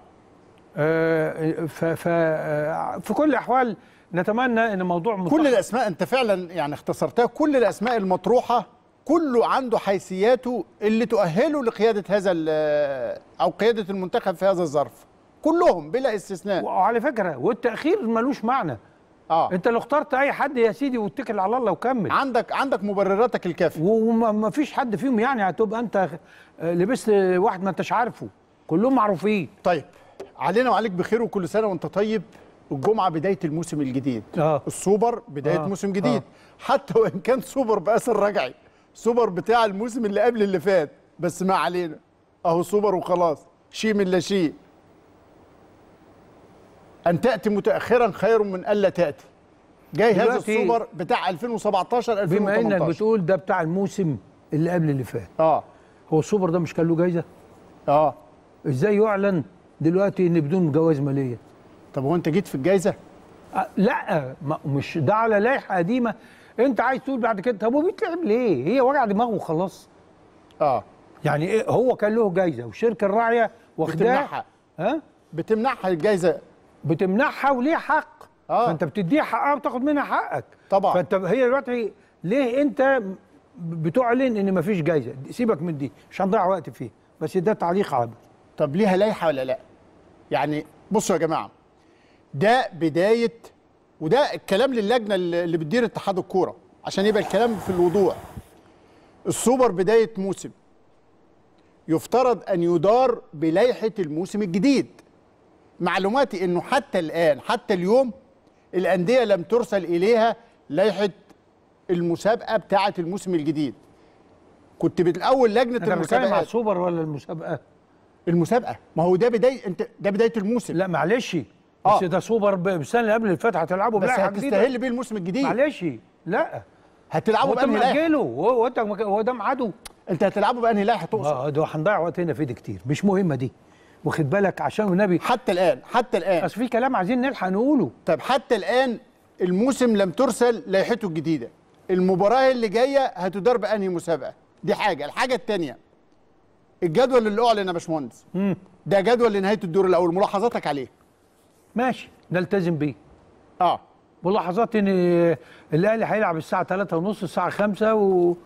آه، ف ف آه، في كل الاحوال نتمنى ان موضوع كل منتخب- الاسماء انت فعلا يعني اختصرتها كل الاسماء المطروحه كله عنده حيثياته اللي تؤهله لقياده هذا ال- او قياده المنتخب في هذا الظرف كلهم بلا استثناء وعلى فكره والتاخير ملوش معنى اه انت لو اخترت اي حد يا سيدي واتكل على الله وكمل عندك عندك مبرراتك الكافيه وما فيش حد فيهم يعني هتبقى انت آه، لبست واحد ما انتش عارفه كلهم معروفين طيب علينا وعليك بخير وكل سنه وانت طيب الجمعه بدايه الموسم الجديد اه السوبر بدايه آه. آه. موسم جديد آه. آه. حتى وان كان سوبر باسر رجعي سوبر بتاع الموسم اللي قبل اللي فات بس ما علينا اهو سوبر وخلاص شيء من لا شيء ان تاتي متاخرا خير من الا تاتي جاي هذا دلوقتي- السوبر بتاع 2017 بما انك 2018 بتقول ده بتاع الموسم اللي قبل اللي فات اه هو السوبر ده مش كان له جايزه اه ازاي يعلن دلوقتي ان بدون جوائز ماليه طب هو انت جيت في الجايزه آه لا ما مش ده على لائحه قديمه انت عايز تقول بعد كده طب هو بيتلعب ليه هي وجع دماغه وخلاص اه يعني إيه هو كان له جايزه والشركه الراعيه واخداها بتمنحها ها بتمنحها الجايزه بتمنحها وليه حق اه فانت بتديها حقها وتاخد منها حقك طبعا فانت هي دلوقتي ليه انت بتعلن ان مفيش جايزه سيبك من دي مش هنضيع وقت فيه بس ده تعليق عابر طب ليها لائحه ولا لا يعني بصوا يا جماعه ده بدايه وده الكلام للجنه اللي اللي بتدير اتحاد الكوره عشان يبقى الكلام في الوضوح السوبر بدايه موسم يفترض ان يدار بلائحه الموسم الجديد معلوماتي انه حتى الان حتى اليوم الانديه لم ترسل اليها لائحه المسابقه بتاعه الموسم الجديد كنت بالاول لجنه انت بتتكلم على المسابقات السوبر ولا المسابقه المسابقه ما هو ده بدايه انت ده بدايه الموسم لا معلش آه. بس ده سوبر ب- السنه اللي قبل اللي فاتت هتلعبوا بس بلائحه جديده هتستهل بيه الموسم الجديد معلش لا هتلعبوا هو انت بانهي لائحه مأجله هو هو انت مك- هو ده ميعاده انت هتلعبوا بانهي لائحه تقصد اه ده هنضيع وقت هنا في دي كتير مش مهمه دي واخد بالك عشان النبي حتى الان حتى الان اصل في كلام عايزين نلحق نقوله طب حتى الان الموسم لم ترسل لائحته الجديده المباراه اللي جايه هتدار بانهي مسابقه دي حاجه الحاجه الثانيه الجدول اللي اعلن يا باشمهندس ده جدول لنهايه الدور الاول ملاحظاتك عليه ماشي نلتزم بيه اه ملاحظات ان الاهلي هيلعب الساعه 3 ونص الساعه 5 و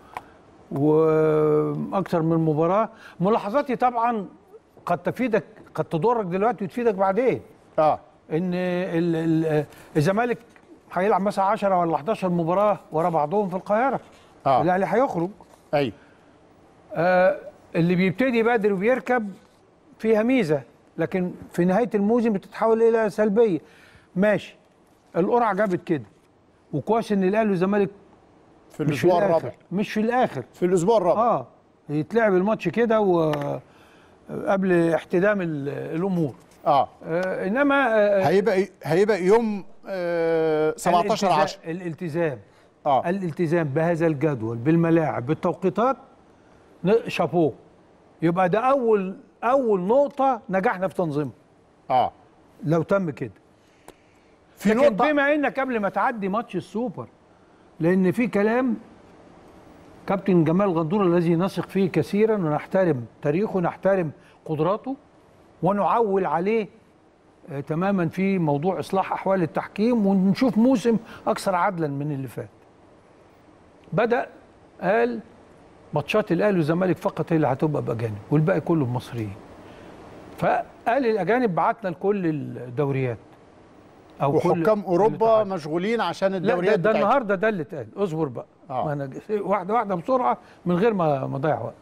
واكثر من مباراه ملاحظاتي طبعا قد تفيدك قد تضرك دلوقتي وتفيدك بعدين اه ان ال- ال- الزمالك هيلعب مثلا 10 ولا 11 مباراه ورا بعضهم في القاهره اه الاهلي هيخرج ايوه آه اللي بيبتدي بدري وبيركب فيها ميزه لكن في نهايه الموسم بتتحول الى سلبيه ماشي القرعه جابت كده وكويس ان الاهلي والزمالك في مش الاسبوع الآخر. الرابع مش في الاخر في الاسبوع الرابع اه يتلعب الماتش كده و قبل احتدام ال- الامور اه, آه انما آه هيبقى هيبقى يوم آه 17 الالتزام- 10 الالتزام اه الالتزام بهذا الجدول بالملاعب بالتوقيتات ن- شابوه يبقى ده اول اول نقطه نجحنا في تنظيمها اه لو تم كده في لكن نقطة- بما انك قبل ما تعدي ماتش السوبر لان في كلام كابتن جمال غندور الذي نثق فيه كثيرا ونحترم تاريخه ونحترم قدراته ونعول عليه آه، تماما في موضوع اصلاح احوال التحكيم ونشوف موسم اكثر عدلا من اللي فات بدا قال ماتشات الاهلي والزمالك فقط هي اللي هتبقى باجانب والباقي كله بمصريين فقال الاجانب بعتنا لكل الدوريات او كل وحكام اوروبا مشغولين عشان لا ده, الدوريات ده بتاعتهم. النهارده ده اللي اتقال اصبر بقى آه. ما انا ج- واحده واحده بسرعه من غير ما ما اضيع وقت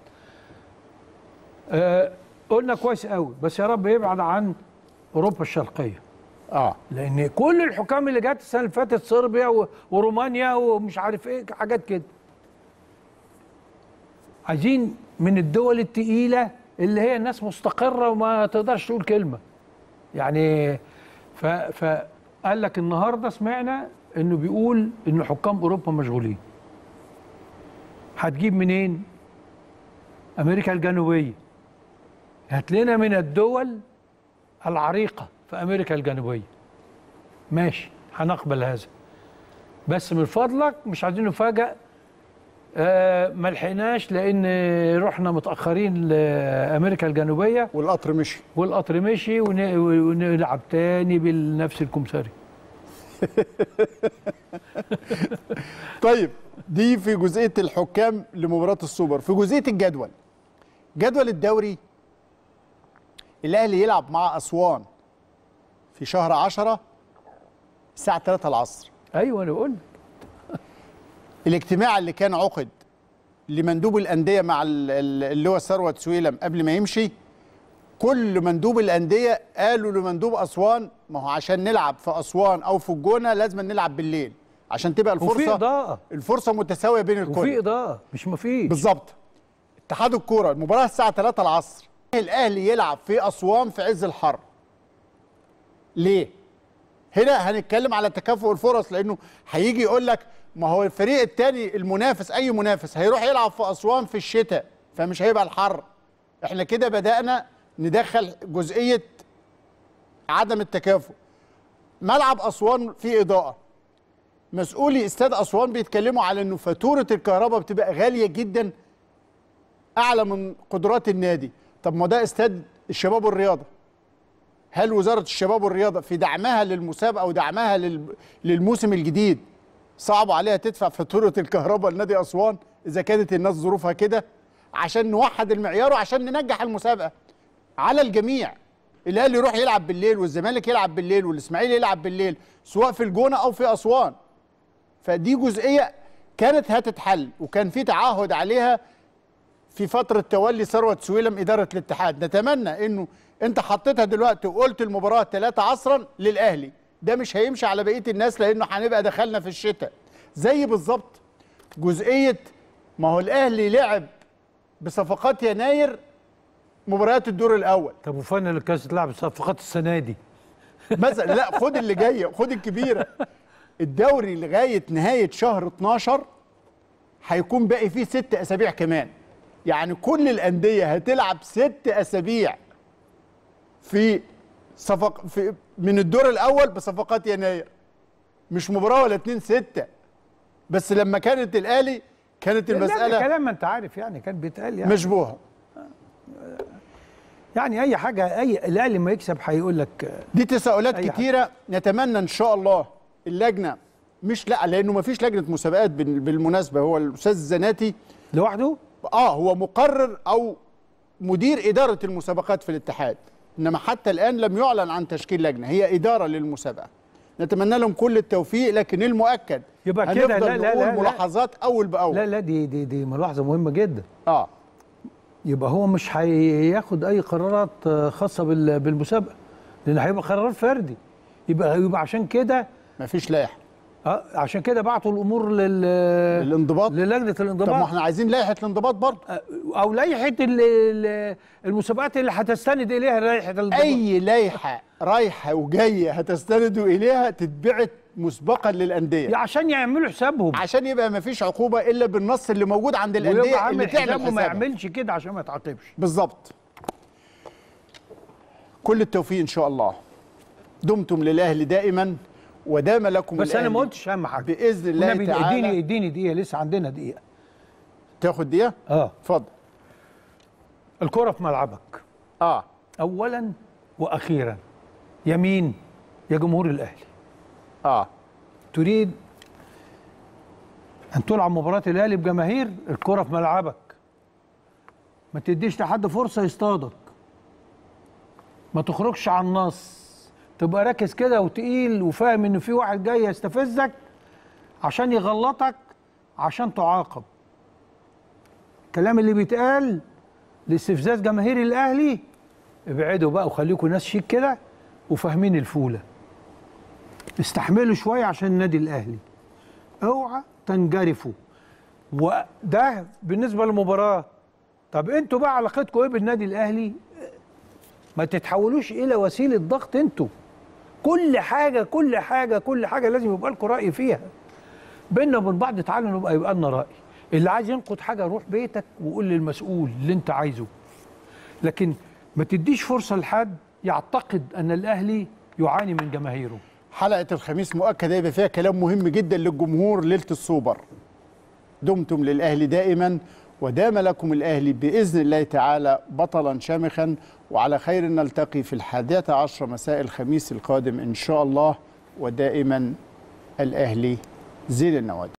آه قلنا كويس قوي بس يا رب يبعد عن اوروبا الشرقيه اه لان كل الحكام اللي جت السنه اللي فاتت صربيا و- ورومانيا ومش عارف ايه حاجات كده عايزين من الدول التقيله اللي هي الناس مستقره وما تقدرش تقول كلمه يعني ف فقال لك النهارده سمعنا انه بيقول ان حكام اوروبا مشغولين هتجيب منين امريكا الجنوبيه هات لنا من الدول العريقه في امريكا الجنوبيه ماشي هنقبل هذا بس من فضلك مش عايزين نفاجئ آه ما لحقناش لان رحنا متاخرين لامريكا الجنوبيه والقطر مشي والقطر مشي ون- ونلعب تاني بنفس الكمثري طيب دي في جزئيه الحكام لمباراه السوبر في جزئيه الجدول جدول الدوري الاهلي يلعب مع اسوان في شهر 10 الساعه 3 العصر ايوه انا بقول الاجتماع اللي كان عقد لمندوب الانديه مع ال- ال- اللي هو ثروت سويلم قبل ما يمشي كل مندوب الانديه قالوا لمندوب اسوان ما هو عشان نلعب في اسوان او في الجونه لازم نلعب بالليل عشان تبقى وفي الفرصه إضاءة. الفرصه متساويه بين الكل وفي اضاءه مش مفيش بالظبط اتحاد الكوره المباراه الساعه 3 العصر الاهلي يلعب في اسوان في عز الحر ليه هنا هنتكلم على تكافؤ الفرص لانه هيجي يقول لك ما هو الفريق الثاني المنافس اي منافس هيروح يلعب في اسوان في الشتاء فمش هيبقى الحر احنا كده بدانا ندخل جزئيه عدم التكافؤ ملعب اسوان فيه اضاءه مسؤولي استاد اسوان بيتكلموا على انه فاتوره الكهرباء بتبقى غاليه جدا اعلى من قدرات النادي طب ما ده استاد الشباب والرياضه هل وزاره الشباب والرياضه في دعمها للمسابقه ودعمها لل... للموسم الجديد صعب عليها تدفع فاتوره الكهرباء لنادي اسوان اذا كانت الناس ظروفها كده عشان نوحد المعيار وعشان ننجح المسابقه على الجميع الاهلي يروح يلعب بالليل والزمالك يلعب بالليل والاسماعيلي يلعب بالليل سواء في الجونه او في اسوان فدي جزئيه كانت هتتحل وكان في تعهد عليها في فتره تولي ثروت سويلم اداره الاتحاد نتمنى انه انت حطيتها دلوقتي وقلت المباراه 3 عصرا للاهلي ده مش هيمشي على بقيه الناس لانه هنبقى دخلنا في الشتاء زي بالظبط جزئيه ما هو الاهلي لعب بصفقات يناير مباريات الدور الاول طب وفن الكاس تلعب صفقات السنه دي مثلا لا خد اللي جايه خد الكبيره الدوري لغايه نهايه شهر 12 هيكون باقي فيه ست اسابيع كمان يعني كل الانديه هتلعب ست اسابيع في صفق في من الدور الاول بصفقات يناير مش مباراه ولا اتنين سته بس لما كانت الاهلي كانت لا، المساله ده كلام ما انت عارف يعني كان بيتقال يعني مشبوهه يعني اي حاجه اي الاهلي ما يكسب هيقول لك دي تساؤلات أي كتيره نتمنى ان شاء الله اللجنه مش لا لانه ما فيش لجنه مسابقات بال- بالمناسبه هو الاستاذ الزناتي لوحده اه هو مقرر او مدير اداره المسابقات في الاتحاد انما حتى الان لم يعلن عن تشكيل لجنه هي اداره للمسابقه نتمنى لهم كل التوفيق لكن المؤكد يبقى كده هنفضل لا لا نقول لا لا. ملاحظات اول باول لا لا دي دي دي ملاحظه مهمه جدا اه يبقى هو مش هياخد اي قرارات آه، خاصه بال- بالمسابقه لان هيبقى قرار فردي يبقى يبقى عشان كده مفيش لائحه اه عشان كده بعتوا الامور لل الانضباط للجنه الانضباط طب ما احنا عايزين لائحه الانضباط برضه او لائحه ال- ال- المسابقات اللي هتستند اليها لائحه الانضباط اي لائحه رايحه وجايه هتستندوا اليها تتبعت مسبقا للانديه عشان يعملوا حسابهم عشان يبقى ما فيش عقوبه الا بالنص اللي موجود عند ويبقى الانديه اللي عامل تعمل حسابه ما حسابها يعملش كده عشان ما يتعاقبش بالظبط كل التوفيق ان شاء الله دمتم للاهلي دائما ودام لكم بس انا ما الأهلي قلتش اهم حاجه باذن الله والنبي تعالى اديني اديني دقيقه لسه عندنا دقيقه تاخد دقيقه اه اتفضل الكره في ملعبك اه اولا واخيرا يمين يا جمهور الاهلي اه تريد ان تلعب مباراه الاهلي بجماهير الكره في ملعبك ما تديش لحد فرصه يصطادك ما تخرجش عن النص تبقى راكز كده وتقيل وفاهم ان في واحد جاي يستفزك عشان يغلطك عشان تعاقب الكلام اللي بيتقال لاستفزاز جماهير الاهلي ابعدوا بقى وخليكم ناس شيك كده وفاهمين الفوله استحملوا شويه عشان النادي الاهلي اوعى تنجرفوا وده بالنسبه للمباراه طب انتوا بقى علاقتكم ايه بالنادي الاهلي ما تتحولوش الى وسيله ضغط انتوا كل حاجه كل حاجه كل حاجه لازم يبقى لكم راي فيها بينا وبين بعض تعالوا نبقى يبقى لنا راي اللي عايز ينقد حاجه روح بيتك وقول للمسؤول اللي انت عايزه لكن ما تديش فرصه لحد يعتقد ان الاهلي يعاني من جماهيره حلقه الخميس مؤكد هيبقى فيها كلام مهم جدا للجمهور ليله السوبر دمتم للاهلي دائما ودام لكم الاهلي باذن الله تعالى بطلا شامخا وعلى خير نلتقي في الحادية عشر مساء الخميس القادم ان شاء الله ودائما الاهلي زين النوادي